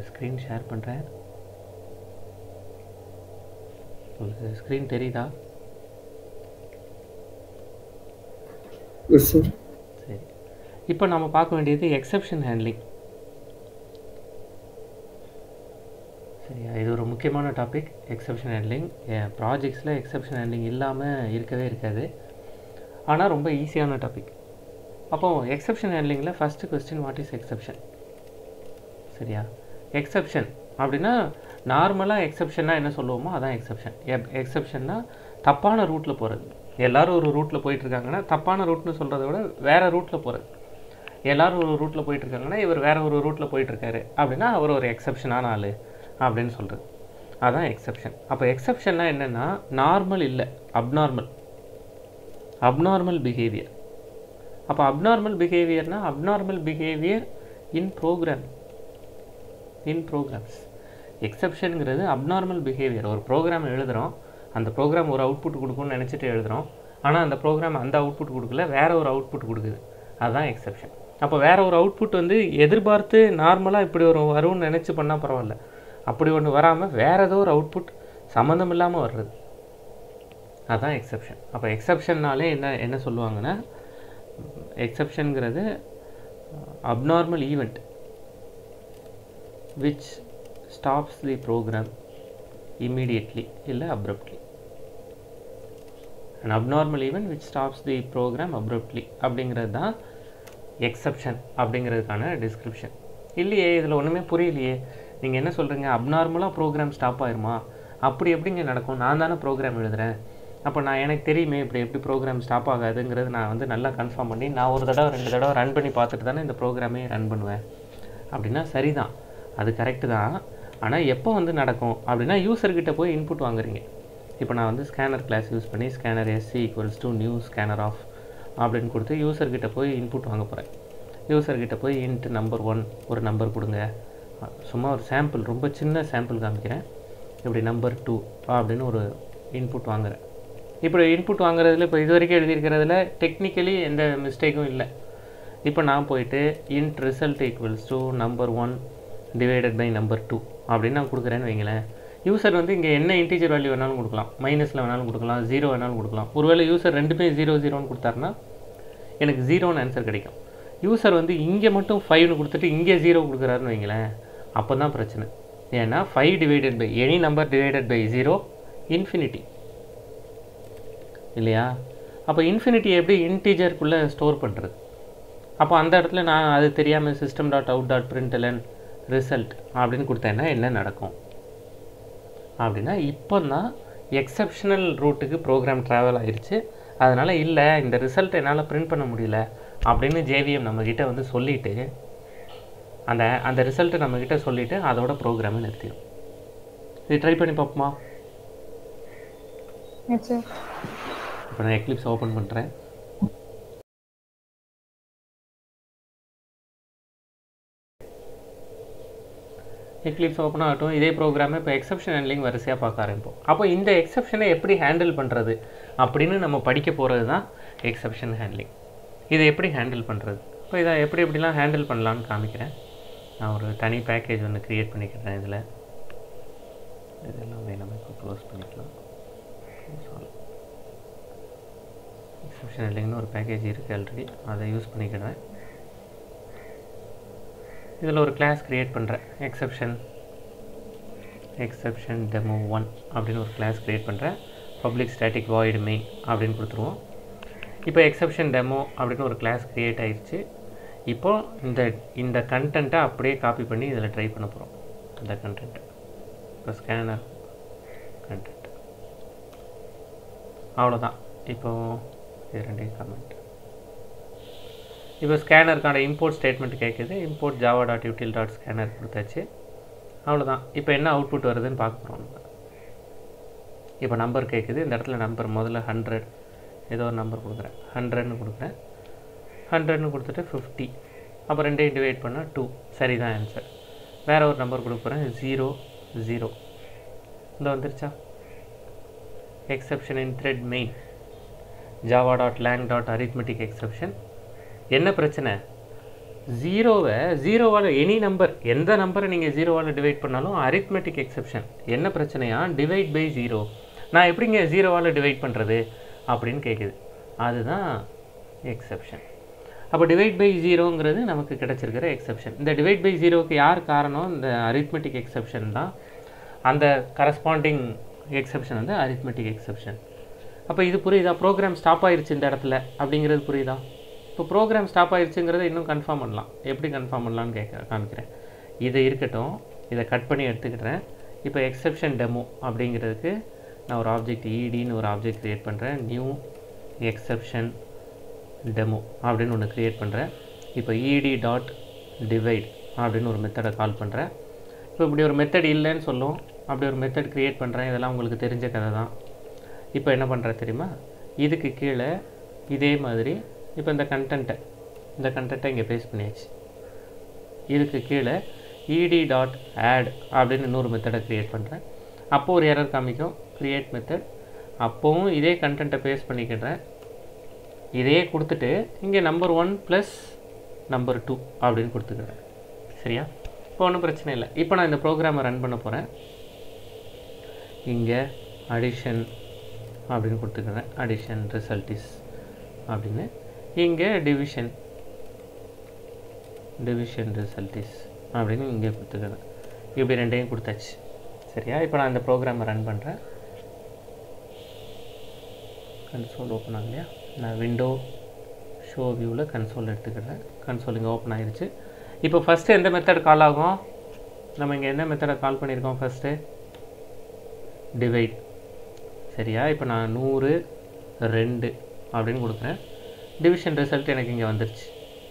Screen share பண்ணுறேன் உங்களுக்கு screen தெரியுதா எஸ் சார் சரி இப்போ நம்ம பார்க்க வேண்டியது எக்ஸெப்ஷன் ஹேண்ட்லிங் சரியா இது ஒரு முக்கியமான டாபிக் எக்ஸெப்ஷன் ஹேண்ட்லிங் ப்ராஜெக்ட்ஸில் எக்ஸெப்ஷன் ஹேண்ட்லிங் இல்லாமல் இருக்கவே இருக்காது ஆனால் ரொம்ப ஈஸியான டாபிக் அப்போது எக்ஸெப்ஷன் ஹேண்ட்லிங்கில் first question what is exception சரியா எக்ஸெப்ஷன் அப்படின்னா நார்மலாக எக்ஸெப்ஷன்னா என்ன சொல்லுவோமோ அதான் எக்ஸெப்ஷன் எக்ஸெப்ஷன்னா தப்பான ரூட்டில் போகிறது எல்லாரும் ஒரு ரூட்டில் போயிட்டுருக்காங்கன்னா தப்பான ரூட்னு சொல்கிறத விட வேறு ரூட்டில் போகிறது எல்லாரும் ஒரு ரூட்டில் போயிட்டுருக்காங்கன்னா இவர் வேறு ஒரு ரூட்டில் போயிட்டுருக்காரு அப்படின்னா அவர் ஒரு எக்ஸெப்ஷனான ஆள் அப்படின்னு சொல்கிறது அதான் எக்ஸெப்ஷன் அப்போ எக்ஸெப்ஷன்னா என்னென்னா நார்மல் இல்லை அப்நார்மல் அப்நார்மல் பிஹேவியர் அப்போ அப்நார்மல் பிஹேவியர்னா abnormal behaviour in program in programs எக்ஸப்ஷனுங்கிறது அப்நார்மல் பிஹேவியர் ஒரு ப்ரோக்ராம் எழுதுகிறோம் அந்த ப்ரோக்ராம் ஒரு அவுட்புட் கொடுக்கும்னு நினச்சிட்டு எழுதுகிறோம் ஆனால் அந்த ப்ரோக்ராம் அந்த அவுட்புட் கொடுக்கல வேற ஒரு அவுட்புட் கொடுக்குது அதுதான் எக்ஸப்ஷன் அப்போ வேற ஒரு அவுட்புட் வந்து எதிர்பார்த்து நார்மலாக இப்படி ஒரு வரும்னு நினச்சி பண்ணால் பரவாயில்ல அப்படி ஒன்று வராமல் வேற ஏதோ ஒரு அவுட்புட் சம்மந்தம் இல்லாமல் வர்றது அதுதான் எக்ஸப்ஷன் அப்போ எக்ஸப்ஷன்னாலே என்ன என்ன சொல்லுவாங்கன்னா எக்ஸப்ஷனுங்கிறது abnormal event which stops the program immediately இல்லை abruptly and abnormal event which stops the program abruptly அப்படிங்கிறது தான் எக்ஸப்ஷன் அப்படிங்கிறதுக்கான டிஸ்கிரிப்ஷன் இல்லையே இதில் ஒன்றுமே புரியலையே நீங்கள் என்ன சொல்கிறீங்க அப்நார்மலாக ப்ரோக்ராம் ஸ்டாப் ஆயிருமா அப்படி எப்படிங்க நடக்கும் நான் தானே ப்ரோக்ராம் எழுதுகிறேன் அப்போ நான் எனக்கு தெரியுமே இப்படி எப்படி ப்ரோக்ராம் ஸ்டாப் ஆகாதுங்கிறது நான் வந்து நல்லா கன்ஃபார்ம் பண்ணி நான் ஒரு தடவை ரெண்டு தடவை ரன் பண்ணி பார்த்துட்டு தானே இந்த ப்ரோக்ராமே ரன் பண்ணுவேன் அப்படின்னா சரிதான் அது கரெக்டு தான் ஆனால் எப்போ வந்து நடக்கும் அப்படின்னா யூசர்கிட்ட போய் இன்புட் வாங்குறீங்க இப்போ நான் வந்து ஸ்கேனர் கிளாஸ் யூஸ் பண்ணி scanner SC equals to new scanner of அப்படின்னு கொடுத்து யூசர்கிட்ட போய் இன்புட் வாங்க போகிறேன் யூசர்கிட்ட போய் இன்ட் நம்பர் ஒன் ஒரு நம்பர் கொடுங்க சும்மா ஒரு சாம்பிள் ரொம்ப சின்ன சாம்பிள் காமிக்கிறேன் இப்படி நம்பர் டூ அப்படின்னு ஒரு இன்புட் வாங்குறேன் இப்படி இன்புட் வாங்குறதுல இப்போ இது வரைக்கும் எழுதியிருக்கிறதுல டெக்னிக்கலி எந்த மிஸ்டேக்கும் இல்லை இப்போ நான் போயிட்டு int result equals to number one divided by number two அப்படின்னு நான் கொடுக்குறேன்னு வைங்களேன் யூசர் வந்து இங்கே என்ன இன்டீஜர் வேல்யூ வேணாலும் கொடுக்கலாம் மைனஸில் வேணாலும் கொடுக்கலாம் ஜீரோ வேணாலும் கொடுக்கலாம் ஒருவேளை யூசர் ரெண்டுமே ஜீரோ ஜீரோன்னு கொடுத்தாருன்னா எனக்கு ஜீரோன்னு ஆன்சர் கிடைக்கும் யூசர் வந்து இங்கே மட்டும் ஃபைவ்னு கொடுத்துட்டு இங்கே ஜீரோ கொடுக்குறாருன்னு வைங்களேன் அப்போ தான் பிரச்சனை ஏன்னா five divided by any number divided by zero infinity இல்லையா அப்போ இன்ஃபினிட்டி எப்படி இன்டீஜருக்குள்ளே ஸ்டோர் பண்ணுறது அப்போ அந்த இடத்துல நான் அது தெரியாமல் system dot out dot println result அப்படின்னு கொடுத்தேன்னா என்ன நடக்கும் அப்படின்னா இப்போ தான் எக்ஸப்ஷனல் ரூட்டுக்கு ப்ரோக்ராம் ட்ராவல் ஆயிடுச்சு அதனால் இல்லை இந்த ரிசல்ட் என்னால் பிரிண்ட் பண்ண முடியல அப்படின்னு ஜேவிஎம் நம்மக்கிட்ட வந்து சொல்லிவிட்டு அந்த அந்த ரிசல்ட்டை நம்மக்கிட்ட சொல்லிவிட்டு அதோட ப்ரோக்ராமை நிறுத்திடும் இது ட்ரை பண்ணி பார்ப்போமா எஸ் சார் இப்போ நான் எக்லிப்ஸ் ஓப்பன் பண்ணுறேன் எக்லிப்ஸ் ஓப்பன் ஆகட்டும் இதே ப்ரோக்ராமை இப்போ எக்ஸப்ஷன் ஹேண்ட்லிங் வரிசையாக பார்க்க ஆரம்பிப்போம் அப்போ இந்த எக்ஸப்ஷனை எப்படி ஹேண்டில் பண்ணுறது அப்படின்னு நம்ம படிக்க போகிறது தான் எக்ஸப்ஷன் ஹேண்ட்லிங் இதை எப்படி ஹேண்டில் பண்ணுறது இப்போ இதை எப்படி எப்படிலாம் ஹேண்டில் பண்ணலான்னு காமிக்கிறேன் நான் ஒரு தனி பேக்கேஜ் ஒன்று க்ரியேட் பண்ணிக்கிறேன் இதில் இதெல்லாமே நம்ம இப்போ க்ளோஸ் பண்ணிக்கலாம் எக்ஸப்ஷன் ஹேண்ட்லிங்னு ஒரு பேக்கேஜ் இருக்குது ஆல்ரெடி அதை யூஸ் பண்ணிக்கிறேன் இதில் ஒரு கிளாஸ் க்ரியேட் பண்ணுறேன் எக்ஸப்ஷன் எக்ஸப்ஷன் டெமோ ஒன் அப்படின்னு ஒரு கிளாஸ் க்ரியேட் பண்ணுறேன் பப்ளிக் ஸ்டாட்டிக் வாய்டு மெயின் அப்படின்னு கொடுத்துருவோம் இப்போ எக்ஸப்ஷன் டெமோ அப்படின்னு ஒரு கிளாஸ் க்ரியேட் ஆயிடுச்சு இப்போ இந்த இந்த கண்டென்ட்டை அப்படியே காப்பி பண்ணி இதில் ட்ரை பண்ண போகிறோம் இந்த கண்டென்ட்டை இப்போ ஸ்கேனர் கண்டென்ட் அவ்வளோதான் இப்போ இது ரெண்டே கமெண்ட் இப்போ ஸ்கேனருக்கான இம்போர்ட் ஸ்டேட்மெண்ட் கேட்குது import Java dot util dot scanner கொடுத்தாச்சு அவ்வளோதான் இப்போ என்ன அவுட்புட் வருதுன்னு பார்க்க போகிறோம் நம்ம இப்போ நம்பர் கேட்குது இந்த இடத்துல நம்பர் முதல்ல ஹண்ட்ரட் ஏதோ ஒரு நம்பர் கொடுக்குறேன் ஹண்ட்ரட்னு கொடுக்குறேன் ஹண்ட்ரட்னு கொடுத்துட்டு ஃபிஃப்டி அப்போ ரெண்டையும் டிவைட் பண்ணால் டூ சரி தான் ஆன்சர் வேறு ஒரு நம்பர் கொடுக்க போகிறேன் ஜீரோ ஜீரோ இந்த வந்துருச்சா exception in thread main Java dot lang dot arithmetic exception என்ன பிரச்சனை ஜீரோவை ஜீரோவால் எனி நம்பர் எந்த நம்பரை நீங்கள் ஜீரோவால் டிவைட் பண்ணாலும் அரித்மெட்டிக் எக்ஸெப்ஷன் என்ன பிரச்சனையா டிவைட் பை ஜீரோ நான் எப்படிங்க ஜீரோவால் டிவைட் பண்ணுறது அப்படின்னு கேட்குது அதுதான் எக்ஸெப்ஷன் அப்போ டிவைட் பை ஜீரோங்கிறது நமக்கு கிடைச்சிருக்கிற எக்ஸெப்ஷன் இந்த டிவைட் பை ஜீரோவுக்கு யார் காரணம் இந்த அரித்மெட்டிக் எக்ஸெப்ஷன் தான் அந்த கரஸ்பாண்டிங் எக்ஸெப்ஷன் வந்து அரித்மெட்டிக் எக்ஸெப்ஷன் அப்போ இது புரியுதா ப்ரோக்ராம் ஸ்டாப் ஆயிருச்சு இந்த இடத்துல அப்படிங்கிறது புரியுதா இப்போ ப்ரோக்ராம் ஸ்டாப் ஆயிருச்சுங்கிறத இன்னும் கன்ஃபார்ம் பண்ணலாம் எப்படி கன்ஃபார்ம் பண்ணலாம்னு கேட்க காமிக்கிறேன் இது இருக்கட்டும் இதை கட் பண்ணி எடுத்துக்கிட்டேன் இப்போ எக்ஸெப்ஷன் டெமோ அப்படிங்கிறதுக்கு நான் ஒரு ஆப்ஜெக்ட் இடின்னு ஒரு ஆப்ஜெக்ட் க்ரியேட் பண்ணுறேன் நியூ எக்ஸெப்ஷன் டெமோ அப்படின்னு ஒன்று க்ரியேட் பண்ணுறேன் இப்போ இடி டாட் டிவைட் அப்படின்னு ஒரு மெத்தடை கால் பண்ணுறேன் இப்போ இப்படி ஒரு மெத்தட் இல்லைன்னு சொல்லும் அப்படி ஒரு மெத்தட் க்ரியேட் பண்ணுறேன் இதெல்லாம் உங்களுக்கு தெரிஞ்ச கதை தான் இப்போ என்ன பண்ணுறேன் தெரியுமா இதுக்கு கீழே இதே மாதிரி இப்போ இந்த கண்டென்ட்டை இந்த கண்டென்ட்டை இங்கே பேஸ்ட் பண்ணியாச்சு இதுக்கு கீழே இடி டாட் ஆட் அப்படின்னு இன்னொரு மெத்தடை க்ரியேட் பண்ணுறேன் அப்போ ஒரு எரர் காமிக்கும் க்ரியேட் மெத்தட் அப்போவும் இதே கண்டென்ட்டை பேஸ்ட் பண்ணிக்கிடுறேன் இதே கொடுத்துட்டு இங்கே number one plus number two அப்படின்னு கொடுத்துக்கிறேன் சரியா இப்போ ஒன்றும் பிரச்சனை இல்லை இப்போ நான் இந்த ப்ரோக்ராமை ரன் பண்ண போகிறேன் இங்கே அடிஷன் அப்படின்னு கொடுத்துக்கிறேன் அடிஷன் ரிசல்ட் இஸ் அப்படின்னு இங்கே டிவிஷன் டிவிஷன் ரிசல்ட் இஸ் அப்படின்னு இங்கே கொடுத்துக்கிறேன் இப்படி ரெண்டையும் கொடுத்தாச்சு சரியா இப்போ நான் இந்த ப்ரோக்ராமை ரன் பண்ணுறேன் கன்சோல் ஓப்பன் ஆகலையா நான் விண்டோ ஷோ வியூவில் கன்சோல் எடுத்துக்கிறேன் கன்சோல் இங்கே ஓப்பன் ஆயிருச்சு இப்போ ஃபஸ்ட்டு எந்த மெத்தட் கால் ஆகும் நம்ம இங்கே எந்த மெத்தடை கால் பண்ணியிருக்கோம் ஃபஸ்ட்டு டிவைட் சரியா இப்போ நான் நூறு ரெண்டு அப்படின்னு கொடுக்குறேன் டிவிஷன் ரிசல்ட் எனக்கு இங்கே வந்துருச்சு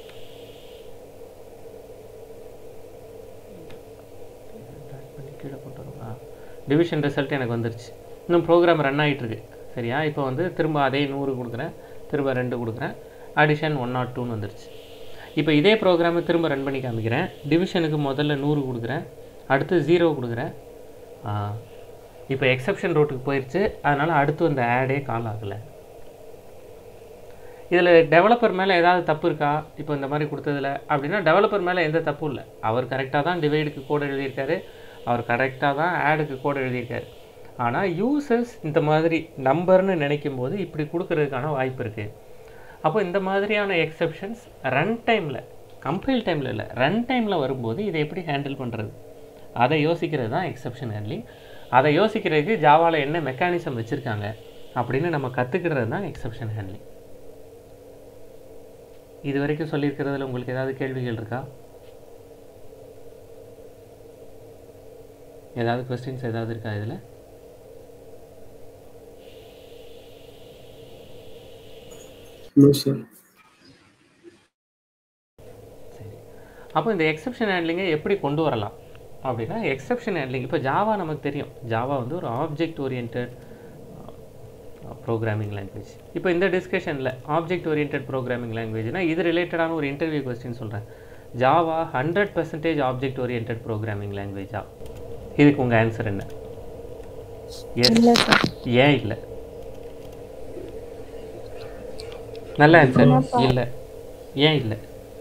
கீழே போட்டு வரோமா டிவிஷன் ரிசல்ட் எனக்கு வந்துருச்சு இன்னும் ப்ரோக்ராம் ரன் ஆகிட்டுருக்கு சரியா இப்போ வந்து திரும்ப அதே நூறு கொடுக்குறேன் திரும்ப ரெண்டு கொடுக்குறேன் அடிஷன் ஒன் நாட் டூன்னு வந்துருச்சு இப்போ இதே ப்ரோக்ராமை திரும்ப ரன் பண்ணி காமிக்கிறேன் டிவிஷனுக்கு முதல்ல நூறு கொடுக்குறேன் அடுத்து ஜீரோ கொடுக்குறேன் இப்போ எக்ஸப்ஷன் ரோட்டுக்கு போயிடுச்சு அதனால் அடுத்து அந்த ஆடே கால் ஆகலை இதில் டெவலப்பர் மேலே ஏதாவது தப்பு இருக்கா இப்போ இந்த மாதிரி கொடுத்ததில் அப்படின்னா டெவலப்பர் மேலே எந்த தப்பும் இல்லை அவர் கரெக்டாக தான் டிவைடுக்கு கோட் எழுதியிருக்காரு அவர் கரெக்டாக தான் ஆடுக்கு கோட் எழுதியிருக்காரு ஆனால் யூசர்ஸ் இந்த மாதிரி நம்பர்னு நினைக்கும் போது இப்படி கொடுக்கறதுக்கான வாய்ப்பு இருக்குது அப்போ இந்த மாதிரியான எக்ஸப்ஷன்ஸ் ரன் டைமில் கம்பைல் டைமில் இல்லை ரன் டைமில் வரும்போது இதை எப்படி ஹேண்டில் பண்ணுறது அதை யோசிக்கிறது தான் எக்ஸப்ஷன் ஹேண்ட்லிங் அதை யோசிக்கிறதுக்கு ஜாவாவில் என்ன மெக்கானிசம் வச்சுருக்காங்க அப்படின்னு நம்ம கற்றுக்கிறது தான் எக்ஸப்ஷன் ஹேண்ட்லிங் இது வரைக்கும் சொல்லியிருக்கிறதுல உங்களுக்கு ஏதாவது கேள்விகள் இருக்கா ஏதாவது கொஸ்டின்ஸ் ஏதாவது இருக்கா இதில் No, sir. சரி அப்போ இந்த எக்ஸப்ஷன் ஹேண்ட்லிங்கை எப்படி கொண்டு வரலாம் அப்படின்னா எக்ஸப்ஷன் ஹேண்ட்லிங் இப்போ ஜாவா நமக்கு தெரியும் ஜாவா வந்து ஒரு ஆப்ஜெக்ட் ஓரியன்ட் ப்ரோக்ராமிங் லாங்குவேஜ் இப்போ இந்த டிஸ்கஷனில் ஆப்ஜெக்ட் ஓரியன்ட் ப்ரோக்ராமிங் லாங்குவேஜ்னா இது ரிலேட்டடான ஒரு இன்டர்வியூ கொஸ்டின் சொல்கிறேன் Java hundred percentage object orient programming லாங்குவேஜா இதுக்கு உங்கள் ஆன்சர் என்ன எஸ் இல்ல சார் ஏன் இல்லை நல்ல ஆன்சர் இல்லை ஏன் இல்லை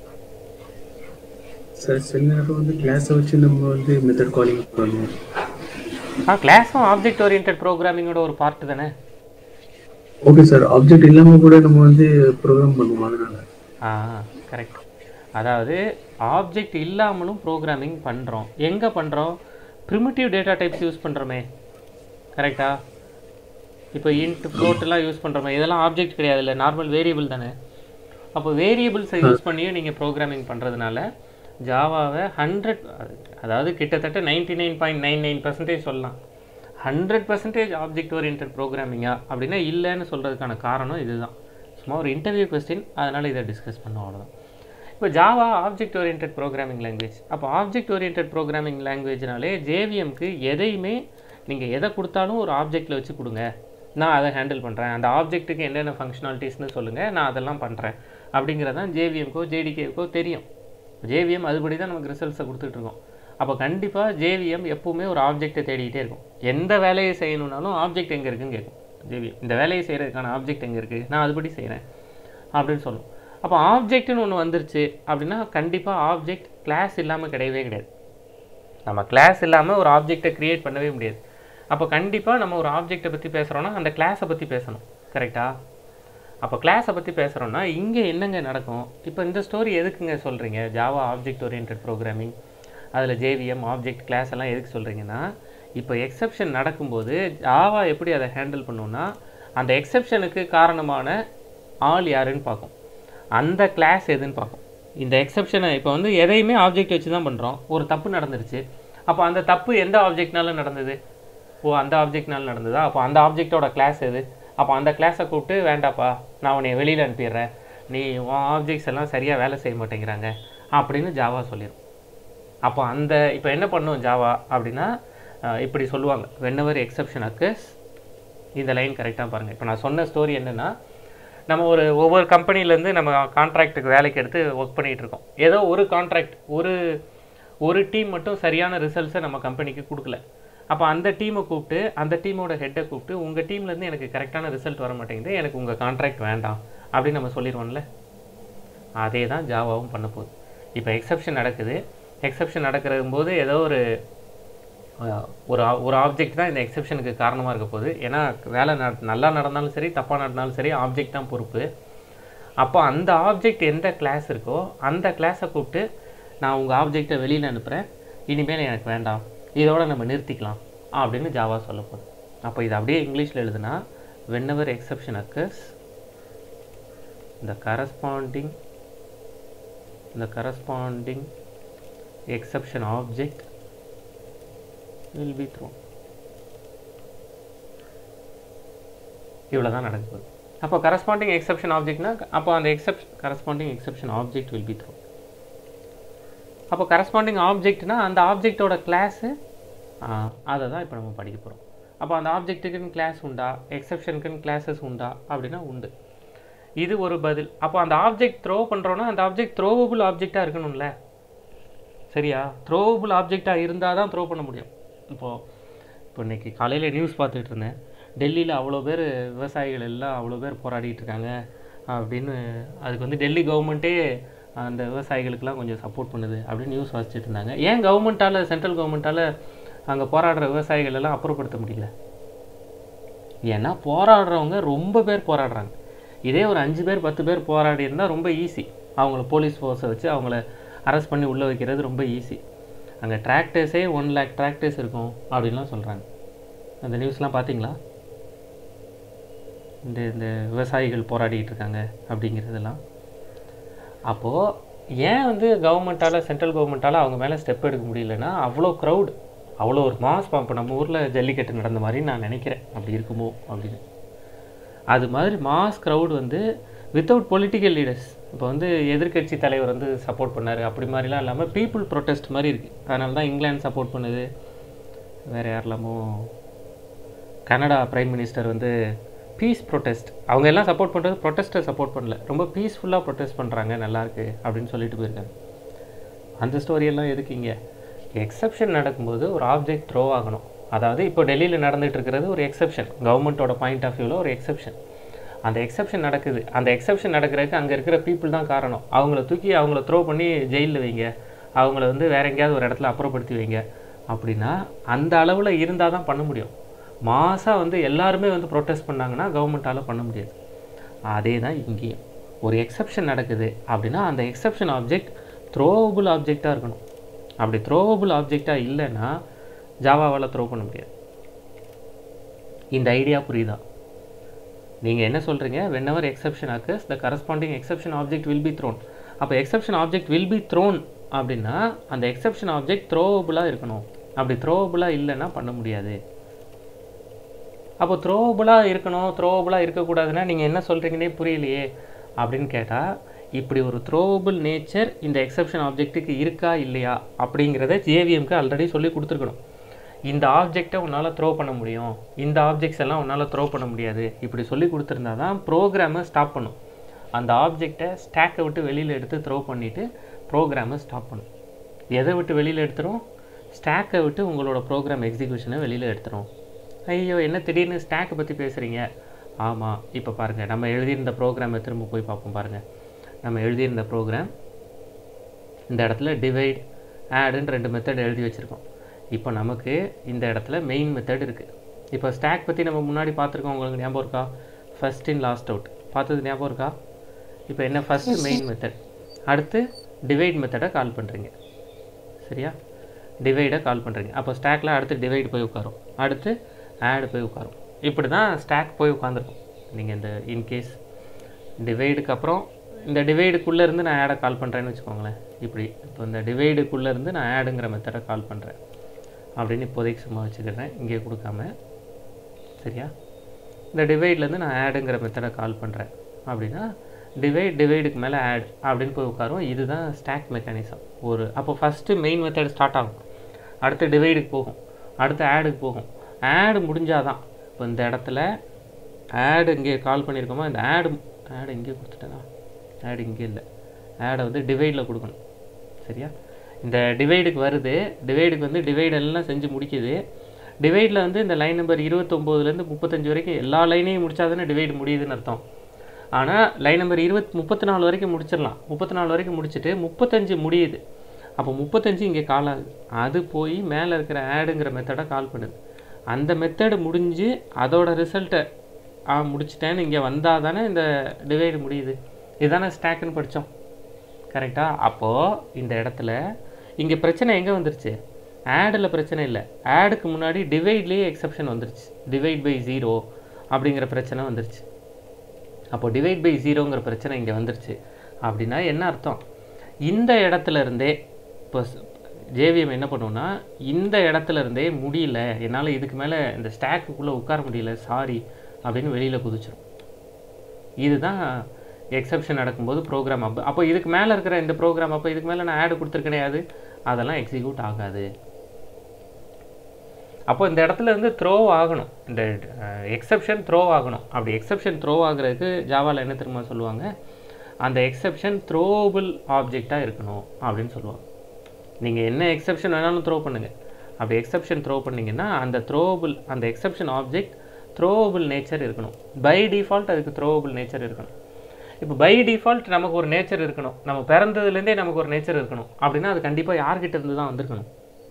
சார் சில நேரம் வந்து கிளாஸை வச்சு நம்ம வந்து மெத்தட் காலிங் பண்ணுவோம் ஆ கிளாஸும் ஆப்ஜெக்ட் ஓரியன்ட் ப்ரோக்ராமிங்கோட ஒரு பார்ட் தானே ஓகே சார் ஆப்ஜெக்ட் இல்லாமல் கூட நம்ம வந்து ப்ரோக்ராம் பண்ணுவோம் அதனால ஆ கரெக்ட் அதாவது ஆப்ஜெக்ட் இல்லாமலும் ப்ரோக்ராமிங் பண்ணுறோம் எங்கே பண்ணுறோம் ப்ரிமிட்டிவ் டேட்டா டைப்ஸ் யூஸ் பண்ணுறோமே கரெக்டா இப்போ இன்ட் ஃப்ளோட்டெல்லாம் யூஸ் பண்ணுறோமே இதெல்லாம் ஆப்ஜெக்ட் கிடையாது இல்லை நார்மல் வேரியபிள் தானே அப்போ வேரியபிள்ஸை யூஸ் பண்ணியும் நீங்கள் ப்ரோக்ராமிங் பண்ணுறதுனால ஜாவாவை ஹண்ட்ரட் அதாவது கிட்டத்தட்ட ninety nine point nine nine percentage சொல்லலாம் ஹண்ட்ரட் பர்சன்டேஜ் ஆப்ஜெக்ட் ஓரியன்ட் ப்ரோக்ராமிங்கா அப்படின்னா இல்லைன்னு சொல்கிறதுக்கான காரணம் இதுதான் சும்மா ஒரு இன்டர்வியூ கொஸ்டின் அதனால் இதை டிஸ்கஸ் பண்ணோம் அவ்வளோதான் இப்போ Java object orient programming language அப்போ ஆப்ஜெக்ட் ஓரியன்ட் ப்ரோக்ராமிங் லாங்குவேஜ்னாலே ஜேவிஎம்க்கு எதையுமே நீங்கள் எதை கொடுத்தாலும் ஒரு ஆப்ஜெக்டில் வச்சு கொடுங்க நான் அதை ஹேண்டில் பண்ணுறேன் அந்த ஆப்ஜெக்ட்டுக்கு என்னென்ன ஃபங்க்ஷனாலிட்டிஸ்னு சொல்லுங்கள் நான் அதெல்லாம் பண்ணுறேன் அப்படிங்கிறதான் ஜேவிஎம்க்கோ ஜேடிகேவுக்கோ தெரியும் ஜேவிஎம் அதுபடி தான் நமக்கு ரிசல்ட்ஸை கொடுத்துட்ருக்கோம் அப்போ கண்டிப்பாக ஜேவிஎம் எப்பவுமே ஒரு ஆப்ஜெக்ட்டை தேடிக்கிட்டே இருக்கும் எந்த வேலையை செய்யணுன்னாலும் ஆப்ஜெக்ட் எங்கே இருக்குன்னு கேட்கும் ஜேவிஎம் இந்த வேலையை செய்கிறதுக்கான ஆப்ஜெக்ட் எங்கே இருக்குது நான் அதுபடி செய்கிறேன் அப்படின்னு சொல்லும் அப்போ ஆப்ஜெக்ட்னு ஒன்று வந்துருச்சு அப்படின்னா கண்டிப்பாக ஆப்ஜெக்ட் கிளாஸ் இல்லாமல் கிடையவே கிடையாது நம்ம கிளாஸ் இல்லாமல் ஒரு ஆப்ஜெக்டை க்ரியேட் பண்ணவே முடியாது அப்போ கண்டிப்பாக நம்ம ஒரு ஆப்ஜெக்டை பற்றி பேசுகிறோன்னா அந்த கிளாஸை பற்றி பேசணும் கரெக்டா அப்போ கிளாஸை பற்றி பேசுகிறோன்னா இங்கே என்னங்க நடக்கும் இப்போ இந்த ஸ்டோரி எதுக்குங்க சொல்கிறீங்க ஜாவா ஆப்ஜெக்ட் ஓரியன்ட் ப்ரோக்ராமிங் அதில் ஜேவிஎம் ஆப்ஜெக்ட் கிளாஸ் எல்லாம் எதுக்கு சொல்கிறீங்கன்னா இப்போ எக்ஸெப்ஷன் நடக்கும்போது ஜாவா எப்படி அதை ஹேண்டில் பண்ணுன்னா அந்த எக்ஸெப்ஷனுக்கு காரணமான ஆள் யாருன்னு பார்க்கும் அந்த கிளாஸ் எதுன்னு பார்க்கும் இந்த எக்ஸெப்ஷனை இப்போ வந்து எதையுமே ஆப்ஜெக்ட் வச்சு தான் பண்ணுறோம் ஒரு தப்பு நடந்துருச்சு அப்போ அந்த தப்பு எந்த ஆப்ஜெக்ட்னால நடந்தது ஓ அந்த ஆப்ஜெக்ட்னால நடந்ததா அப்போ அந்த ஆப்ஜெக்டோட கிளாஸ் எது அப்போ அந்த கிளாஸை கூப்பிட்டு வேண்டாப்பா நான் உன்னை வெளியில் அனுப்பிடுறேன் நீ உன் ஆப்ஜெக்ட்ஸ் எல்லாம் சரியாக வேலை செய்ய மாட்டேங்கிறாங்க அப்படின்னு ஜாவா சொல்லிடும் அப்போ அந்த இப்போ என்ன பண்ணும் ஜாவா அப்படின்னா அஹ், இப்படி சொல்லுவாங்க வென்னவர் எக்ஸப்ஷன் அக்கஸ் இந்த லைன் கரெக்டாக பாருங்கள் இப்போ நான் சொன்ன ஸ்டோரி என்னென்னா நம்ம ஒரு ஒவ்வொரு கம்பெனிலேருந்து நம்ம கான்ட்ராக்ட்டுக்கு வேலைக்கு எடுத்து ஒர்க் பண்ணிகிட்டு இருக்கோம் ஏதோ ஒரு கான்ட்ராக்ட் ஒரு ஒரு டீம் மட்டும் சரியான ரிசல்ட்ஸை நம்ம கம்பெனிக்கு கொடுக்கல அப்போ அந்த டீமை கூப்பிட்டு அந்த டீமோட ஹெட்டை கூப்பிட்டு உங்கள் டீம்லேருந்து எனக்கு கரெக்டான ரிசல்ட் வர மாட்டேங்குது எனக்கு உங்கள் கான்ட்ராக்ட் வேண்டாம் அப்படின்னு நம்ம சொல்லிடுவோம்ல அதே தான் ஜாவாவும் பண்ண போகுது இப்போ எக்ஸப்ஷன் நடக்குது எக்ஸப்ஷன் நடக்கிற போது ஏதோ ஒரு அஹ், ஒரு ஆ- ஒரு ஆப்ஜெக்ட் தான் இந்த எக்ஸப்ஷனுக்கு காரணமாக இருக்க போகுது ஏன்னா வேலை நட நல்லா நடந்தாலும் சரி தப்பாக நடந்தாலும் சரி ஆப்ஜெக்ட் தான் பொறுப்பு அப்போ அந்த ஆப்ஜெக்ட் எந்த கிளாஸ் இருக்கோ அந்த கிளாஸை கூப்பிட்டு நான் உங்கள் ஆப்ஜெக்டை வெளியில் அனுப்புகிறேன் இனிமேல் எனக்கு வேண்டாம் இதோட நம்ம நிறுத்திக்கலாம் அப்படின்னு ஜாவா சொல்ல போகுது அப்போ இது அப்படியே இங்கிலீஷில் எழுதுனா whenever exception occurs the corresponding the corresponding exception object will be thrown இவ்வளோ தான் நடக்க போகுது அப்போ கரஸ்பாண்டிங் எக்ஸப்ஷன் ஆப்ஜெக்ட்னா அப்போ அந்த எக்ஸப் corresponding exception object will be thrown அப்போ கரஸ்பாண்டிங் ஆப்ஜெக்ட்னா அந்த ஆப்ஜெக்டோட கிளாஸு அதை தான் இப்போ நம்ம படிக்க போகிறோம் அப்போ அந்த ஆப்ஜெக்ட்டுக்குன்னு கிளாஸ் உண்டா எக்ஸப்ஷனுக்குன்னு கிளாஸஸ் உண்டா அப்படின்னா உண்டு இது ஒரு பதில் அப்போ அந்த ஆப்ஜெக்ட் த்ரோ பண்ணுறோன்னா அந்த ஆப்ஜெக்ட் த்ரோவபுள் ஆப்ஜெக்டாக இருக்கணும்ல சரியா த்ரோவபுள் ஆப்ஜெக்டாக இருந்தால் தான் த்ரோ பண்ண முடியும் இப்போது இப்போ இன்னைக்கு காலையில் நியூஸ் பார்த்துட்டு இருந்தேன் டெல்லியில் அவ்வளோ பேர் விவசாயிகள் எல்லாம் அவ்வளோ பேர் போராடிட்டு இருக்காங்க அப்படின்னு அதுக்கு வந்து டெல்லி கவர்மெண்ட்டே அந்த விவசாயிகளுக்கெல்லாம் கொஞ்சம் சப்போர்ட் பண்ணுது அப்படின்னு நியூஸ் வாசிச்சுட்டு இருந்தாங்க ஏன் கவர்மெண்ட்டால் சென்ட்ரல் கவர்மெண்ட்டால் அங்கே போராடுற விவசாயிகள் எல்லாம் அப்புறப்படுத்த முடியல ஏன்னா போராடுறவங்க ரொம்ப பேர் போராடுறாங்க இதே ஒரு அஞ்சு பேர் பத்து பேர் போராடி இருந்தால் ரொம்ப ஈஸி அவங்கள போலீஸ் ஃபோர்ஸை வச்சு அவங்கள அரெஸ்ட் பண்ணி உள்ளே வைக்கிறது ரொம்ப ஈஸி அங்கே டிராக்டர்ஸே ஒன் லேக் டிராக்டர்ஸ் இருக்கும் அப்படின்லாம் சொல்கிறாங்க அந்த நியூஸ்லாம் பார்த்தீங்களா இந்த இந்த விவசாயிகள் போராடிட்டு இருக்காங்க அப்படிங்கிறதெல்லாம் அப்போது ஏன் வந்து கவர்மெண்ட்டால் சென்ட்ரல் கவர்மெண்ட்டால் அவங்க மேலே ஸ்டெப் எடுக்க முடியலன்னா அவ்வளோ க்ரௌட் அவ்வளோ ஒரு மாஸ் இப்போ நம்ம ஊரில் ஜல்லிக்கட்டு நடந்த மாதிரி நான் நினைக்கிறேன் அப்படி இருக்குமோ அப்படின்னு அது மாதிரி மாஸ் க்ரௌட் வந்து வித்தவுட் பொலிட்டிக்கல் லீடர்ஸ் இப்போ வந்து எதிர்க்கட்சி தலைவர் வந்து சப்போர்ட் பண்ணார் அப்படி மாதிரிலாம் இல்லாமல் பீப்புள் ப்ரொட்டஸ்ட் மாதிரி இருக்குது அதனால தான் இங்கிலாந்து சப்போர்ட் பண்ணுது வேறு யாரெல்லாமோ கனடா பிரைம் மினிஸ்டர் வந்து பீஸ் ப்ரொட்டஸ்ட் அவங்க எல்லாம் சப்போர்ட் பண்ணுறது ப்ரொட்டஸ்ட்டை சப்போர்ட் பண்ணல ரொம்ப பீஸ்ஃபுல்லாக ப்ரொட்டஸ்ட் பண்ணுறாங்க நல்லாயிருக்கு அப்படின்னு சொல்லிட்டு போயிருக்காங்க அந்த ஸ்டோரியெல்லாம் எதுக்கு இங்கே எக்ஸப்ஷன் நடக்கும்போது ஒரு ஆப்ஜெக்ட் த்ரோ ஆகணும் அதாவது இப்போ டெல்லியில் நடந்துட்டு இருக்கிறது ஒரு எக்ஸப்ஷன் கவர்மெண்ட்டோட பாயிண்ட் ஆஃப் வியூவில் ஒரு எக்ஸப்ஷன் அந்த எக்ஸப்ஷன் நடக்குது அந்த எக்ஸப்ஷன் நடக்கிறதுக்கு அங்கே இருக்கிற பீப்புள் தான் காரணம் அவங்கள தூக்கி அவங்கள த்ரோ பண்ணி ஜெயிலில் வைங்க அவங்கள வந்து வேற எங்கேயாவது ஒரு இடத்துல அப்புறப்படுத்தி வைங்க அப்படின்னா அந்த அளவில் இருந்தால் தான் பண்ண முடியும் மாசாக வந்து எல்லாருமே வந்து ப்ரொட்டஸ்ட் பண்ணாங்கன்னா கவர்மெண்ட்டால் பண்ண முடியாது அதே தான் இங்கேயும் ஒரு எக்ஸப்ஷன் நடக்குது அப்படின்னா அந்த எக்ஸப்ஷன் ஆப்ஜெக்ட் த்ரோவபுள் ஆப்ஜெக்டாக இருக்கணும் அப்படி த்ரோவபுள் ஆப்ஜெக்டாக இல்லைன்னா ஜாவாவால் த்ரோ பண்ண முடியாது இந்த ஐடியா புரியுதா நீங்கள் என்ன சொல்கிறீங்க whenever exception occurs the corresponding exception object will be thrown அப்போ exception object will be thrown அப்படின்னா அந்த எக்ஸப்ஷன் ஆப்ஜெக்ட் த்ரோவபுளாக இருக்கணும் அப்படி த்ரோவபுளாக இல்லைன்னா பண்ண முடியாது அப்போ த்ரோவபுளாக இருக்கணும் த்ரோவபுளாக இருக்கக்கூடாதுன்னா நீங்கள் என்ன சொல்கிறீங்கன்னே புரியலையே அப்படின்னு கேட்டால் இப்படி ஒரு த்ரோவபிள் நேச்சர் இந்த எக்ஸப்ஷன் ஆப்ஜெக்ட்டுக்கு இருக்கா இல்லையா அப்படிங்கிறத ஜேவிஎம்க்கு ஆல்ரெடி சொல்லி கொடுத்துருக்கணும் இந்த ஆப்ஜெக்டை உன்னால் த்ரோ பண்ண முடியும் இந்த ஆப்ஜெக்ட்ஸ் எல்லாம் உன்னால் த்ரோ பண்ண முடியாது இப்படி சொல்லி கொடுத்துருந்தா தான் ப்ரோக்ராமை ஸ்டாப் பண்ணும் அந்த ஆப்ஜெக்டை ஸ்டாக்கை விட்டு வெளியில் எடுத்து த்ரோ பண்ணிவிட்டு ப்ரோக்ராமை ஸ்டாப் பண்ணும் எதை விட்டு வெளியில் எடுத்துரும் ஸ்டாக்கை விட்டு உங்களோட ப்ரோக்ராம் எக்ஸிக்யூஷனை வெளியில் எடுத்துரும் ஐயோ என்ன திடீர்னு ஸ்டாக்கை பற்றி பேசுகிறீங்க ஆமாம் இப்போ பாருங்கள் நம்ம எழுதியிருந்த ப்ரோக்ராமை திரும்ப போய் பார்ப்போம் பாருங்கள் நம்ம எழுதியிருந்த ப்ரோக்ராம் இந்த இடத்துல டிவைட் ஆடுன்னு ரெண்டு மெத்தட் எழுதி வச்சுருக்கோம் இப்போ நமக்கு இந்த இடத்துல மெயின் மெத்தட் இருக்குது இப்போ ஸ்டாக் பற்றி நம்ம முன்னாடி பார்த்துருக்கோம் உங்களுக்கு ஞாபகம் இருக்கா ஃபர்ஸ்ட் இன் லாஸ்ட் அவுட் பார்த்தது ஞாபகம் இருக்கா இப்போ என்ன ஃபஸ்ட்டு மெயின் மெத்தட் அடுத்து டிவைட் மெத்தடை கால் பண்ணுறீங்க சரியா டிவைடை கால் பண்ணுறீங்க அப்போ ஸ்டாக்கில் அடுத்து டிவைட் போய் உட்காரும் அடுத்து ஆட் போய் உட்காரும் இப்படி தான் ஸ்டாக் போய் உட்காந்துருக்கும் நீங்கள் இந்த இன்கேஸ் டிவைடுக்கு அப்புறம் இந்த டிவைடுக்குள்ளே இருந்து நான் ஆடை கால் பண்ணுறேன்னு வச்சுக்கோங்களேன் இப்படி இப்போ இந்த டிவைடுக்குள்ளே இருந்து நான் ஆடுங்கிற மெத்தடை கால் பண்ணுறேன் அப்படின்னு இப்போதைக்கு சும்மா வச்சுக்கிறேன் இங்கே கொடுக்காம சரியா இந்த டிவைட்லேருந்து நான் ஆடுங்கிற மெத்தடை கால் பண்ணுறேன் அப்படின்னா டிவைட் டிவைடுக்கு மேலே ஆட் அப்படின்னு போய் உட்காரும் இதுதான் ஸ்டாக் மெக்கானிசம் ஒரு அப்போ ஃபஸ்ட்டு மெயின் மெத்தட் ஸ்டார்ட் ஆகும் அடுத்து டிவைடுக்கு போகும் அடுத்து ஆடுக்கு போகும் ஆடு முடிஞ்சாதான் இப்போ இந்த இடத்துல ஆடு இங்கே கால் பண்ணியிருக்கோமா இந்த ஆடு ஆடு இங்கே கொடுத்துட்டேனா ஆடு இங்கே இல்லை ஆடை வந்து டிவைடில் கொடுக்கணும் சரியா இந்த டிவைடுக்கு வருது டிவைடுக்கு வந்து டிவைட் எல்லாம் செஞ்சு முடிக்குது டிவைடில் வந்து இந்த லைன் நம்பர் இருபத்தொம்போதுலேருந்து முப்பத்தஞ்சு வரைக்கும் எல்லா லைனையும் முடிச்சா தானே டிவைடு முடியுதுன்னு அர்த்தம் ஆனால் லைன் நம்பர் இருபத் முப்பத்தி நாலு வரைக்கும் முடிச்சிடலாம் முப்பத்தி நாலு வரைக்கும் முடிச்சுட்டு முப்பத்தஞ்சு முடியுது அப்போ முப்பத்தஞ்சு இங்கே கால் ஆகுது அது போய் மேலே இருக்கிற ஆடுங்கிற மெத்தடை கால் பண்ணுது அந்த மெத்தடு முடிஞ்சு அதோட ரிசல்ட்டை ஆ முடிச்சிட்டேன்னு இங்கே வந்தால் தானே இந்த டிவைடு முடியுது இதுதானே ஸ்டாக்குன்னு படித்தோம் கரெக்டாக அப்போது இந்த இடத்துல இங்கே பிரச்சனை எங்கே வந்துருச்சு ஆடில் பிரச்சனை இல்லை ஆடுக்கு முன்னாடி டிவைட்லேயே எக்ஸப்ஷன் வந்துருச்சு டிவைட் பை ஜீரோ அப்படிங்கிற பிரச்சனை வந்துருச்சு அப்போ டிவைட் பை ஜீரோங்கிற பிரச்சனை இங்கே வந்துருச்சு அப்படின்னா என்ன அர்த்தம் இந்த இடத்துல இருந்தே இப்போ ஜேவிஎம் என்ன பண்ணுவோம்னா இந்த இடத்துல இருந்தே முடியல என்னால் இதுக்கு மேலே இந்த ஸ்டாக்குக்குள்ளே உட்கார முடியல சாரி அப்படின்னு வெளியில் குதிச்சிடும் இதுதான் எக்ஸப்ஷன் நடக்கும்போது ப்ரோக்ராம் அப்போ அப்போ இதுக்கு மேலே இருக்கிற இந்த ப்ரோக்ராம் அப்போ இதுக்கு மேலே நான் ஆடு கொடுத்துருக்கேனே அது அதெல்லாம் எக்ஸிக்யூட் ஆகாது அப்போ இந்த இடத்துல இருந்து த்ரோ ஆகணும் இந்த எக்ஸப்ஷன் த்ரோ ஆகணும் அப்படி எக்ஸப்ஷன் த்ரோ ஆகுறதுக்கு ஜாவாவில் என்ன திரும்ப சொல்லுவாங்க அந்த எக்ஸப்ஷன் த்ரோபிள் ஆப்ஜெக்டாக இருக்கணும் அப்படின்னு சொல்லுவாங்க நீங்கள் என்ன எக்ஸப்ஷன் வேணாலும் த்ரோ பண்ணுங்கள் அப்படி எக்ஸப்ஷன் த்ரோ பண்ணிங்கன்னா அந்த த்ரோபிள் அந்த எக்ஸப்ஷன் ஆப்ஜெக்ட் த்ரோபிள் நேச்சர் இருக்கணும் பை டிஃபால்ட் அதுக்கு த்ரோபிள் நேச்சர் இருக்கணும் இப்போ பை டிஃபால்ட் நமக்கு ஒரு நேச்சர் இருக்கணும் நம்ம பிறந்ததுலேருந்தே நமக்கு ஒரு நேச்சர் இருக்கணும் அப்படின்னா அது கண்டிப்பாக யார்கிட்ட இருந்து தான் வந்திருக்கணும்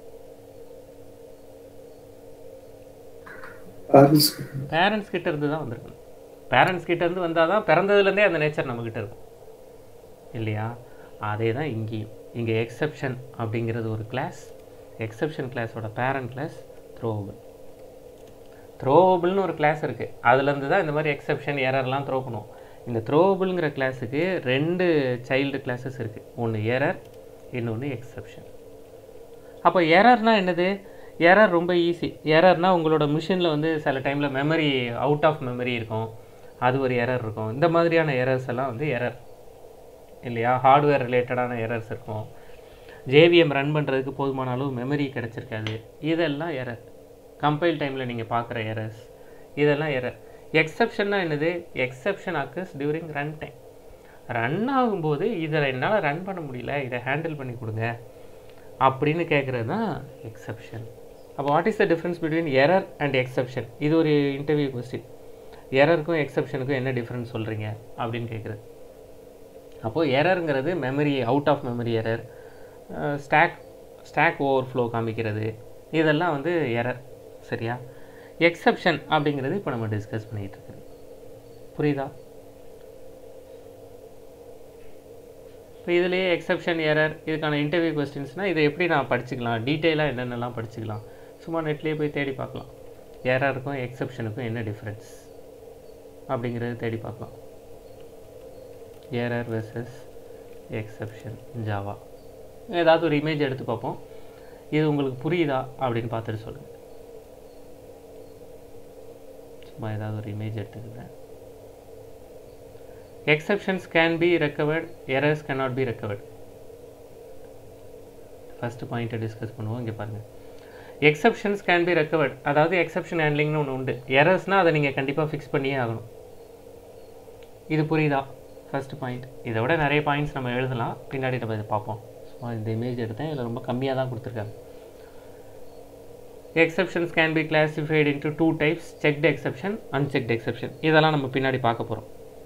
பேரண்ட்ஸ் பேரண்ட்ஸ் கிட்ட இருந்து தான் வந்திருக்கணும் பேரண்ட்ஸ் கிட்ட இருந்து வந்தால் தான் பிறந்ததுலேருந்தே அந்த நேச்சர் நம்மக்கிட்ட இருக்கும் இல்லையா அதே தான் இங்கேயும் இங்கே எக்ஸப்ஷன் அப்படிங்கிறது ஒரு கிளாஸ் எக்ஸப்ஷன் கிளாஸோட பேரண்ட் கிளாஸ் த்ரோவபிள் த்ரோவபிள்னு ஒரு கிளாஸ் இருக்குது அதுலேருந்து தான் இந்த மாதிரி எக்ஸப்ஷன் எரர்லாம் த்ரோ பண்ணுவோம் இந்த த்ரோவபிள்ங்கிற கிளாஸுக்கு ரெண்டு சைல்டு கிளாஸஸ் இருக்குது ஒன்று எரர் இன்னொன்று எக்ஸப்ஷன் அப்போ எரர்னால் என்னது எரர் ரொம்ப ஈஸி எரர்னால் உங்களோட மிஷினில் வந்து சில டைமில் மெமரி அவுட் ஆஃப் மெமரி இருக்கும் அது ஒரு எரர் இருக்கும் இந்த மாதிரியான எரர்ஸ் எல்லாம் வந்து எரர் இல்லையா ஹார்ட்வேர் ரிலேட்டடான எரர்ஸ் இருக்கும் ஜேவிஎம் ரன் பண்ணுறதுக்கு போதுமான அளவு மெமரி கிடச்சிருக்காது இதெல்லாம் எரர் கம்பைல் டைமில் நீங்கள் பார்க்குற எரர்ஸ் இதெல்லாம் எரர் எக்ஸப்ஷன்னா என்னது exception occurs during run time run ஆகும்போது இதை என்னால் ரன் பண்ண முடியல இதை ஹேண்டில் பண்ணி கொடுங்க அப்படின்னு கேட்குறது தான் எக்ஸப்ஷன் அப்போ what is the difference between error and exception இது ஒரு இன்டர்வியூ கொஸ்டின் எரருக்கும் எக்ஸப்ஷனுக்கும் என்ன டிஃப்ரென்ஸ் சொல்கிறீங்க அப்படின்னு கேட்குறது அப்போது எரருங்கிறது memory out of memory error stack stack overflow காமிக்கிறது இதெல்லாம் வந்து எரர் சரியா எக்ஸப்ஷன் அப்படிங்கிறது இப்போ நம்ம டிஸ்கஸ் பண்ணிகிட்டு இருக்கிறது புரியுதா இப்போ இதுலேயே எக்ஸப்ஷன் எரர் இதுக்கான இன்டர்வியூ கொஸ்டின்ஸ்னால் இதை எப்படி நான் படிச்சுக்கலாம் டீட்டெயிலாக என்னென்னலாம் படிச்சுக்கலாம் சும்மா நெட்லேயே போய் தேடி பார்க்கலாம் எரருக்கும் எக்ஸப்ஷனுக்கும் என்ன டிஃப்ரென்ஸ் அப்படிங்கிறது தேடி பார்க்கலாம் எரர் வெர்சஸ் எக்ஸப்ஷன் ஜாவா ஏதாவது ஒரு இமேஜ் எடுத்து பார்ப்போம் இது உங்களுக்கு புரியுதா அப்படின்னு பார்த்துட்டு சொல்லுங்கள் சும்மா ஏதாவது ஒரு இமேஜ் எடுத்துக்கிறேன் exceptions can be recovered errors cannot be recovered first பாயிண்ட்டை டிஸ்கஸ் பண்ணுவோம் இங்கே பாருங்கள் எக்ஸப்ஷன்ஸ் கேன் பி ரெக்கவர்ட் அதாவது எக்ஸப்ஷன் ஹேண்ட்லிங்னு ஒன்று உண்டு எரர்ஸ்னால் அதை நீங்கள் கண்டிப்பாக ஃபிக்ஸ் பண்ணியே ஆகணும் இது புரியுதா ஃபஸ்ட்டு பாயிண்ட் இதை விட நிறைய பாயிண்ட்ஸ் நம்ம எழுதலாம் பின்னாடி நம்ம இதை பார்ப்போம் ஸோ இந்த இமேஜ் எடுத்தேன் இதில் ரொம்ப கம்மியாக தான் கொடுத்துருக்காங்க exceptions can be classified into two types checked exception unchecked exception இதெல்லாம் நம்ம பின்னாடி பார்க்க போகிறோம்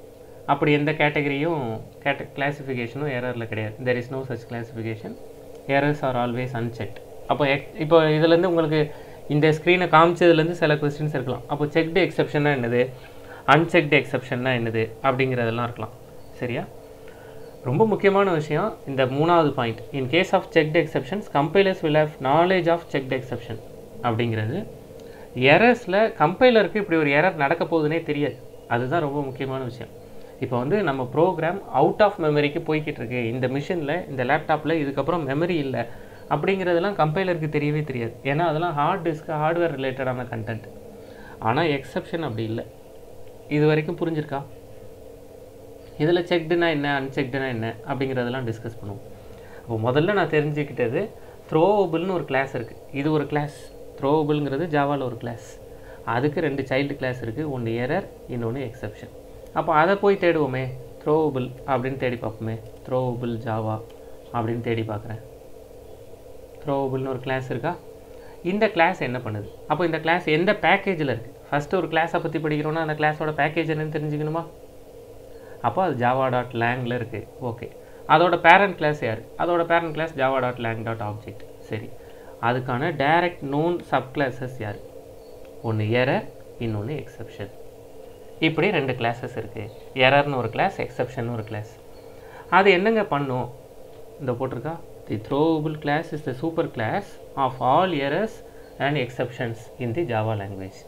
அப்படி எந்த கேட்டகரியும் கேட்ட கிளாசிஃபிகேஷனும் எரரில் கிடையாது there is no such classification errors are always unchecked அப்போ எக் இப்போ இதுலேருந்து உங்களுக்கு இந்த ஸ்க்ரீனை காமிச்சதுலேருந்து சில கொஸ்டின்ஸ் இருக்கலாம் அப்போ செக்டு எக்ஸப்ஷன்னா என்னது அன்செக்டு எக்ஸப்ஷன்னா என்னது அப்படிங்கிறதெல்லாம் இருக்கலாம் சரியா ரொம்ப முக்கியமான விஷயம் இந்த மூணாவது point in case of checked exceptions compilers will have knowledge of checked exception அப்படிங்கிறது எரர்ஸில் கம்பைலருக்கு இப்படி ஒரு எரர் நடக்க போகுதுன்னே தெரியாது அதுதான் ரொம்ப முக்கியமான விஷயம் இப்போ வந்து நம்ம ப்ரோக்ராம் அவுட் ஆஃப் மெமரிக்கு போய்கிட்டு இருக்கு இந்த மிஷினில் இந்த லேப்டாப்பில் இதுக்கப்புறம் மெமரி இல்லை அப்படிங்கிறதெல்லாம் கம்பைலருக்கு தெரியவே தெரியாது ஏன்னா அதெல்லாம் ஹார்ட் டிஸ்க் ஹார்ட்வேர் ரிலேட்டடான கண்டென்ட் ஆனால் எக்ஸப்ஷன் அப்படி இல்லை இது வரைக்கும் புரிஞ்சிருக்கா இதில் செக்டுனா என்ன அன்செக்டுனா என்ன அப்படிங்கிறதெல்லாம் டிஸ்கஸ் பண்ணுவோம் அப்போ முதல்ல நான் தெரிஞ்சுக்கிட்டது த்ரோவபிள்னு ஒரு கிளாஸ் இருக்குது இது ஒரு கிளாஸ் த்ரோவபிள்ங்கிறது ஜாவாவில் ஒரு கிளாஸ் அதுக்கு ரெண்டு சைல்டு கிளாஸ் இருக்குது ஒன்று எரர் இன்னொன்று எக்ஸப்ஷன் அப்போ அதை போய் தேடுவோமே த்ரோவபிள் அப்படின்னு தேடி பார்ப்போமே த்ரோவபிள் ஜாவா அப்படின்னு தேடி பார்க்குறேன் த்ரோவபிள்னு ஒரு கிளாஸ் இருக்கா இந்த கிளாஸ் என்ன பண்ணுது அப்போ இந்த கிளாஸ் எந்த பேக்கேஜில் இருக்குது ஃபஸ்ட்டு ஒரு கிளாஸை பற்றி படிக்கிறோன்னா அந்த கிளாஸோட பேக்கேஜ் என்னன்னு தெரிஞ்சுக்கணுமா அப்போ அது ஜாவா டாட் லேங்கில் இருக்குது ஓகே அதோட பேரண்ட் கிளாஸ் யார் அதோட parent class Java dot lang dot object சரி அதுக்கான டைரக்ட் நோன் சப் கிளாஸஸ் யார் ஒன்று எரர் இன்னொன்று எக்ஸப்ஷன் இப்படி ரெண்டு கிளாஸஸ் இருக்குது எரர்னு ஒரு கிளாஸ் எக்ஸப்ஷன் ஒரு கிளாஸ் அது என்னங்க பண்ணும் இந்த போட்டிருக்கா the throwable class is the super class of all errors and exceptions in the Java language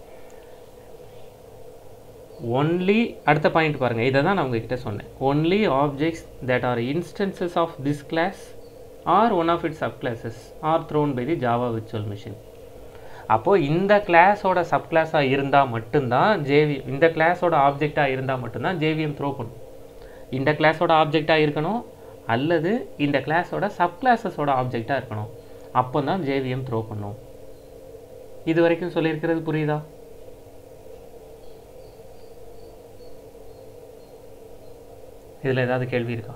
only அடுத்த பாயிண்ட் பாருங்கள் இதை தான் நான் உங்ககிட்ட சொன்னேன் only objects that are instances of this class or one of its subclasses are thrown by the Java virtual machine அப்போது இந்த கிளாஸோட சப் கிளாஸாக இருந்தால் மட்டும்தான் ஜேவி இந்த கிளாஸோட ஆப்ஜெக்டாக இருந்தால் மட்டும்தான் ஜேவிஎம் த்ரோ பண்ணும் இந்த கிளாஸோட ஆப்ஜெக்டாக இருக்கணும் அல்லது இந்த கிளாஸோட சப் கிளாஸஸோட ஆப்ஜெக்டாக இருக்கணும் அப்போ தான் ஜேவிஎம் த்ரோ பண்ணும் இது வரைக்கும் சொல்லியிருக்கிறது புரியுதா இதில் ஏதாவது கேள்வி இருக்கா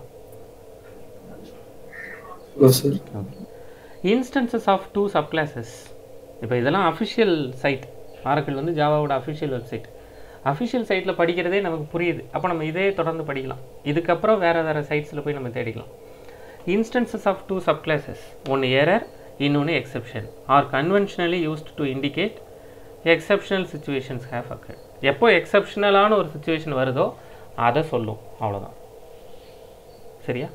sir instances of two subclasses இப்போ இதெல்லாம் அஃபிஷியல் சைட் ஆரக்கிள் வந்து ஜாவாவோட அஃபிஷியல் வெப்சைட் அஃபிஷியல் சைட்டில் படிக்கிறதே நமக்கு புரியுது அப்போ நம்ம இதே தொடர்ந்து படிக்கலாம் இதுக்கப்புறம் வேறு வேறு சைட்ஸில் போய் நம்ம தேடிக்கலாம் instances of two subclasses ஒன்று எரர் இன்னொன்று exception are conventionally used to indicate exceptional situations have occur எப்போ எக்ஸப்ஷனலான ஒரு சுச்சுவேஷன் வருதோ அதை சொல்லும் அவ்வளோதான் சரியா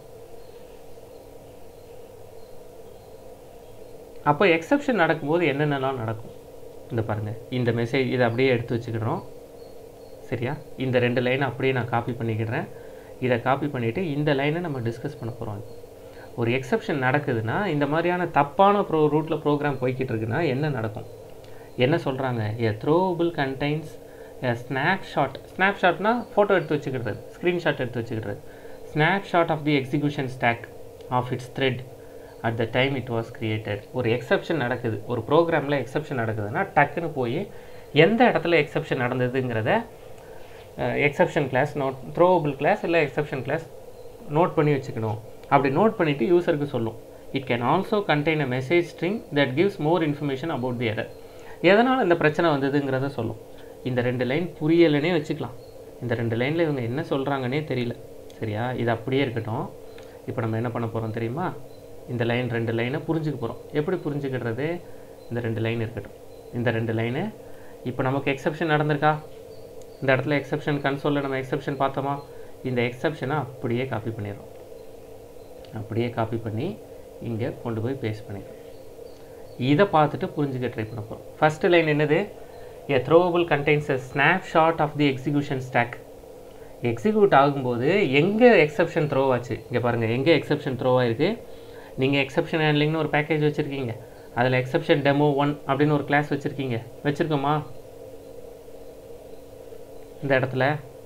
அப்போ எக்ஸப்ஷன் நடக்கும்போது என்னென்னலாம் நடக்கும் இந்த பாருங்கள் இந்த மெசேஜ் இதை அப்படியே எடுத்து வச்சுக்கிடுறோம் சரியா இந்த ரெண்டு லைனை அப்படியே நான் காப்பி பண்ணிக்கிடுறேன் இதை காப்பி பண்ணிவிட்டு இந்த லைனை நம்ம டிஸ்கஸ் பண்ண போகிறோம் ஒரு எக்ஸப்ஷன் நடக்குதுன்னா இந்த மாதிரியான தப்பான ப்ரோ ரூட்டில் ப்ரோக்ராம் போய்கிட்டு இருக்குன்னா என்ன நடக்கும் என்ன சொல்கிறாங்க a throwable contains a snapshot ஸ்னாப்ஷாட்னா ஃபோட்டோ எடுத்து வச்சுக்கிறது ஸ்க்ரீன்ஷாட் எடுத்து வச்சுக்கிறது snapshot of the execution stack of its thread at the time it was created ஒரு எக்ஸப்ஷன் நடக்குது ஒரு ப்ரோக்ராமில் எக்ஸப்ஷன் நடக்குதுன்னா டக்குன்னு போய் எந்த இடத்துல எக்ஸப்ஷன் நடந்ததுங்கிறத exception class note throwable class இல்லை எக்ஸப்ஷன் கிளாஸ் நோட் பண்ணி வச்சுக்கணும் அப்படி நோட் பண்ணிவிட்டு யூசருக்கு சொல்லும் it can also contain a message string that gives more information about the error எதனால் இந்த பிரச்சனை வந்ததுங்கிறத சொல்லும் இந்த ரெண்டு லைன் புரியலைன்னே வச்சுக்கலாம் இந்த ரெண்டு லைனில் இவங்க என்ன சொல்கிறாங்கன்னே தெரியல சரியா இது அப்படியே இருக்கட்டும் இப்போ நம்ம என்ன பண்ண போகிறோம் தெரியுமா இந்த லைன் ரெண்டு லைனை புரிஞ்சுக்க போகிறோம் எப்படி புரிஞ்சுக்கிடுறது இந்த ரெண்டு லைன் இருக்கட்டும் இந்த ரெண்டு லைனு இப்போ நமக்கு எக்ஸப்ஷன் நடந்திருக்கா இந்த இடத்துல எக்ஸப்ஷன் கன்சோலில் நம்ம எக்ஸப்ஷன் பார்த்தோமா இந்த எக்ஸப்ஷனை அப்படியே காப்பி பண்ணிடுறோம் அப்படியே காப்பி பண்ணி இங்கே கொண்டு போய் பேஸ்ட் பண்ணிடுறோம் இதை பார்த்துட்டு புரிஞ்சுக்க ட்ரை பண்ண போகிறோம் ஃபஸ்ட்டு லைன் என்னது a throwable contains a snapshot of the execution stack execute ஆகும்போது எங்கே எக்ஸப்ஷன் த்ரோ ஆச்சு இங்கே பாருங்கள் எங்கே எக்ஸப்ஷன் த்ரோ ஆயிருக்கு நீங்கள் எக்ஸப்ஷன் ஹேண்ட்லிங்னு ஒரு பேக்கேஜ் வச்சுருக்கீங்க அதில் எக்ஸப்ஷன் டெமோ ஒன் அப்படின்னு ஒரு கிளாஸ் வச்சுருக்கீங்க வச்சுருக்கோமா இந்த இடத்துல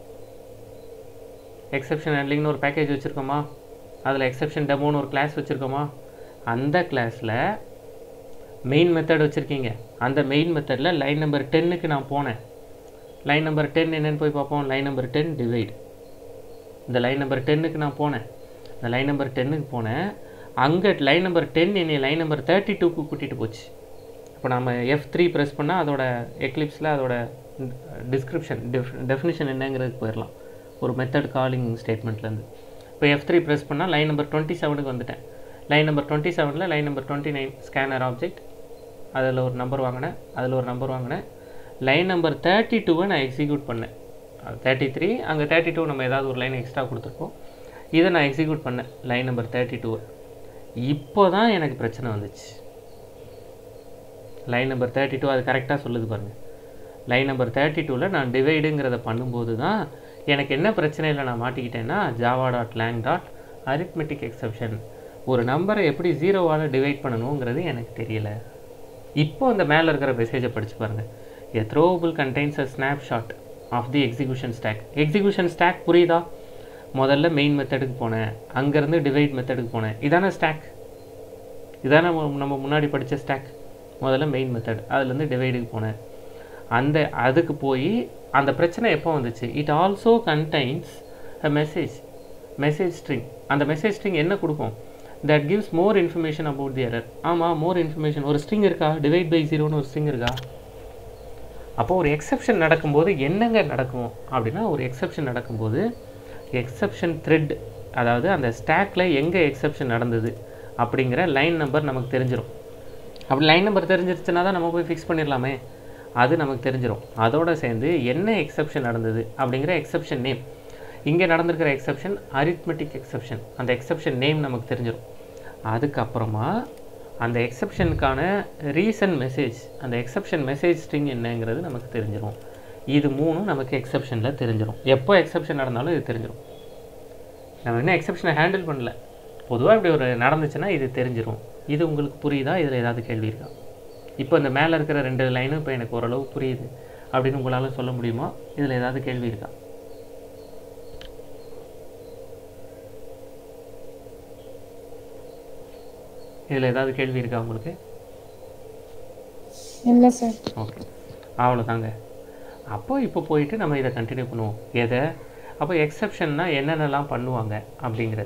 எக்ஸப்ஷன் ஹேண்ட்லிங்னு ஒரு பேக்கேஜ் வச்சுருக்கோமா அதில் எக்ஸப்ஷன் டெமோன்னு ஒரு கிளாஸ் வச்சுருக்கோமா அந்த கிளாஸில் மெயின் மெத்தட் வச்சுருக்கீங்க அந்த மெயின் மெத்தடில் லைன் நம்பர் டென்னுக்கு நான் போனேன் லைன் நம்பர் டென் என்னென்னு போய் பார்ப்போம் லைன் நம்பர் டென் டிவைட் இந்த லைன் நம்பர் டென்னுக்கு நான் போனேன் இந்த லைன் நம்பர் டென்னுக்கு போனேன் அங்கே லைன் நம்பர் டென் என்னை லைன் நம்பர் தேர்ட்டி டூக்கு கூட்டிகிட்டு போச்சு இப்போ நம்ம எஃப் த்ரீ ப்ரெஸ் பண்ணால் அதோட எக்லிப்ஸில் அதோட டிஸ்கிரிப்ஷன் டெஃப் டெஃபினிஷன் என்னங்கிறதுக்கு போயிடலாம் ஒரு மெத்தட் காலிங் ஸ்டேட்மெண்ட்லேருந்து இப்போ எஃப் த்ரீ ப்ரெஸ் பண்ணால் லைன் நம்பர் டுவெண்ட்டி செவனுக்கு வந்துட்டேன் லைன் நம்பர் டுவெண்ட்டி செவனில் line number twenty nine scanner object அதில் ஒரு நம்பர் வாங்கினேன் அதில் ஒரு நம்பர் வாங்கினேன் லைன் நம்பர் தேர்ட்டி டூவை நான் எக்ஸிக்யூட் பண்ணேன் தேர்ட்டி த்ரீ அங்கே தேர்ட்டி டூ நம்ம ஏதாவது ஒரு லைன் எக்ஸ்ட்ரா கொடுத்துருப்போம் இதை நான் எக்ஸிக்யூட் பண்ணேன் லைன் நம்பர் தேர்ட்டி டூவை இப்போ தான் எனக்கு பிரச்சனை வந்துச்சு லைன் நம்பர் தேர்ட்டி டூ அது கரெக்டாக சொல்லுது பாருங்கள் லைன் நம்பர் தேர்ட்டி டூவில் நான் டிவைடுங்கிறத பண்ணும்போது தான் எனக்கு என்ன பிரச்சனையில் நான் மாட்டிக்கிட்டேன்னா Java dot lang dot arithmetic exception ஒரு நம்பரை எப்படி ஜீரோவால் டிவைட் பண்ணணுங்கிறது எனக்கு தெரியல இப்போ அந்த மேலே இருக்கிற மெசேஜை படித்து பாருங்கள் a throwable contains a snapshot of the execution stack execution stack புரியுதா முதல்ல மெயின் மெத்தடுக்கு போனேன் அங்கேருந்து டிவைட் மெத்தடுக்கு போனேன் இதான ஸ்டாக் இதான நம்ம- நம்ம முன்னாடி படித்த ஸ்டாக் முதல்ல மெயின் மெத்தட் அதுலேருந்து டிவைடுக்கு போனேன் அந்த அதுக்கு போய் அந்த பிரச்சனை எப்போ வந்துச்சு it also contains a message message string அந்த மெசேஜ் ஸ்ட்ரிங் என்ன கொடுக்கும் that gives more information about the error ஆமாம் மோர் இன்ஃபர்மேஷன் ஒரு ஸ்ட்ரிங் இருக்கா டிவைட் பை ஜீரோன்னு ஒரு ஸ்ட்ரிங் இருக்கா அப்போ ஒரு எக்ஸெப்ஷன் நடக்கும்போது என்னங்க நடக்கும் அப்படின்னா ஒரு எக்ஸெப்ஷன் நடக்கும்போது எக்ஸெப்ஷன் த்ரெட் அதாவது அந்த ஸ்டாக்ல எங்கே எக்ஸெப்ஷன் நடந்தது அப்படிங்கிற லைன் நம்பர் நமக்கு தெரிஞ்சிடும் அப்படி லைன் நம்பர் தெரிஞ்சிருச்சுன்னா தான் நம்ம போய் ஃபிக்ஸ் பண்ணிடலாமே அது நமக்கு தெரிஞ்சிடும் அதோட சேர்ந்து என்ன எக்ஸெப்ஷன் நடந்தது அப்படிங்கிற எக்ஸெப்ஷன் நேம் இங்கே நடந்திருக்கிற எக்ஸெப்ஷன் அரித்மெட்டிக் எக்ஸெப்ஷன் அந்த எக்ஸெப்ஷன் நேம் நமக்கு தெரிஞ்சிடும் அதுக்கப்புறமா அந்த எக்ஸெப்ஷனுக்கான ரீசன் மெசேஜ் அந்த எக்ஸெப்ஷன் மெசேஜ் ஸ்ட்ரிங் என்னங்கிறது நமக்கு தெரிஞ்சிடும் இது மூணும் நமக்கு எக்ஸெப்ஷனில் தெரிஞ்சிடும் எப்போ எக்ஸெப்ஷன் நடந்தாலும் இது தெரிஞ்சிடும் நம்ம இன்னும் எக்ஸெப்ஷனை ஹேண்டில் பண்ணல பொதுவாக இப்படி ஒரு நடந்துச்சுன்னா இது தெரிஞ்சிடும் இது உங்களுக்கு புரியுதா இதில் ஏதாவது கேள்வி இருக்கா இப்போ இந்த மேலே இருக்கிற ரெண்டு லைனும் இப்போ எனக்கு ஓரளவு புரியுது அப்படின்னு உங்களால் சொல்ல முடியுமா இதில் ஏதாவது கேள்வி இருக்கா இதில் ஏதாவது கேள்வி இருக்கா உங்களுக்கு இல்லை சார் ஓகே அவ்வளோதாங்க அப்போ இப்போ போயிட்டு நம்ம இதை கண்டினியூ பண்ணுவோம் எதை அப்போ எக்ஸெப்ஷன்னா என்னென்னலாம் பண்ணுவாங்க அப்படிங்கிறது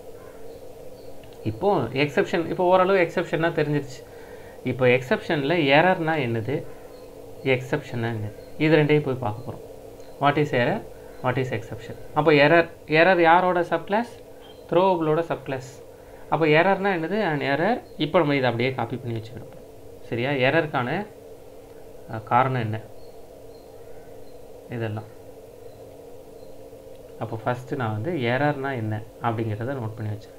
இப்போ எக்ஸெப்ஷன் இப்போ ஓரளவு எக்ஸெப்ஷன்னா தெரிஞ்சிருச்சு இப்போ எக்ஸெப்ஷனில் எரர்னா என்னது எக்ஸெப்ஷன்னா என்னது இது ரெண்டையும் போய் பார்க்க போகிறோம் what is error what is exception அப்போ எரர் எரர் யாரோட சப்கிளாஸ் த்ரோவபிளோட சப்கிளாஸ் அப்போ எரர்னா என்னது அண்ட் எரர் இப்போ நம்ம இதை அப்படியே காப்பி பண்ணி வச்சுக்கிறோம் சரியா எரருக்கான அஹ், காரணம் என்ன இதெல்லாம் அப்போ ஃபஸ்ட்டு நான் வந்து எரர்னா என்ன அப்படிங்கிறத நோட் பண்ணி வச்சுக்கிறேன்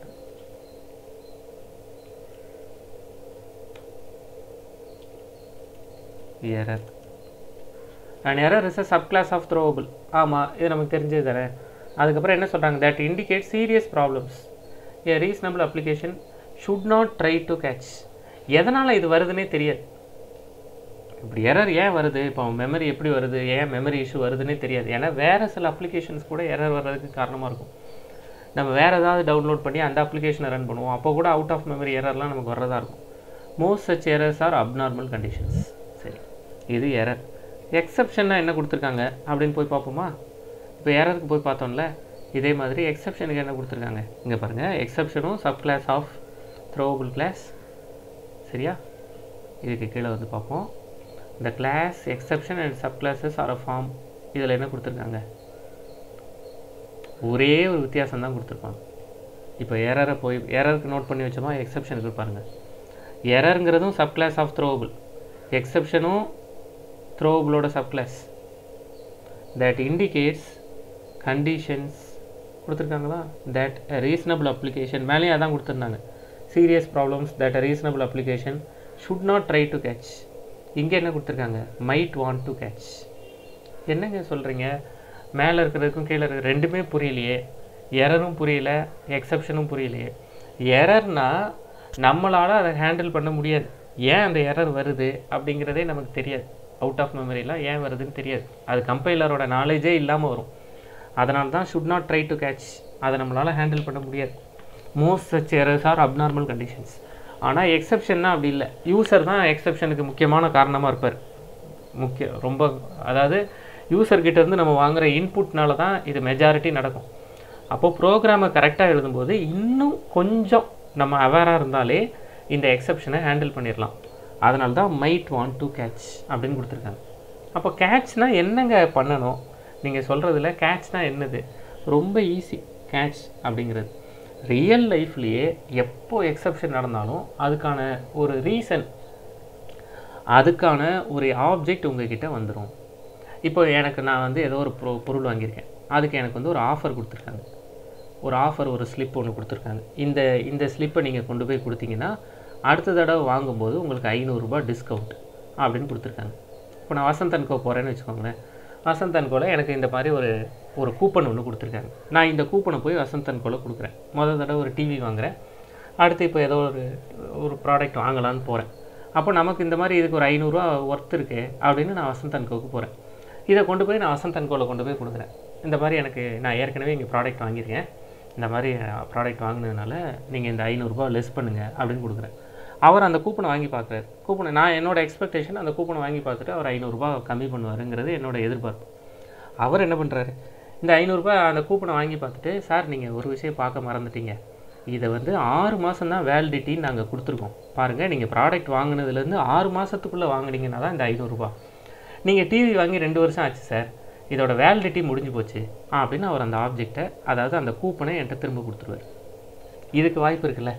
error and error is a subclass of throwable ஆமாம் இது நமக்கு தெரிஞ்சது தானே அதுக்கப்புறம் என்ன சொல்கிறாங்க that indicate serious problems a reasonable application should not try to catch எதனால் இது வருதுன்னே தெரியாது இப்படி எரர் ஏன் வருது இப்போ மெமரி எப்படி வருது ஏன் மெமரி இஷ்யூ வருதுன்னே தெரியாது ஏன்னா வேறு சில அப்ளிகேஷன்ஸ் கூட எரர் வர்றதுக்கு காரணமாக இருக்கும் நம்ம வேறு ஏதாவது டவுன்லோட் பண்ணி அந்த அப்ளிகேஷனை ரன் பண்ணுவோம் அப்போ கூட அவுட் ஆஃப் மெமரி எரர்லாம் நமக்கு வர்றதா இருக்கும் most such errors are abnormal conditions சரி இது எரர் எக்ஸப்ஷன்னா என்ன கொடுத்துருக்காங்க அப்படின்னு போய் பார்ப்போமா இப்போ எரருக்கு போய் பார்த்தோம்ல இதே மாதிரி எக்ஸப்ஷனுக்கு என்ன கொடுத்துருக்காங்க இங்கே பாருங்கள் எக்ஸப்ஷனும் subclass of throwable class சரியா இதுக்கு கீழே வந்து பார்ப்போம் இந்த class exception and subclasses are a form இதில் என்ன கொடுத்துருக்காங்க ஒரே ஒரு வித்தியாசம் தான் கொடுத்துருப்பாங்க இப்போ எரரை போய் எரருக்கு நோட் பண்ணி வச்சோமா எக்ஸப்ஷனுக்கு பாருங்கள் எரருங்கிறதும் சப் கிளாஸ் ஆஃப் த்ரோவபிள் எக்ஸப்ஷனும் த்ரோவபிளோட subclass that indicates conditions கொடுத்துருக்காங்களா தட் ரீசனபிள் அப்ளிகேஷன் மேலேயும் அதான் கொடுத்துருந்தாங்க serious problems that reasonable application should not try to catch இங்கே என்ன கொடுத்துருக்காங்க மைட் வாண்ட் டு கேட்ச் என்னங்க சொல்கிறீங்க மேலே இருக்கிறதுக்கும் கீழே இருக்கிற ரெண்டுமே புரியலையே எரரும் புரியல எக்ஸப்ஷனும் புரியலையே எரர்னா நம்மளால் அதை ஹேண்டில் பண்ண முடியாது ஏன் அந்த எரர் வருது அப்படிங்கிறதே நமக்கு தெரியாது அவுட் ஆஃப் மெமரிலாம் ஏன் வருதுன்னு தெரியாது அது கம்பைலரோட நாலேஜே இல்லாமல் வரும் அதனால தான் should not try to catch அதை நம்மளால் ஹேண்டில் பண்ண முடியாது most such errors are abnormal conditions ஆனால் எக்ஸப்ஷன்னா அப்படி இல்லை யூசர் தான் எக்ஸப்ஷனுக்கு முக்கியமான காரணமாக இருப்பார் முக்கிய ரொம்ப அதாவது யூசர் கிட்ட இருந்து நம்ம வாங்குற இன்புட்னால தான் இது மெஜாரிட்டி நடக்கும் அப்போ ப்ரோக்ராமை கரெக்டாக எழுதும்போது இன்னும் கொஞ்சம் நம்ம அவேராக இருந்தாலே இந்த எக்ஸப்ஷனை ஹேண்டில் பண்ணிடலாம் அதனால தான் மைட் வாண்ட் டு கேட்ச் அப்படின்னு கொடுத்துருக்காங்க அப்போ கேட்ச்னா என்னங்க பண்ணணும் நீங்கள் சொல்கிறதுல கேட்ச்னா என்னது ரொம்ப ஈஸி கேட்ச் அப்படிங்கிறது ரியல் லைஃப்லேயே எப்போ எக்ஸப்ஷன் நடந்தாலும் அதுக்கான ஒரு ரீசன் அதுக்கான ஒரு ஆப்ஜெக்ட் உங்ககிட்ட வந்துடும் இப்போ எனக்கு நான் வந்து ஏதோ ஒரு பொ பொருள் வாங்கியிருக்கேன் அதுக்கு எனக்கு வந்து ஒரு ஆஃபர் கொடுத்துருக்காங்க ஒரு ஆஃபர் ஒரு ஸ்லிப் ஒன்று கொடுத்துருக்காங்க இந்த இந்த ஸ்லிப்பை நீங்கள் கொண்டு போய் கொடுத்தீங்கன்னா அடுத்த தடவை வாங்கும்போது உங்களுக்கு ஐநூறுரூபா டிஸ்கவுண்ட் அப்படின்னு கொடுத்துருக்காங்க இப்போ நான் வசந்த் அன்கோ போகிறேன்னு வச்சுக்கோங்களேன் வசந்த் அன்கோவில் எனக்கு இந்த மாதிரி ஒரு ஒரு கூப்பன் ஒன்று கொடுத்துருக்காங்க நான் இந்த கூப்பனை போய் வசந்த் அன்கோவில் கொடுக்குறேன் முதல் தடவை ஒரு டிவி வாங்குறேன் அடுத்து இப்போ ஏதோ ஒரு ஒரு ப்ராடக்ட் வாங்கலான்னு போகிறேன் அப்போ நமக்கு இந்த மாதிரி இதுக்கு ஒரு ஐநூறுரூவா ஒர்த் இருக்கு அப்படின்னு நான் வசந்த் அன்கோவுக்கு போகிறேன் இதை கொண்டு போய் நான் வசந்த் அன்கோவில் கொண்டு போய் கொடுக்குறேன் இந்த மாதிரி எனக்கு நான் ஏற்கனவே இங்கே ப்ராடக்ட் வாங்கியிருக்கேன் இந்த மாதிரி ப்ராடக்ட் வாங்கினதுனால நீங்கள் இந்த ஐநூறுரூபா லெஸ் பண்ணுங்கள் அப்படின்னு கொடுக்குறேன் அவர் அந்த கூப்பனை வாங்கி பார்க்குறாரு கூப்பனை நான் என்னோட எக்ஸ்பெக்டேஷன் அந்த கூப்பனை வாங்கி பார்த்துட்டு அவர் ஐநூறுரூபா கம்மி பண்ணுவாருங்கிறது என்னோட எதிர்பார்ப்பு அவர் என்ன பண்ணுறாரு இந்த ஐநூறுரூபா அந்த கூப்பனை வாங்கி பார்த்துட்டு சார் நீங்கள் ஒரு விஷயம் பார்க்க மறந்துட்டீங்க இதை வந்து ஆறு மாதம் தான் வேலிடிட்டின்னு நாங்கள் கொடுத்துருக்கோம் பாருங்கள் நீங்கள் ப்ராடக்ட் வாங்கினதுலேருந்து ஆறு மாதத்துக்குள்ளே வாங்குனீங்கன்னா தான் இந்த ஐநூறுரூபா நீங்கள் டிவி வாங்கி ரெண்டு வருஷம் ஆச்சு சார் இதோட வேலிடிட்டி முடிஞ்சு போச்சு ஆ அப்படின்னு அவர் அந்த ஆப்ஜெக்டை அதாவது அந்த கூப்பனை என்கிட்ட திரும்ப கொடுத்துருவார் இதுக்கு வாய்ப்பு இருக்குல்ல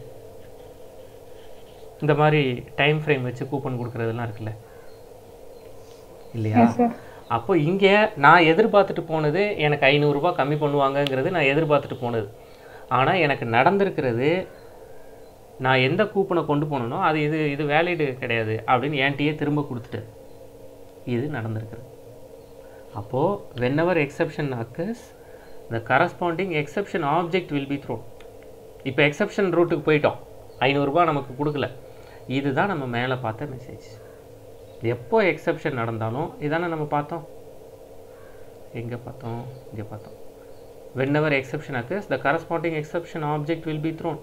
இந்த மாதிரி டைம் ஃப்ரேம் வச்சு கூப்பன் கொடுக்குறதெல்லாம் இருக்குல்ல இல்லையா அப்போ இங்கே நான் எதிர்பார்த்துட்டு போனது எனக்கு ஐநூறுரூபா கம்மி பண்ணுவாங்கங்கிறது நான் எதிர்பார்த்துட்டு போனது ஆனால் எனக்கு நடந்திருக்கிறது நான் எந்த கூப்பனை கொண்டு போனனோ அது இது இது வேலிடு கிடையாது அப்படின்னு என்கிட்டயே திரும்ப கொடுத்துட்டு இது நடந்திருக்குது அப்போது whenever exception occurs the corresponding exception object will be thrown இப்போ எக்ஸப்ஷன் ரூட்டுக்கு போயிட்டோம் ஐநூறுரூபா நமக்கு கொடுக்கல இதுதான் நம்ம மேலே பார்த்த மெசேஜ் எப்போ எக்ஸப்ஷன் நடந்தாலும் இதானே நம்ம பார்த்தோம் எங்கே பார்த்தோம் இங்கே பார்த்தோம் whenever exception occurs the corresponding exception object will be thrown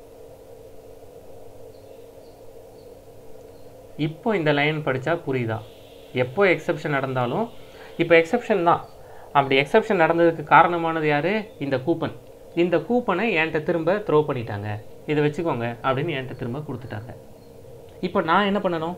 இப்போ இந்த லைன் படித்தா புரியுதா எப்போ எக்ஸப்ஷன் நடந்தாலும் இப்போ எக்ஸப்ஷன் தான் அப்படி எக்ஸப்ஷன் நடந்ததுக்கு காரணமானது யார் இந்த கூப்பன் இந்த கூப்பனை என்கிட்ட திரும்ப த்ரோ பண்ணிட்டாங்க இதை வச்சுக்கோங்க அப்படின்னு என்கிட்ட திரும்ப கொடுத்துட்டாங்க இப்போ நான் என்ன பண்ணணும்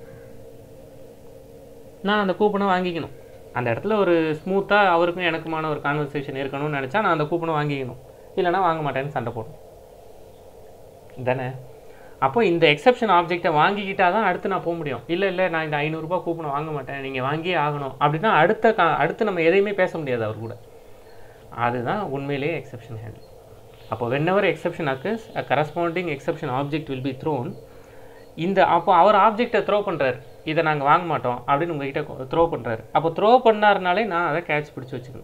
நான் அந்த கூப்பனை வாங்கிக்கணும் அந்த இடத்துல ஒரு ஸ்மூத்தாக அவருக்கும் எனக்குமான ஒரு கான்வர்சேஷன் இருக்கணும்னு நினச்சா நான் அந்த கூப்பனை வாங்கிக்கணும் இல்லைனா வாங்க மாட்டேன்னு சண்டை போடணும் தானே அப்போ இந்த எக்ஸப்ஷன் ஆப்ஜெக்டை வாங்கிக்கிட்டா தான் அடுத்து நான் போக முடியும் இல்லை இல்லை நான் இந்த ஐநூறுரூபா கூப்பனை வாங்க மாட்டேன் நீங்கள் வாங்கியே ஆகணும் அப்படின்னா அடுத்த கா அடுத்து நம்ம எதையுமே பேச முடியாது அவர் கூட அதுதான் உண்மையிலேயே எக்ஸப்ஷன் ஹேண்டில் அப்போ whenever exception occurs a corresponding exception object will be thrown இந்த அப்போ அவர் ஆப்ஜெக்டை த்ரோ பண்ணுறாரு இதை நாங்கள் வாங்க மாட்டோம் அப்படின்னு உங்ககிட்ட த்ரோ பண்ணுறாரு அப்போ த்ரோ பண்ணாருனாலே நான் அதை கேட்ச் பிடிச்சி வச்சுக்கணும்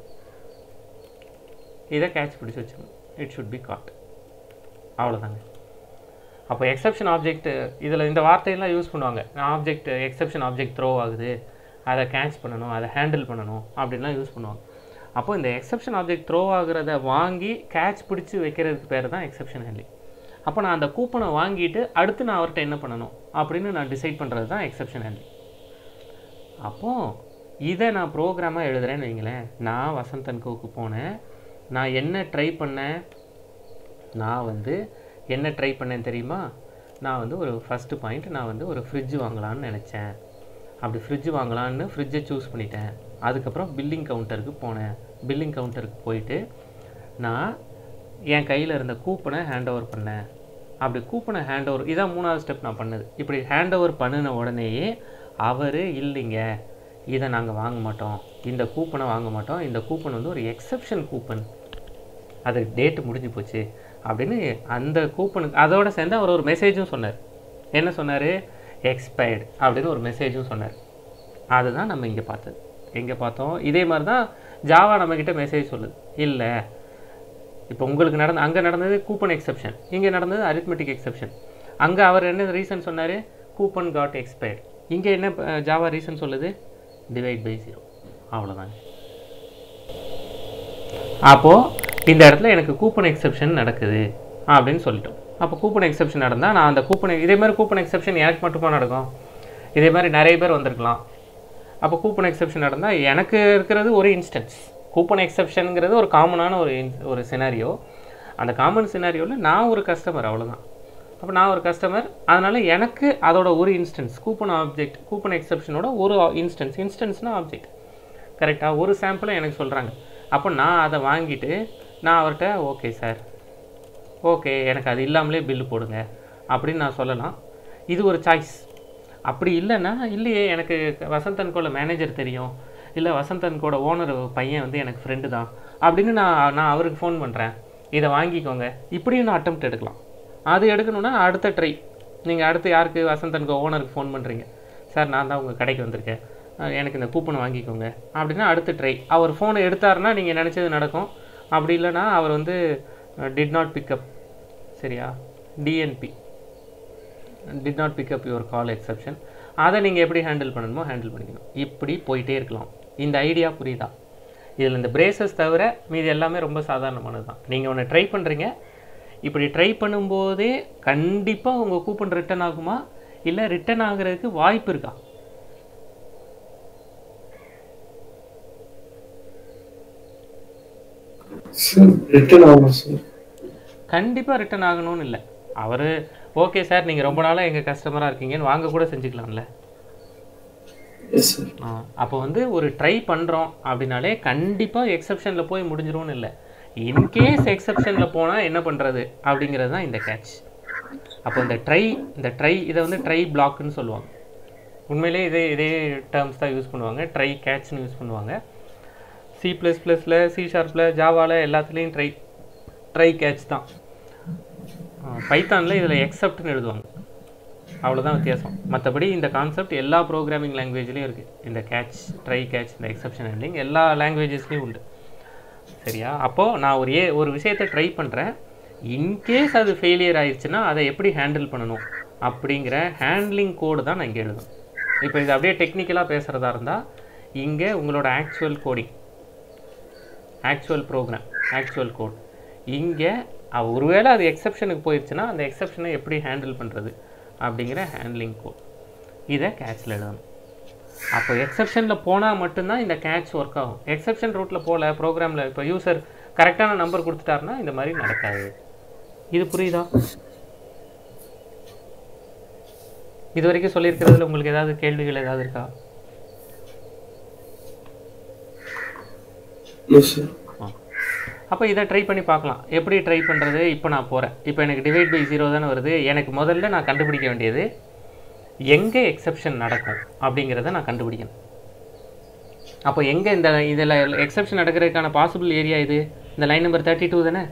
இதை கேட்ச் பிடிச்சி வச்சுக்கணும் இட் ஷுட் பி காட் அவ்வளோதாங்க அப்போ எக்ஸப்ஷன் ஆப்ஜெக்ட் இதில் இந்த வார்த்தையெல்லாம் யூஸ் பண்ணுவாங்க ஆப்ஜெக்ட் எக்ஸப்ஷன் ஆப்ஜெக்ட் த்ரோ ஆகுது அதை கேட்ச் பண்ணணும் அதை ஹேண்டில் பண்ணணும் அப்படின்லாம் யூஸ் பண்ணுவாங்க அப்போ இந்த எக்ஸப்ஷன் ஆப்ஜெக்ட் த்ரோ ஆகுறத வாங்கி கேட்ச் பிடிச்சி வைக்கிறதுக்கு பேர் தான் எக்ஸப்ஷன் ஹேண்ட்லிங் அப்போ நான் அந்த கூப்பனை வாங்கிட்டு அடுத்து நான் அவர்கிட்ட என்ன பண்ணணும் அப்படின்னு நான் டிசைட் பண்ணுறது தான் எக்ஸப்ஷன் ஹேண்ட்லிங் அப்போது இதை நான் ப்ரோக்ராமாக எழுதுறேன்னு வைங்களேன் நான் வசந்த் அன்கோவுக்கு போனேன் நான் என்ன ட்ரை பண்ணேன் நான் வந்து என்ன ட்ரை பண்ணேன் தெரியுமா நான் வந்து ஒரு ஃபஸ்ட்டு பாயிண்ட் நான் வந்து ஒரு ஃப்ரிட்ஜ் வாங்கலான்னு நினச்சேன் அப்படி ஃப்ரிட்ஜ் வாங்கலான்னு ஃப்ரிட்ஜை சூஸ் பண்ணிட்டேன் அதுக்கப்புறம் பில்லிங் கவுண்டருக்கு போனேன் பில்லிங் கவுண்டருக்கு போயிட்டு நான் என் கையில் இருந்த கூப்பனை ஹேண்ட் ஓவர் பண்ணேன் அப்படி கூப்பனை ஹேண்ட் ஓவர் இதான் மூணாவது ஸ்டெப் நான் பண்ணது இப்படி ஹேண்ட் ஓவர் பண்ணின உடனேயே அவர் இல்லைங்க இதை நாங்கள் வாங்க மாட்டோம் இந்த கூப்பனை வாங்க மாட்டோம் இந்த கூப்பன் வந்து ஒரு எக்ஸப்ஷன் கூப்பன் அது டேட்டு முடிஞ்சு போச்சு அப்படின்னு அந்த கூப்பனுக்கு அதோட சேர்ந்து அவர் ஒரு மெசேஜும் சொன்னார் என்ன சொன்னார் எக்ஸ்பயர்டு அப்படின்னு ஒரு மெசேஜும் சொன்னார் அதுதான் நம்ம இங்கே பார்த்தது எங்கே பார்த்தோம் இதே மாதிரி தான் ஜாவா நம்மக்கிட்ட மெசேஜ் சொல்லுது இல்லை இப்போ உங்களுக்கு நடந்த அங்கே நடந்தது கூப்பன் எக்ஸப்ஷன் இங்கே நடந்தது அரித்மெட்டிக் எக்ஸப்ஷன் அங்கே அவர் என்ன ரீசன் சொன்னார் கூப்பன் காட் எக்ஸ்பயர்ட் இங்கே என்ன ஜாவா ரீசன் சொல்லுது டிவைட் பை ஜீரோ அவ்வளோதாங்க அப்போது இந்த இடத்துல எனக்கு கூப்பன் எக்ஸப்ஷன் நடக்குது அப்படின்னு சொல்லிட்டோம் அப்போ கூப்பன் எக்ஸப்ஷன் நடந்தால் நான் அந்த கூப்பன் இதே மாதிரி கூப்பன் எக்ஸப்ஷன் எனக்கு மட்டுமா நடக்கும் இதே மாதிரி நிறைய பேர் வந்திருக்கலாம் அப்போ கூப்பன் எக்ஸப்ஷன் நடந்தால் எனக்கு இருக்கிறது ஒரு இன்ஸ்டன்ஸ் கூப்பன் எக்ஸப்ஷனுங்கிறது ஒரு காமனான ஒரு in- ஒரு சினாரியோ அந்த காமன் சினாரியோவில் நான் ஒரு கஸ்டமர் அவ்வளவுதான் அப்போ நான் ஒரு கஸ்டமர் அதனால் எனக்கு அதோட ஒரு இன்ஸ்டன்ஸ் கூப்பன் ஆப்ஜெக்ட் கூப்பன் எக்ஸப்ஷனோட ஒரு இன்ஸ்டன்ஸ் இன்ஸ்டன்ஸ்னால் ஆப்ஜெக்ட் கரெக்டாக ஒரு சாம்பிளை எனக்கு சொல்கிறாங்க அப்போ நான் அதை வாங்கிட்டு நான் அவர்கிட்ட ஓகே சார் ஓகே எனக்கு அது இல்லாமலே பில்லு போடுங்க அப்படின்னு நான் சொல்லலாம் இது ஒரு சாய்ஸ் அப்படி இல்லைன்னா இல்லையே எனக்கு வசந்தன் கோல மேனேஜர் தெரியும் இல்லை வசந்தன் கூட ஓனர் பையன் வந்து எனக்கு ஃப்ரெண்டு தான் அப்படின்னு நான் நான் அவருக்கு ஃபோன் பண்ணுறேன் இதை வாங்கிக்கோங்க இப்படியும் நான் அட்டம்ப்ட் எடுக்கலாம் அது எடுக்கணும்னா அடுத்த ட்ரை நீங்கள் அடுத்து யாருக்கு வசந்தன் கோ ஓனருக்கு ஃபோன் பண்ணுறீங்க சார் நான் தான் உங்கள் கடைக்கு வந்திருக்கேன் அஹ் எனக்கு இந்த கூப்பனை வாங்கிக்கோங்க அப்படின்னா அடுத்த ட்ரை அவர் ஃபோனை எடுத்தாருன்னா நீங்கள் நினச்சது நடக்கும் அப்படி இல்லைன்னா அவர் வந்து டிட் நாட் பிக்கப் சரியா DNP did not pick up your call exception அதை நீங்கள் எப்படி ஹேண்டில் பண்ணணுமோ ஹேண்டில் பண்ணிக்கணும் இப்படி போயிட்டே இருக்கலாம் இந்த ஐடியா புரியுதா இதில் இந்த பிரேசஸ் தவிர மீதி எல்லாமே ரொம்ப சாதாரணமானது தான் நீங்கள் ஒன்று ட்ரை பண்ணுறீங்க இப்படி ட்ரை பண்ணும்போதே கண்டிப்பாக உங்கள் கூப்பன் ரிட்டர்ன் ஆகுமா இல்லை ரிட்டர்ன் ஆகுறதுக்கு வாய்ப்பு இருக்கா சார் ரிட்டர்ன் ஆகும் சார் கண்டிப்பாக ரிட்டர்ன் ஆகணும்னு இல்லை அவர் ஓகே சார் நீங்கள் ரொம்ப நாளாக எங்கள் கஸ்டமராக இருக்கீங்கன்னு வாங்க கூட செஞ்சுக்கலாம்ல எஸ் சார் ஆ, அப்போ வந்து ஒரு ட்ரை பண்ணுறோம் அப்படின்னாலே கண்டிப்பாக எக்ஸப்ஷனில் போய் முடிஞ்சிரும்னு இல்லை இன்கேஸ் எக்ஸப்ஷனில் போனால் என்ன பண்ணுறது அப்படிங்கிறது தான் இந்த கேட்ச் அப்போ இந்த ட்ரை இந்த ட்ரை இதை வந்து ட்ரை பிளாக்னு சொல்லுவாங்க உண்மையிலே இதே இதே டேர்ம்ஸ் தான் யூஸ் பண்ணுவாங்க ட்ரை கேட்ச்னு யூஸ் பண்ணுவாங்க சி ப்ளஸ் ப்ளஸில் சி ஷார்ப்பில் ஜாவாவில் எல்லாத்துலேயும் ட்ரை ட்ரை கேட்ச் தான் பைத்தானில் இதில் எக்ஸப்ட்னு எழுதுவாங்க அவ்வளோதான் வித்தியாசம் மற்றபடி இந்த கான்செப்ட் எல்லா ப்ரோக்ராமிங் லாங்குவேஜ்லேயும் இருக்குது இந்த கேட்ச் ட்ரை கேட்ச் இந்த எக்ஸப்ஷன் ஹேண்ட்லிங் எல்லா லாங்குவேஜஸ்லேயும் உண்டு சரியா அப்போது நான் ஒரு ஏ ஒரு விஷயத்தை ட்ரை பண்ணுறேன் இன்கேஸ் அது ஃபெயிலியர் ஆயிடுச்சுன்னா அதை எப்படி ஹேண்டில் பண்ணணும் அப்படிங்கிற ஹேண்ட்லிங் கோடு தான் நான் இங்கே எழுதணும் இப்போ இது அப்படியே டெக்னிக்கலாக பேசுகிறதா இருந்தால் இங்கே உங்களோட actual coding actual program actual code இங்கே ஒருவேளை அது எக்ஸப்ஷனுக்கு போயிடுச்சுன்னா அந்த எக்ஸப்ஷனை எப்படி ஹேண்டில் பண்ணுறது அப்படிங்கிற ஹேண்ட்லிங் கோட் இதை கேட்சில் எழுதணும் அப்போ எக்ஸப்ஷனில் போனால் மட்டும்தான் இந்த கேட்ச் ஒர்க் ஆகும் எக்ஸப்ஷன் ரூட்டில் போகல ப்ரோக்ராமில் இப்போ யூசர் கரெக்டான நம்பர் கொடுத்துட்டாருன்னா இந்த மாதிரி நடக்காது இது புரியுதா இது வரைக்கும் சொல்லியிருக்கிறதுல உங்களுக்கு ஏதாவது கேள்விகள் ஏதாவது இருக்கா நோ சார் அப்போ இதை ட்ரை பண்ணி பார்க்கலாம் எப்படி ட்ரை பண்ணுறது இப்போ நான் போகிறேன் இப்போ எனக்கு டிவைட் பை ஜீரோ தானே வருது எனக்கு முதல்ல நான் கண்டுபிடிக்க வேண்டியது எங்கே எக்ஸப்ஷன் நடக்கும் அப்படிங்கிறத நான் கண்டுபிடிக்கணும் அப்போ எங்கே இந்த இதில் எக்ஸப்ஷன் நடக்கிறதுக்கான பாசிபிள் ஏரியா இது இந்த லைன் நம்பர் தேர்ட்டி டூ தானே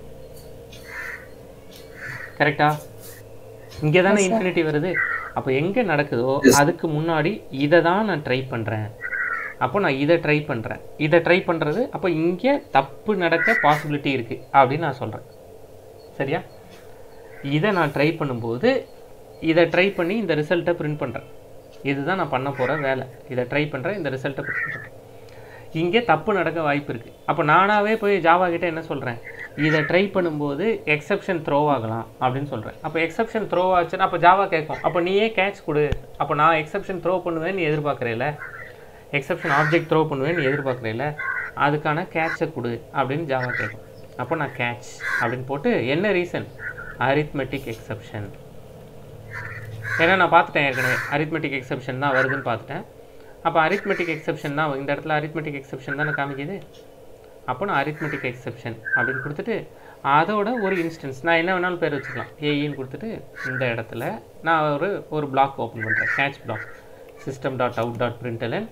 கரெக்டா இங்கே தானே இன்ஃபினிட்டி வருது அப்போ எங்கே நடக்குதோ அதுக்கு முன்னாடி இதை தான் நான் ட்ரை பண்ணுறேன் அப்போ நான் இதை ட்ரை பண்ணுறேன் இதை ட்ரை பண்ணுறது அப்போ இங்கே தப்பு நடக்க பாசிபிலிட்டி இருக்குது அப்படின்னு நான் சொல்கிறேன் சரியா இதை நான் ட்ரை பண்ணும்போது இதை ட்ரை பண்ணி இந்த ரிசல்ட்டை பிரிண்ட் பண்ணுறேன் இதுதான் நான் பண்ண போகிற வேலை இதை ட்ரை பண்ணுறேன் இந்த ரிசல்ட்டை பிரிண்ட் பண்ணுறேன் இங்கே தப்பு நடக்க வாய்ப்பு இருக்குது அப்போ நானாகவே போய் ஜாவா கிட்ட என்ன சொல்கிறேன் இதை ட்ரை பண்ணும்போது எக்ஸப்ஷன் த்ரோ ஆகலாம் அப்படின்னு சொல்கிறேன் அப்போ எக்ஸப்ஷன் த்ரோ ஆச்சுன்னா அப்போ ஜாவா கேட்கும் அப்போ நீயே கேட்ச் கொடு அப்போ நான் எக்ஸப்ஷன் த்ரோ பண்ணுவேன்னு நீ எதிர்பார்க்குறேல எக்ஸப்ஷன் ஆப்ஜெக்ட் த்ரோ பண்ணுவேன்னு எதிர்பார்க்குறேல அதுக்கான கேட்சை கொடு அப்படின்னு ஜாவா கேட்கும் அப்போ நான் கேட்ச் அப்படின்னு போட்டு என்ன ரீசன் அரித்மெட்டிக் எக்ஸப்ஷன் ஏன்னா நான் பார்த்துட்டேன் ஏற்கனவே அரித்மெட்டிக் எக்ஸப்ஷன் தான் வருதுன்னு பார்த்துட்டேன் அப்போ அரித்மெட்டிக் எக்ஸப்ஷன் தான் இந்த இடத்துல அரித்மெட்டிக் எக்ஸப்ஷன் தானே காமிக்குது அப்போ நான் அரித்மெட்டிக் எக்ஸப்ஷன் அப்படின்னு கொடுத்துட்டு அதோட ஒரு இன்ஸ்டன்ஸ் நான் என்ன வேணாலும் பேர் வச்சுக்கலாம் ஏஇன்னு கொடுத்துட்டு இந்த இடத்துல நான் ஒரு ஒரு பிளாக் ஓப்பன் பண்ணுறேன் catch block system dot out dot println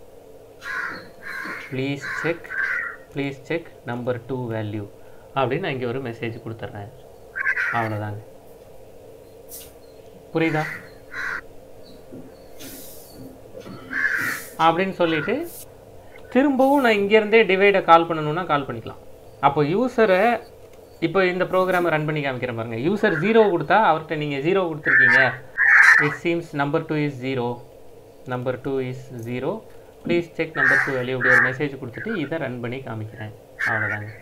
please check please check number two value அப்படின்னு நான் இங்கே ஒரு மெசேஜ் கொடுத்துட்றேன் அவ்வளோதாங்க புரியுதா அப்படின்னு சொல்லிட்டு திரும்பவும் நான் இங்கேருந்தே டிவைடை கால் பண்ணணும்னா கால் பண்ணிக்கலாம் அப்போ யூசரை இப்போ இந்த ப்ரோக்ராமை ரன் பண்ணி காமிக்கிறேன் பாருங்க யூசர் ஜீரோ கொடுத்தா அவர்கிட்ட நீங்கள் ஜீரோ கொடுத்துருக்கீங்க it seems number two is zero number two is zero please check number two value இப்படி ஒரு மெசேஜ் கொடுத்துட்டு இதை ரன் பண்ணி காமிக்கிறேன் அவ்வளோதாங்க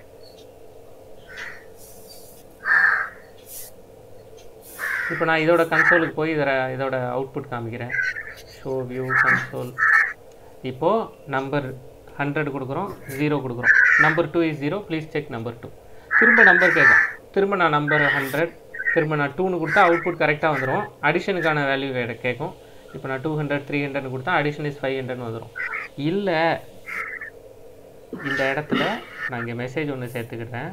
இப்போ நான் இதோட கன்சோலுக்கு போய் இதோட இதோட அவுட்புட் காமிக்கிறேன் ஷோ வியூ கன்சோல் இப்போது நம்பர் ஹண்ட்ரட் கொடுக்குறோம் ஜீரோ கொடுக்குறோம் number two is zero please check number two திரும்ப நம்பர் கேட்கும் திரும்ப நான் நம்பர் ஹண்ட்ரட் திரும்ப நான் டூன்னு கொடுத்தா அவுட்புட் கரெக்டாக வந்துடும் அடிஷனுக்கான வேல்யூ கேட்கும் இப்போ நான் டூ ஹண்ட்ரட் த்ரீ ஹண்ட்ரட் கொடுத்தா அடிஷன் இஸ் ஃபைவ் ஹண்ட்ரட்னு வந்துடும் இல்லை இந்த இடத்துல நான் இங்கே மெசேஜ் ஒன்று சேர்த்துக்கிட்டேன்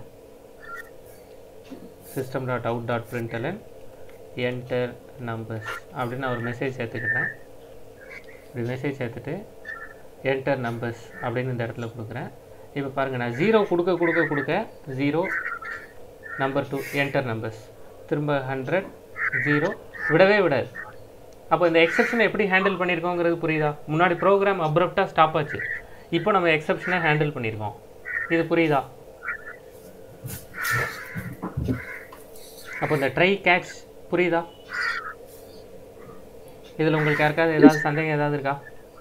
system dot out dot println enter numbers அப்படின்னு நான் ஒரு மெசேஜ் சேர்த்துக்கிட்டேன் இப்படி மெசேஜ் சேர்த்துட்டு என்டர் நம்பர்ஸ் அப்படின்னு இந்த இடத்துல கொடுக்குறேன் இப்போ பாருங்கள் நான் ஜீரோ கொடுக்க கொடுக்க கொடுக்க zero number two enter numbers திரும்ப ஹண்ட்ரட் ஜீரோ விடவே விடாது அப்போ இந்த எக்ஸப்ஷனை எப்படி ஹேண்டில் பண்ணியிருக்கோங்கிறது புரியுதா முன்னாடி ப்ரோக்ராம் அப்ரப்டாக ஸ்டாப் ஆச்சு இப்போ நம்ம எக்ஸப்ஷனை ஹேண்டில் பண்ணியிருக்கோம் இது புரியுதா அப்போ இந்த ட்ரை கேட்ச் புரியுதா இதில் உங்களுக்கு யாருக்காவது ஏதாவது சந்தேகம் ஏதாவது இருக்கா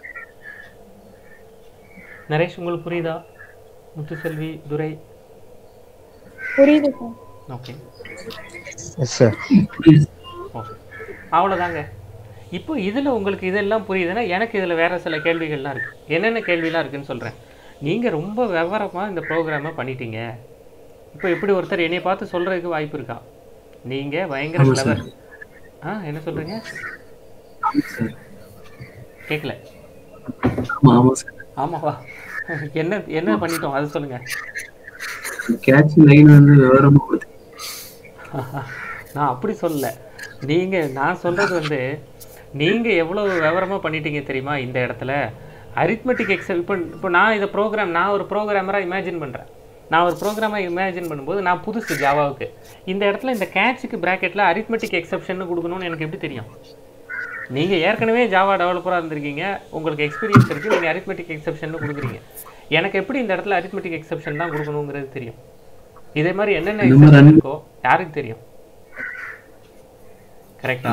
நரேஷ் உங்களுக்கு புரியுதா முத்துசெல்வி துரை புரியுது sir okay yes sir okay அவ்வளோதாங்க இப்போ இதில் உங்களுக்கு இதெல்லாம் புரியுதுன்னா எனக்கு இதில் வேறு சில கேள்விகள்லாம் இருக்குது என்னென்ன கேள்விலாம் இருக்குன்னு சொல்கிறேன் நீங்கள் ரொம்ப விவரமாக இந்த ப்ரோக்ராமை பண்ணிட்டீங்க இப்போ இப்படி ஒருத்தர் என்னைய பார்த்து சொல்கிறதுக்கு வாய்ப்பு இருக்கா நீங்கள் பயங்கர ஆமா கிளவர் ஆ என்ன சொல்கிறீங்க ஆமா சார் கேட்கல ஆமா ஆமா சார் ஆமாவா என்ன என்ன பண்ணிட்டோம் அது சொல்லுங்கள் கேட்ச் லைன் வந்து விவரமா கொடுத்து நான் அப்படி சொல்லல நீங்கள் நான் சொல்கிறது வந்து நீங்கள் எவ்வளோ விவரமாக பண்ணிட்டீங்க தெரியுமா இந்த இடத்துல அரித்மெட்டிக் எக்ஸல் இப்போ இப்போ நான் இதை ப்ரோக்ராம் நான் ஒரு ப்ரோக்ராமராக இமேஜின் பண்ணுறேன் நான் ஒரு ப்ரோக்ராமாக இமேஜின் பண்ணும்போது நான் புதுசு ஜாவாவுக்கு இந்த இடத்துல இந்த கேட்சுக்கு ப்ராக்கெட்டில் அரித்மெட்டிக் எக்ஸப்ஷன் கொடுக்கணும்னு எனக்கு எப்படி தெரியும் நீங்கள் ஏற்கனவே ஜாவா டெவலப்பராக இருந்திருக்கீங்க உங்களுக்கு எக்ஸ்பீரியன்ஸ் இருக்குது நீங்கள் அரித்மெட்டிக் எக்ஸப்ஷன் கொடுக்குறீங்க எனக்கு எப்படி இந்த இடத்துல அரித்மெட்டிக் எக்ஸப்ஷன் தான் கொடுக்கணுங்கிறது தெரியும் இதே மாதிரி என்னென்ன இந்த மாதிரி எக்ஸப்ஷன் அனு- இருக்கோ யாருக்கு தெரியும் கரெக்டா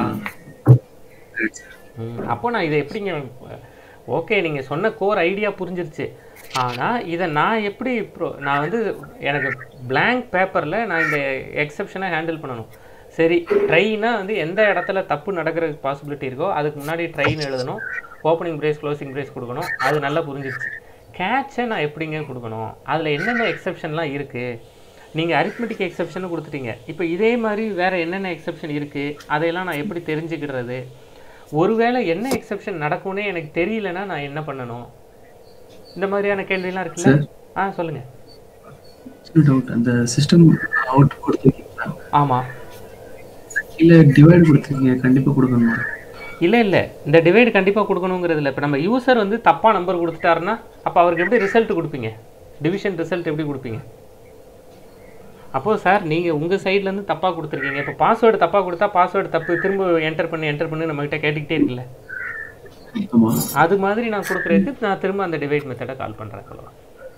ம், அப்போ நான் இதை எப்படிங்க ஓகே நீங்கள் சொன்ன கோர் ஐடியா புரிஞ்சிருச்சு ஆனால் இதை நான் எப்படி ப்ரோ நான் வந்து எனக்கு blank பேப்பரில் நான் இந்த எக்ஸப்ஷனை ஹேண்டில் பண்ணணும் சரி ட்ரைனா வந்து எந்த இடத்துல தப்பு நடக்கிறதுக்கு பாசிபிலிட்டி இருக்கோ அதுக்கு முன்னாடி ட்ரைன் எழுதணும் ஓப்பனிங் பிரேஸ் க்ளோசிங் பிரேஸ் கொடுக்கணும் அது நல்லா புரிஞ்சிருச்சு கேட்சை நான் எப்படிங்க கொடுக்கணும் அதில் என்னென்ன எக்ஸப்ஷன்லாம் இருக்குது நீங்கள் அரித்மெட்டிக் எக்ஸப்ஷன் கொடுத்துட்டீங்க இப்போ இதே மாதிரி வேறு என்னென்ன எக்ஸப்ஷன் இருக்குது அதையெல்லாம் நான் எப்படி தெரிஞ்சுக்கிறது ஒருவேளை என்ன எக்ஸப்ஷன் நடக்கும்னே எனக்கு தெரியலனா நான் என்ன பண்ணணும் இந்த மாதிரியான கேள்விலாம் இருக்குல்ல ஆ சொல்லுங்கள் டவுட் அந்த சிஸ்டம் அவுட் கொடுத்துருக்கீங்களா ஆமாம் இல்ல டிவைட் கொடுத்துருக்கீங்க கண்டிப்பா கொடுக்கணுமா இல்லை இல்லை இந்த டிவைடு கண்டிப்பாக கொடுக்கணுங்கிறது இல்லை இப்போ நம்ம யூசர் வந்து தப்பாக நம்பர் கொடுத்துட்டாருன்னா அப்போ அவருக்கு எப்படி ரிசல்ட் கொடுப்பீங்க டிவிஷன் ரிசல்ட் எப்படி கொடுப்பீங்க அப்போது சார் நீங்கள் உங்கள் சைட்லேருந்து தப்பாக கொடுத்துருக்கீங்க இப்போ பாஸ்வேர்டு தப்பாக கொடுத்தா பாஸ்வேர்டு தப்பு திரும்ப என்டர் பண்ணி என்டர் பண்ணி நம்மகிட்ட கேட்டுக்கிட்டே இருக்குல்ல ஆமா அது மாதிரி நான் கொடுக்குறதுக்கு நான் திரும்ப அந்த டிவைட் மெத்தடை கால் பண்ணுறேன் சொல்லலாம்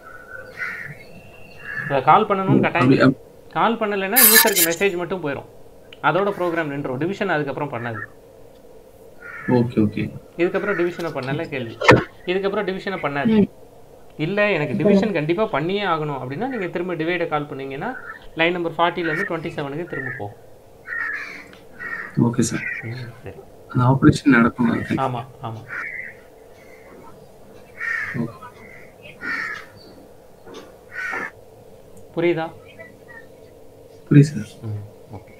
இதை கால் பண்ணணும்னு அப்படி கட்டாயம் கால் பண்ணலைன்னா யூசருக்கு மெசேஜ் மட்டும் போயிடும் அதோட ப்ரோக்ராம் நின்றோம் டிவிஷன் அதுக்கப்புறம் பண்ணாது ஓகே ஓகே இதுக்கப்புறம் டிவிஷனை பண்ணல கேள்வி இதுக்கப்புறம் டிவிஷனை பண்ணாது இல்லை எனக்கு டிவிஷன் கண்டிப்பாக பண்ணியே ஆகணும் அப்படின்னா நீங்கள் திரும்ப டிவைடை கால் பண்ணீங்கன்னா லைன் நம்பர் ஃபார்ட்டிலேருந்து டுவெண்ட்டி செவனுக்கு திரும்ப போகும் ஓகே சார் ம், சரி அந்த ஆப்ரேஷன் நடக்கும் அதுக்கு ஆமாம் ஆமாம் ஓகே. புரியுதா புரியுது சார் ம் ஓகே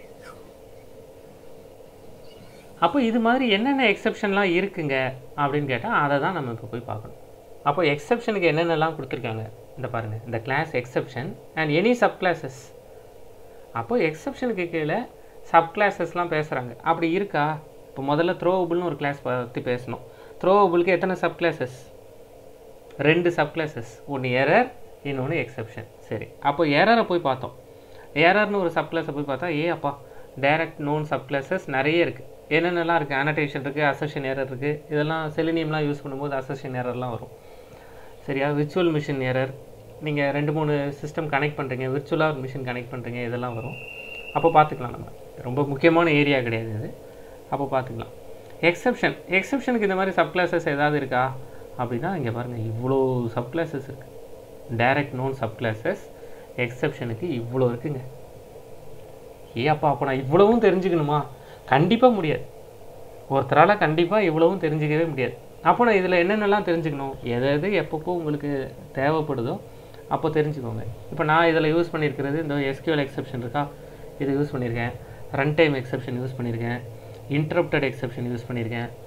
அப்போ இது மாதிரி என்னென்ன எக்ஸப்ஷன்லாம் இருக்குங்க அப்படின்னு கேட்டால் அதை தான் நம்ம இப்போ போய் பார்க்கணும் அப்போ எக்ஸப்ஷனுக்கு என்னென்னலாம் கொடுத்துருக்காங்க இந்த பாருங்கள் இந்த class exception and any subclasses அப்போ எக்ஸப்ஷனுக்கு கீழே சப் கிளாஸஸ்லாம் பேசுகிறாங்க அப்படி இருக்கா இப்போ முதல்ல த்ரோவபுள்னு ஒரு கிளாஸ் பற்றி பேசணும் த்ரோவபுளுக்கு எத்தனை சப் கிளாஸஸ் ரெண்டு சப் கிளாஸஸ் ஒன்று எரர் இன்னொன்று எக்ஸப்ஷன் சரி அப்போ எரரை போய் பார்த்தோம் எரர்னு ஒரு சப் கிளாஸை போய் பார்த்தா ஏ அப்பா டைரக்ட் நோன் சப் கிளாஸஸ் நிறைய இருக்குது என்னென்னலாம் இருக்குது அனடேஷன் இருக்குது அசஷன் எரர் இருக்குது இதெல்லாம் செலினியம்லாம் யூஸ் பண்ணும்போது அசஷன் எரர்லாம் வரும் சரியா விர்ச்சுவல் மிஷின் எரர் நீங்கள் ரெண்டு மூணு சிஸ்டம் கனெக்ட் பண்ணுறீங்க விர்ச்சுவலாக மிஷின் கனெக்ட் பண்ணுறீங்க இதெல்லாம் வரும் அப்போ பார்த்துக்கலாம் நம்ம ரொம்ப முக்கியமான ஏரியா கிடையாது இது அப்போ பார்த்துக்கலாம் எக்ஸப்ஷன் எக்ஸப்ஷனுக்கு இந்த மாதிரி சப் கிளாஸஸ் ஏதாவது இருக்கா அப்படின்னா இங்கே பாருங்கள் இவ்வளோ சப் கிளாஸஸ் இருக்குது டைரக்ட் நோன் சப் கிளாஸஸ் எக்ஸப்ஷனுக்கு இவ்வளோ இருக்குங்க ஏ அப்பா அப்போ நான் இவ்வளவும் தெரிஞ்சுக்கணுமா கண்டிப்பாக முடியாது ஒருத்தரால் கண்டிப்பாக இவ்வளவும் தெரிஞ்சுக்கவே முடியாது அப்போ நான் இதில் என்னென்னலாம் தெரிஞ்சுக்கணும் எது எது எப்பப்போ உங்களுக்கு தேவைப்படுதோ அப்போ தெரிஞ்சுக்கோங்க இப்போ நான் இதில் யூஸ் பண்ணியிருக்கிறது இந்த எஸ்கியூஎல் எக்ஸப்ஷன் இருக்கா இது யூஸ் பண்ணியிருக்கேன் ரன் டைம் எக்ஸப்ஷன் யூஸ் பண்ணியிருக்கேன் இன்டரப்டட் எக்ஸப்ஷன் யூஸ் பண்ணியிருக்கேன்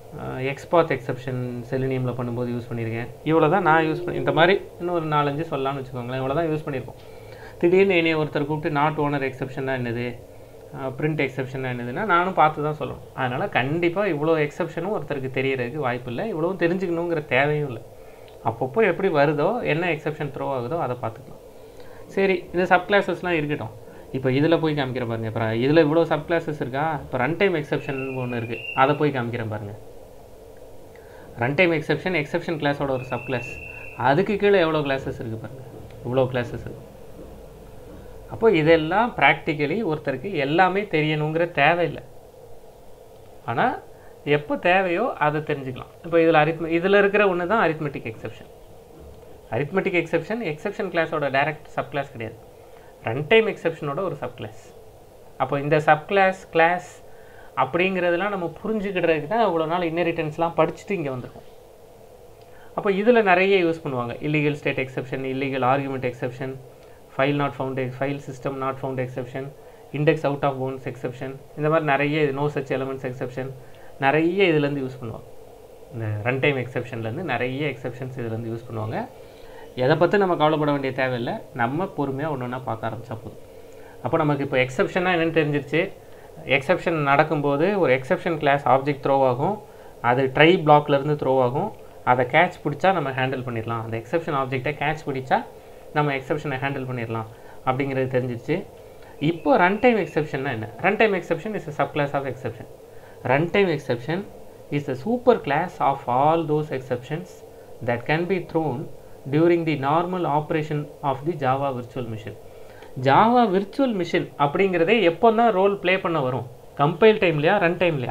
எக்ஸ்பாத் எக்ஸப்ஷன் செலினியமில் பண்ணும்போது யூஸ் பண்ணியிருக்கேன் இவ்வளோ தான் நான் யூஸ் பண்ணி இந்த மாதிரி இன்னும் ஒரு நாலஞ்சு சொல்லலாம்னு வச்சுக்கோங்களேன் இவ்வளோ தான் யூஸ் பண்ணியிருக்கோம் திடீர்னு என்னைய ஒருத்தர் கூப்பிட்டு நாட் ஓனர் எக்ஸப்ஷன்னா என்னது பிரிண்ட் எக்ஸப்ஷன்னா என்னதுன்னா நானும் பார்த்து தான் சொல்லணும் அதனால் கண்டிப்பாக இவ்வளோ எக்ஸப்ஷனும் ஒருத்தருக்கு தெரியறதுக்கு வாய்ப்பு இல்லை இவ்வளவும் தெரிஞ்சுக்கணுங்கிற தேவையும் இல்லை அப்பப்போ எப்படி வருதோ என்ன எக்ஸப்ஷன் த்ரோ ஆகுதோ அதை பார்த்துக்கலாம் சரி இந்த சப் கிளாஸஸ்லாம் இருக்கட்டும் இப்போ இதில் போய் காமிக்கிறேன் பாருங்க இப்போ இதில் இவ்வளோ சப் கிளாஸஸ் இருக்கா இப்போ ரன் டைம் எக்ஸப்ஷன் ஒன்று இருக்குது அதை போய் காமிக்கிறேன் பாருங்கள் ரன் டைம் எக்ஸப்ஷன் எக்ஸப்ஷன் கிளாஸோட ஒரு சப் கிளாஸ் அதுக்கு கீழே எவ்வளோ கிளாஸஸ் இருக்குது பாருங்கள் இவ்வளோ கிளாஸஸ் இருக்குது அப்போ இதெல்லாம் ப்ராக்டிக்கலி ஒருத்தருக்கு எல்லாமே தெரியணுங்கிற தேவையில்லை ஆனால் எப்போ தேவையோ அதை தெரிஞ்சுக்கலாம் இப்போ இதில் அரித்மெ இதில் இருக்கிற ஒன்று தான் arithmetic exception arithmetic exception exception கிளாஸோட டைரக்ட் சப் கிளாஸ் கிடையாது ரன் டைம் எக்ஸப்ஷனோட ஒரு சப் கிளாஸ் அப்போ இந்த சப் கிளாஸ் கிளாஸ் அப்படிங்கிறதெல்லாம் நம்ம புரிஞ்சுக்கிடுறதுக்கு தான் இவ்வளோ நாள் இன்னெரிட்டன்ஸ்லாம் படிச்சுட்டு இங்கே வந்திருக்கோம் அப்போ இதில் நிறைய யூஸ் பண்ணுவாங்க illegal state exception illegal argument exception file not found file system not found exception index out of bounds exception இந்த மாதிரி நிறைய நோ சச் எலமெண்ட்ஸ் எக்ஸப்ஷன் நிறைய இதுலேருந்து யூஸ் பண்ணுவாங்க இந்த ரன் டைம் எக்ஸப்ஷன்லேருந்து நிறைய எக்ஸப்ஷன்ஸ் இதுலேருந்து யூஸ் பண்ணுவாங்க எதை பற்றி நம்ம கவலைப்பட வேண்டிய தேவையில்லை நம்ம பொறுமையாக ஒன்று ஒன்றா பார்க்க ஆரம்பித்தா போதும் அப்போ நமக்கு இப்போ எக்ஸப்ஷனாக என்னென்னு தெரிஞ்சிருச்சு எக்ஸப்ஷன் நடக்கும்போது ஒரு எக்ஸப்ஷன் கிளாஸ் ஆப்ஜெக்ட் த்ரோ ஆகும் அது ட்ரை பிளாக்லேருந்து த்ரோ ஆகும் அதை கேட்ச் பிடிச்சா நம்ம ஹேண்டில் பண்ணிடலாம் அந்த எக்ஸப்ஷன் ஆப்ஜெக்டை கேட்ச் பிடிச்சா நம்ம எக்ஸப்ஷனை ஹேண்டில் பண்ணிடலாம் அப்படிங்கிறது தெரிஞ்சிருச்சு இப்போ ரன் டைம் எக்ஸப்ஷன்னா என்ன run time exception is a subclass of exception run time exception is a super class of all those exceptions that can be thrown during the normal operation of the java virtual machine Java virtual machine அப்படிங்கிறதே எப்போ தான் role play பண்ண வரும் compile டைம்லையா run டைம்லையா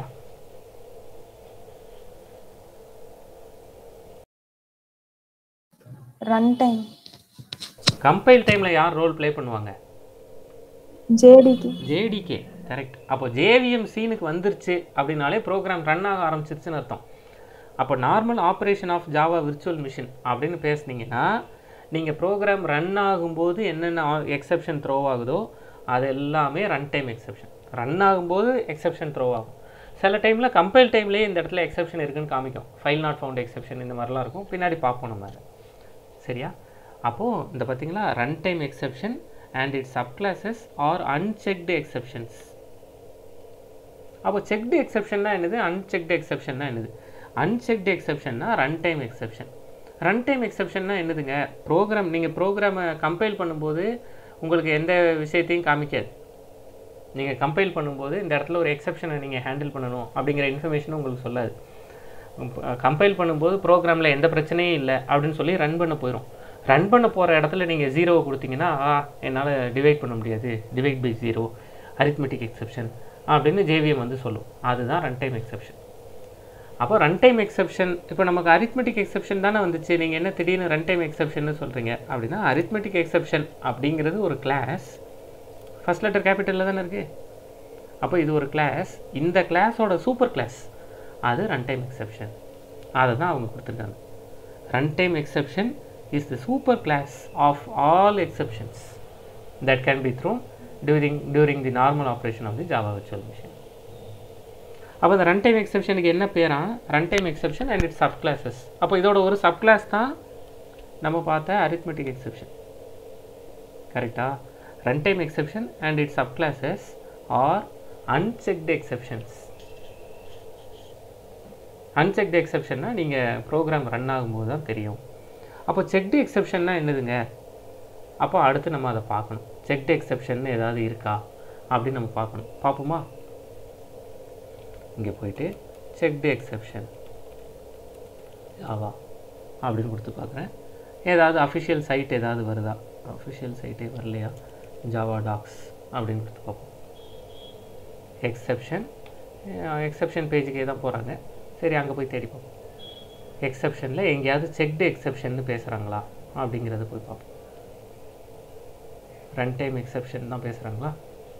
run time compile டைமில் யார் role play பண்ணுவாங்க ஜேடிக்கு ஜேடிகே கரெக்ட் அப்போ ஜேவிஎம் சீனுக்கு வந்துருச்சு அப்படின்னாலே ப்ரோக்ராம் ரன் ஆக ஆரம்பிச்சிருச்சுன்னு அர்த்தம் அப்போ normal operation of Java virtual machine அப்படின்னு பேசுனீங்கன்னா நீங்கள் ப்ரோக்ராம் ரன் ஆகும்போது என்னென்ன எக்ஸப்ஷன் த்ரோ ஆகுதோ அது எல்லாமே ரன் டைம் எக்ஸப்ஷன் ரன் ஆகும்போது எக்ஸப்ஷன் த்ரோ ஆகும் சில டைமில் கம்பைல் டைம்லேயே இந்த இடத்துல எக்ஸப்ஷன் இருக்குன்னு காமிக்கும் ஃபைல் நாட் ஃபவுண்ட் எக்ஸப்ஷன் இந்த மாதிரிலாம் இருக்கும் பின்னாடி பார்ப்போம் நம்ம அதை சரியா அப்போது இந்த பார்த்தீங்களா run time exception and its subclasses are unchecked exceptions அப்போ செக்டு எக்ஸப்ஷன்னா என்னது அன்செக்டு எக்ஸப்ஷன்னா என்னது அன்செக்டு எக்ஸப்ஷன்னா run time exception run time எக்ஸப்ஷன்னா என்னதுங்க ப்ரோக்ராம் நீங்கள் ப்ரோக்ராமை கம்பைல் பண்ணும்போது உங்களுக்கு எந்த விஷயத்தையும் காமிக்காது நீங்கள் கம்பைல் பண்ணும்போது இந்த இடத்துல ஒரு எக்ஸப்ஷனை நீங்கள் ஹேண்டில் பண்ணணும் அப்படிங்கிற இன்ஃபர்மேஷனும் உங்களுக்கு சொல்லாது கம்பைல் பண்ணும்போது ப்ரோக்ராமில் எந்த பிரச்சனையும் இல்லை அப்படின்னு சொல்லி ரன் பண்ண போயிடும் ரன் பண்ண போகிற இடத்துல நீங்கள் ஜீரோவை கொடுத்தீங்கன்னா ஆ என்னால் டிவைட் பண்ண முடியாது divide by zero arithmetic exception அப்படின்னு ஜேவிஎம் வந்து சொல்லும் அதுதான் ரன் டைம் எக்ஸப்ஷன் அப்போ ரன் டைம் எக்ஸப்ஷன் இப்போ நமக்கு அரித்மெட்டிக் எக்ஸப்ஷன் தானே வந்துச்சு நீங்கள் என்ன திடீர்னு ரன் டைம் எக்ஸப்ஷன் சொல்கிறீங்க அப்படின்னா அரித்மெட்டிக் எக்ஸப்ஷன் அப்படிங்கிறது ஒரு கிளாஸ் ஃபர்ஸ்ட் லெட்டர் கேபிட்டலில் தானே இருக்குது அப்போ இது ஒரு கிளாஸ் இந்த கிளாஸோட சூப்பர் கிளாஸ் அது ரன் டைம் எக்ஸப்ஷன் அதை தான் அவங்க கொடுத்துருக்காங்க run time exception is the super class of all exceptions that can be thrown during during the normal operation of the Java virtual machine அப்போ இந்த ரன் டைம் எக்ஸப்ஷனுக்கு என்ன பேரா run time exception and its subclasses அப்போ இதோட ஒரு subclass தான் நம்ம பார்த்த அரித்மெட்டிக் எக்ஸப்ஷன் கரெக்டா run time exception and its subclasses R unchecked exceptions unchecked எக்ஸப்ஷன்னா நீங்கள் ப்ரோக்ராம் ரன் ஆகும்போது தான் தெரியும் அப்போ செக்டு எக்ஸப்ஷன்னா என்னதுங்க அப்போ அடுத்து நம்ம அதை பார்க்கணும் செக்டு எக்ஸப்ஷன் ஏதாவது இருக்கா அப்படின்னு நம்ம பார்க்கணும் பார்ப்போமா இங்கே போயிட்டு செக்டு எக்ஸப்ஷன் ஆவா அப்படின்னு கொடுத்து பார்க்குறேன் ஏதாவது அஃபிஷியல் சைட் ஏதாவது வருதா அஃபிஷியல் சைட்டே வரலையா ஜாவா டாக்ஸ் அப்படின்னு கொடுத்து பார்ப்போம் எக்ஸப்ஷன் எக்ஸப்ஷன் பேஜுக்கே தான் போகிறாங்க சரி அங்கே போய் தேடி பார்ப்போம் எக்ஸப்ஷனில் எங்கேயாவது செக்டு எக்ஸப்ஷன் பேசுகிறாங்களா அப்படிங்கிறத போய் பார்ப்போம் ரன் டைம் எக்ஸப்ஷன் தான் பேசுகிறாங்களா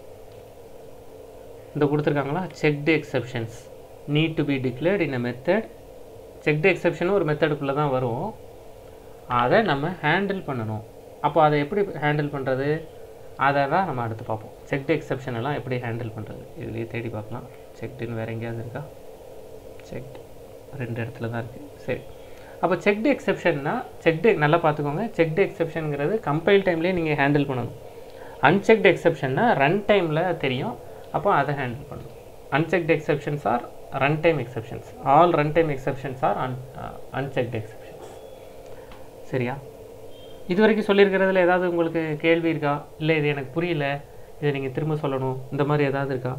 இந்த கொடுத்துருக்காங்களா checked exceptions need to be declared in a method checked எக்ஸப்ஷனும் ஒரு மெத்தடுக்குள்ளே தான் வரும் அதை நம்ம ஹேண்டில் பண்ணணும் அப்போ அதை எப்படி ஹேண்டில் பண்ணுறது அதை தான் நம்ம அடுத்து பார்ப்போம் செக்டு எக்ஸப்ஷன் எல்லாம் எப்படி ஹேண்டில் பண்ணுறது இதுலேயே தேடி பார்க்கலாம் செக்டுன்னு வேறு எங்கேயாவது இருக்கா செக்ட் ரெண்டு இடத்துல தான் இருக்குது சரி அப்போ செக்டு எக்ஸெப்ஷன்னா செக்டு நல்லா பார்த்துக்கோங்க செக்டு எக்ஸெப்ஷனுங்கிறது கம்பைல் டைம்லேயே நீங்கள் ஹேண்டில் பண்ணணும் அன்செக்டு எக்ஸெப்ஷன்னா ரன் டைமில் தெரியும் அப்போ அதை ஹேண்டில் பண்ணணும் unchecked exceptions are run time exceptions all run time exceptions are un unchecked exceptions சரியா இது வரைக்கும் சொல்லியிருக்கிறதுல ஏதாவது உங்களுக்கு கேள்வி இருக்கா இல்லை இது எனக்கு புரியல இதை நீங்கள் திரும்ப சொல்லணும் இந்த மாதிரி ஏதாவது இருக்கா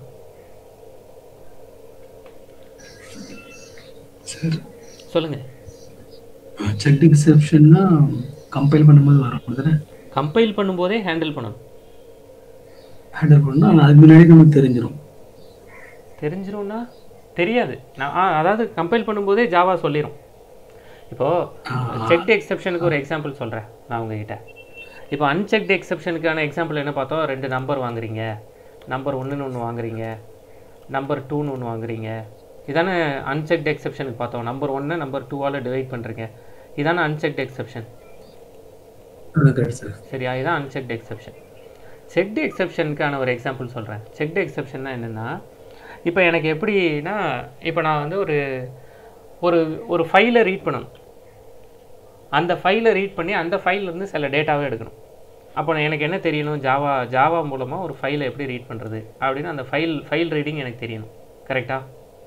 சார் சொல்லுங்கள் செக் எக்ஸெப்ஷன்னா கம்பைல் பண்ணும்போது வரும் தானே கம்பைல் பண்ணும்போதே ஹேண்டில் பண்ணணும் ஹேண்டில் பண்ணால் ஆனால் அதுக்கு முன்னாடி நமக்கு தெரிஞ்சிடும் தெரிஞ்சிரும்னா தெரியாது நான் ஆ, அதாவது கம்பைல் பண்ணும்போதே ஜாவா சொல்லிடும் இப்போது செக்டு எக்ஸெப்ஷனுக்கு ஒரு எக்ஸாம்பிள் சொல்கிறேன் நான் உங்ககிட்ட இப்போ அன்செக்டு எக்ஸெப்ஷனுக்கான எக்ஸாம்பிள் என்ன பார்த்தோம் ரெண்டு நம்பர் வாங்குறீங்க நம்பர் ஒன்றுன்னு ஒன்று வாங்குறீங்க நம்பர் டூன்னு ஒன்று வாங்குறீங்க இதானே அன்செக்டு எக்ஸெப்ஷனுக்கு பார்த்தோம் நம்பர் ஒன்னை நம்பர் டூவால் டிவைட் பண்ணுறீங்க இதானே அன்செக்டு எக்ஸெப்ஷன் அதான் கரெக்ட் சார் சரியா இதுதான் அன்செக்டு எக்ஸெப்ஷன் செக்டு எக்ஸெப்ஷனுக்கான ஒரு எக்ஸாம்பிள் சொல்கிறேன் செக்டு எக்ஸெப்ஷன்னா என்னென்னா இப்போ எனக்கு எப்படின்னா இப்போ நான் வந்து ஒரு ஒரு ஒரு ஃபைலை ரீட் பண்ணணும் அந்த ஃபைலை ரீட் பண்ணி அந்த ஃபைல்லேருந்து சில டேட்டாவை எடுக்கணும் அப்போ நான் எனக்கு என்ன தெரியணும் ஜாவா ஜாவா மூலமாக ஒரு ஃபைலை எப்படி ரீட் பண்ணுறது அப்படின்னு அந்த ஃபைல் ஃபைல் ரீடிங் எனக்கு தெரியணும் கரெக்டாக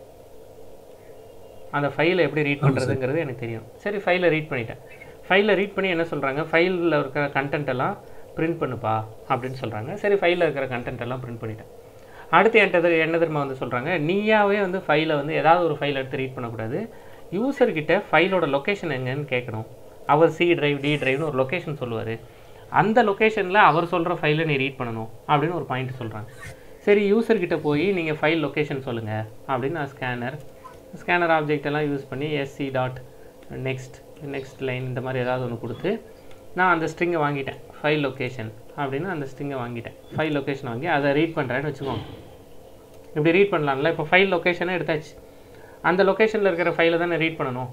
அந்த ஃபைலை எப்படி ரீட் பண்ணுறதுங்கிறது எனக்கு தெரியும் சரி ஃபைலை ரீட் பண்ணிட்டேன் ஃபைலை ரீட் பண்ணி என்ன சொல்கிறாங்க ஃபைலில் இருக்கிற கண்டென்ட் எல்லாம் பிரிண்ட் பண்ணுப்பா அப்படின்னு சொல்கிறாங்க சரி ஃபைலில் இருக்கிற கண்டென்ட் எல்லாம் பிரிண்ட் பண்ணிட்டேன் அடுத்து என்கிட்ட என்ன தெரியுமா வந்து சொல்கிறாங்க நீயாவே வந்து ஃபைலை வந்து ஏதாவது ஒரு ஃபைல் எடுத்து ரீட் பண்ணக்கூடாது யூசர்கிட்ட ஃபைலோட லொக்கேஷன் எங்கன்னு கேட்கணும் அவர் சி டிரைவ் டி டிரைவ்னு ஒரு லொக்கேஷன் சொல்லுவார் அந்த லொக்கேஷனில் அவர் சொல்கிற ஃபைலை நீ ரீட் பண்ணணும் அப்படின்னு ஒரு பாயிண்ட் சொல்கிறாங்க சரி யூசர்கிட்ட போய் நீங்கள் ஃபைல் லொக்கேஷன் சொல்லுங்கள் அப்படின்னு நான் ஸ்கேனர் ஸ்கேனர் ஆப்ஜெக்ட் எல்லாம் யூஸ் பண்ணி SC dot next next line இந்த மாதிரி ஏதாவது ஒன்று கொடுத்து நான் அந்த ஸ்ட்ரிங்கை வாங்கிட்டேன் ஃபைல் லொக்கேஷன் அப்படின்னு அந்த ஸ்ட்ரிங்கை வாங்கிட்டேன் ஃபைல் லொக்கேஷன் வாங்கி அதை ரீட் பண்ணுறேன்னு வச்சுக்கோங்க இப்படி ரீட் பண்ணலாம்ல இப்போ ஃபைல் லொக்கேஷனே எடுத்தாச்சு அந்த லொக்கேஷனில் இருக்கிற ஃபைலை தானே ரீட் பண்ணணும்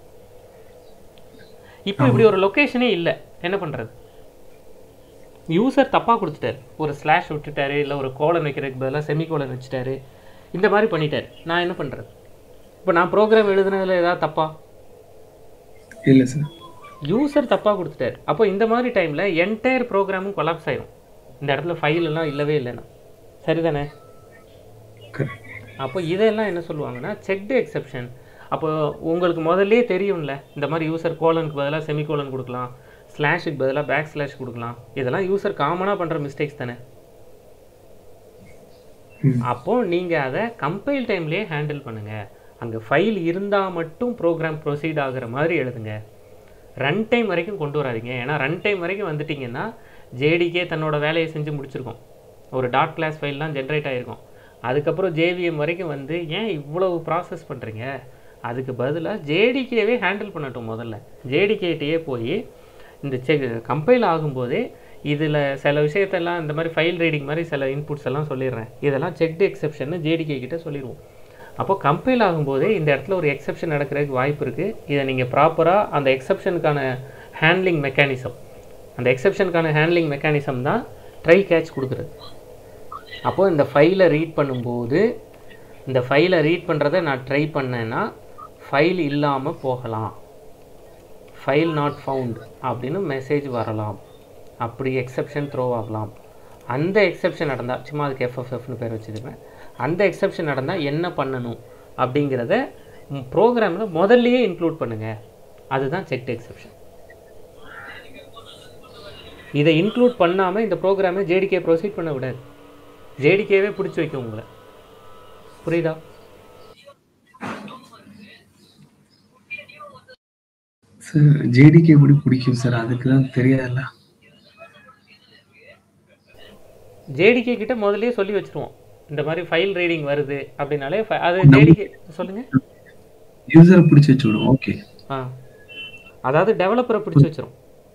இப்போ இப்படி ஒரு லொக்கேஷனே இல்லை என்ன பண்ணுறது யூசர் தப்பாக கொடுத்துட்டாரு ஒரு ஸ்லாஷ் விட்டுட்டாரு இல்லை ஒரு கோலன் வைக்கிறதுக்கு பதிலாக செமி கோலன் வச்சுட்டாரு இந்த மாதிரி பண்ணிட்டாரு நான் என்ன பண்ணுறது இப்போ நான் ப்ரோக்ராம் எழுதுனதுல ஏதாவது தப்பா இல்லை சார் யூசர் தப்பாக கொடுத்துட்டாரு அப்போ இந்த மாதிரி டைமில் என்டையர் ப்ரோக்ராமும் கொலாப்ஸ் ஆயிரும் இந்த இடத்துல ஃபைல் எல்லாம் இல்லவே இல்லைன்னா சரிதானே கரெக்ட் அப்போ இதெல்லாம் என்ன சொல்லுவாங்கன்னா செக்டு எக்ஸெப்ஷன் அப்போ உங்களுக்கு முதல்லயே தெரியும்ல இந்த மாதிரி யூசர் கோலனுக்கு பதிலாக செமி கோலன் கொடுக்கலாம் ஸ்லாஷுக்கு பதிலாக பேக் ஸ்லாஷ் கொடுக்கலாம் இதெல்லாம் யூசர் காமனாக பண்ணுற மிஸ்டேக்ஸ் தானே ம். அப்போ நீங்கள் அதை கம்பைல் டைம்லேயே ஹேண்டில் பண்ணுங்கள் அங்கே ஃபைல் இருந்தால் மட்டும் ப்ரோக்ராம் ப்ரொசீட் ஆகுற மாதிரி எழுதுங்க ரன் டைம் வரைக்கும் கொண்டு வராதீங்க ஏன்னா ரன் டைம் வரைக்கும் வந்துட்டிங்கன்னா ஜேடிக்கே தன்னோட வேலையை செஞ்சு முடிச்சிருக்கோம் ஒரு டாட் கிளாஸ் ஃபைல்லாம் ஜென்ரேட் ஆகிருக்கும் அதுக்கப்புறம் ஜேவிஎம் வரைக்கும் வந்து ஏன் இவ்வளவு ப்ராசஸ் பண்ணுறீங்க அதுக்கு பதிலாக ஜேடிகேவே ஹேண்டில் பண்ணட்டும் முதல்ல ஜேடிகேட்டையே போய் இந்த செக் கம்பைல் ஆகும்போதே இதில் சில விஷயத்தெல்லாம் இந்த மாதிரி ஃபைல் ரீடிங் மாதிரி சில இன்புட்ஸ் எல்லாம் சொல்லிடுறேன் இதெல்லாம் செக்டு எக்ஸெப்ஷன் ஜேடிகே கிட்ட சொல்லிடுவோம் அப்போ கம்பைல் ஆகும்போதே இந்த இடத்துல ஒரு எக்ஸெப்ஷன் நடக்கிறதுக்கு வாய்ப்பு இருக்குது இதை நீங்கள் ப்ராப்பராக அந்த எக்ஸெப்ஷனுக்கான ஹேண்ட்லிங் மெக்கானிசம் அந்த எக்ஸெப்ஷனுக்கான ஹேண்ட்லிங் மெக்கானிசம் தான் ட்ரை கேட்ச் கொடுக்குறது அப்போ இந்த ஃபைலை ரீட் பண்ணும்போது இந்த ஃபைலை ரீட் பண்ணுறதை நான் ட்ரை பண்ணேன்னா ஃபைல் இல்லாமல் போகலாம் ஃபைல் நாட் ஃபவுண்ட் அப்படின்னு மெசேஜ் வரலாம் அப்படி எக்ஸெப்ஷன் த்ரோ ஆகலாம் அந்த எக்ஸெப்ஷன் நடந்தால் சும்மா அதுக்கு எஃப்எஃப்எஃப்னு பேர் வச்சுருப்பேன் அந்த எக்ஸெப்ஷன் நடந்தால் என்ன பண்ணணும் அப்படிங்கிறத ப்ரோக்ராமில் முதல்லயே இன்க்ளூட் பண்ணுங்கள் அதுதான் செக்ட் எக்ஸெப்ஷன் இதை இன்க்ளூட் பண்ணாமல் இந்த ப்ரோக்ராமை ஜேடிகே ப்ரொசீட் பண்ண விடாது ஜேடிகேவே பிடிச்சி வைக்கும் உங்களை புரியுதா சார் ஜேடிக்கு எப்படி பிடிக்கும் சார் அதுக்கு தான் தெரியாதுல்ல ஜேடிகே கிட்ட முதல்லயே சொல்லி வச்சிருவோம் இந்த மாதிரி ஃபைல் ரீடிங் வருது அப்படின்னாலே fi- அது ஜேடிகே சொல்லுங்க யூசரை பிடிச்சி வச்சு விடும் ஓகே ஆ அதாவது டெவலப்பரை பிடிச்சி வச்சிரும்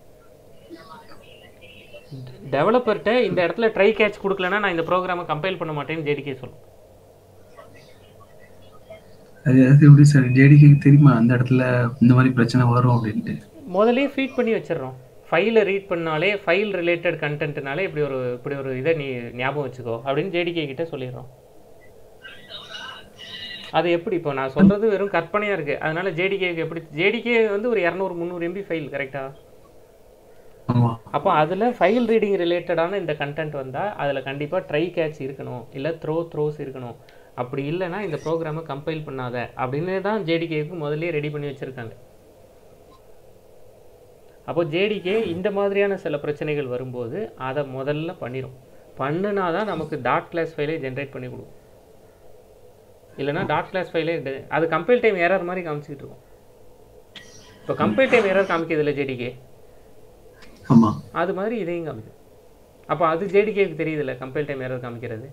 டெவலப்பர்கிட்ட இந்த இடத்துல ட்ரை கேட்ச் கொடுக்கலன்னா நான் இந்த ப்ரோக்ராமை கம்பைல் பண்ண மாட்டேன்னு ஜேடிகே சொல்லும் அது அது எப்படி சார் ஜேடிக்கு தெரியுமா அந்த இடத்துல இந்த மாதிரி பிரச்சனை வரும் அப்படின்ட்டு முதல்லயே ஃபீட் பண்ணி வச்சிடுறோம் ஃபைலை ரீட் பண்ணாலே ஃபைல் ரிலேட்டட் கண்டென்ட்னாலே இப்படி ஒரு இப்படி ஒரு இதை நீ ஞாபகம் வச்சுக்கோ அப்படின்னு ஜேடிகே கிட்ட சொல்லிடுறோம் அது எப்படி இப்போ நான் சொல்கிறது வெறும் கற்பனையாக இருக்குது அதனால ஜேடிகேக்கு எப்படி ஜேடிகே வந்து ஒரு இரநூறு முந்நூறு எம்பி ஃபைல் கரெக்டாக ஆமா அப்போ அதில் ஃபைல் ரீடிங் ரிலேட்டடான இந்த கண்டென்ட் வந்தால் அதில் கண்டிப்பாக ட்ரை கேட்ச் இருக்கணும் இல்லை த்ரோ த்ரோஸ் இருக்கணும் அப்படி இல்லைன்னா இந்த ப்ரோக்ராமை கம்பைல் பண்ணாத அப்படின்னு தான் ஜேடிகேக்கு முதல்லயே ரெடி பண்ணி வச்சுருக்காங்க அப்போ ஜேடிகே இந்த மாதிரியான சில பிரச்சனைகள் வரும்போது அதை முதல்ல பண்ணிடும் பண்ணுனா தான் நமக்கு டாட் கிளாஸ் ஃபைலே ஜென்ரேட் பண்ணி கொடுக்கும் இல்லைன்னா டாட் கிளாஸ் ஃபைலே அது கம்பைல் டைம் எரர் மாதிரி காமிச்சிக்கிட்டு இருக்கும் இப்போ கம்பைல் டைம் எரர் காமிக்கிறது இல்லை ஜேடிகே ஆமா அது மாதிரி இதையும் காமிக்கும் அப்போ அது ஜேடிகேக்கு தெரியுதுல்ல கம்பைல் டைம் எரர் காமிக்கிறது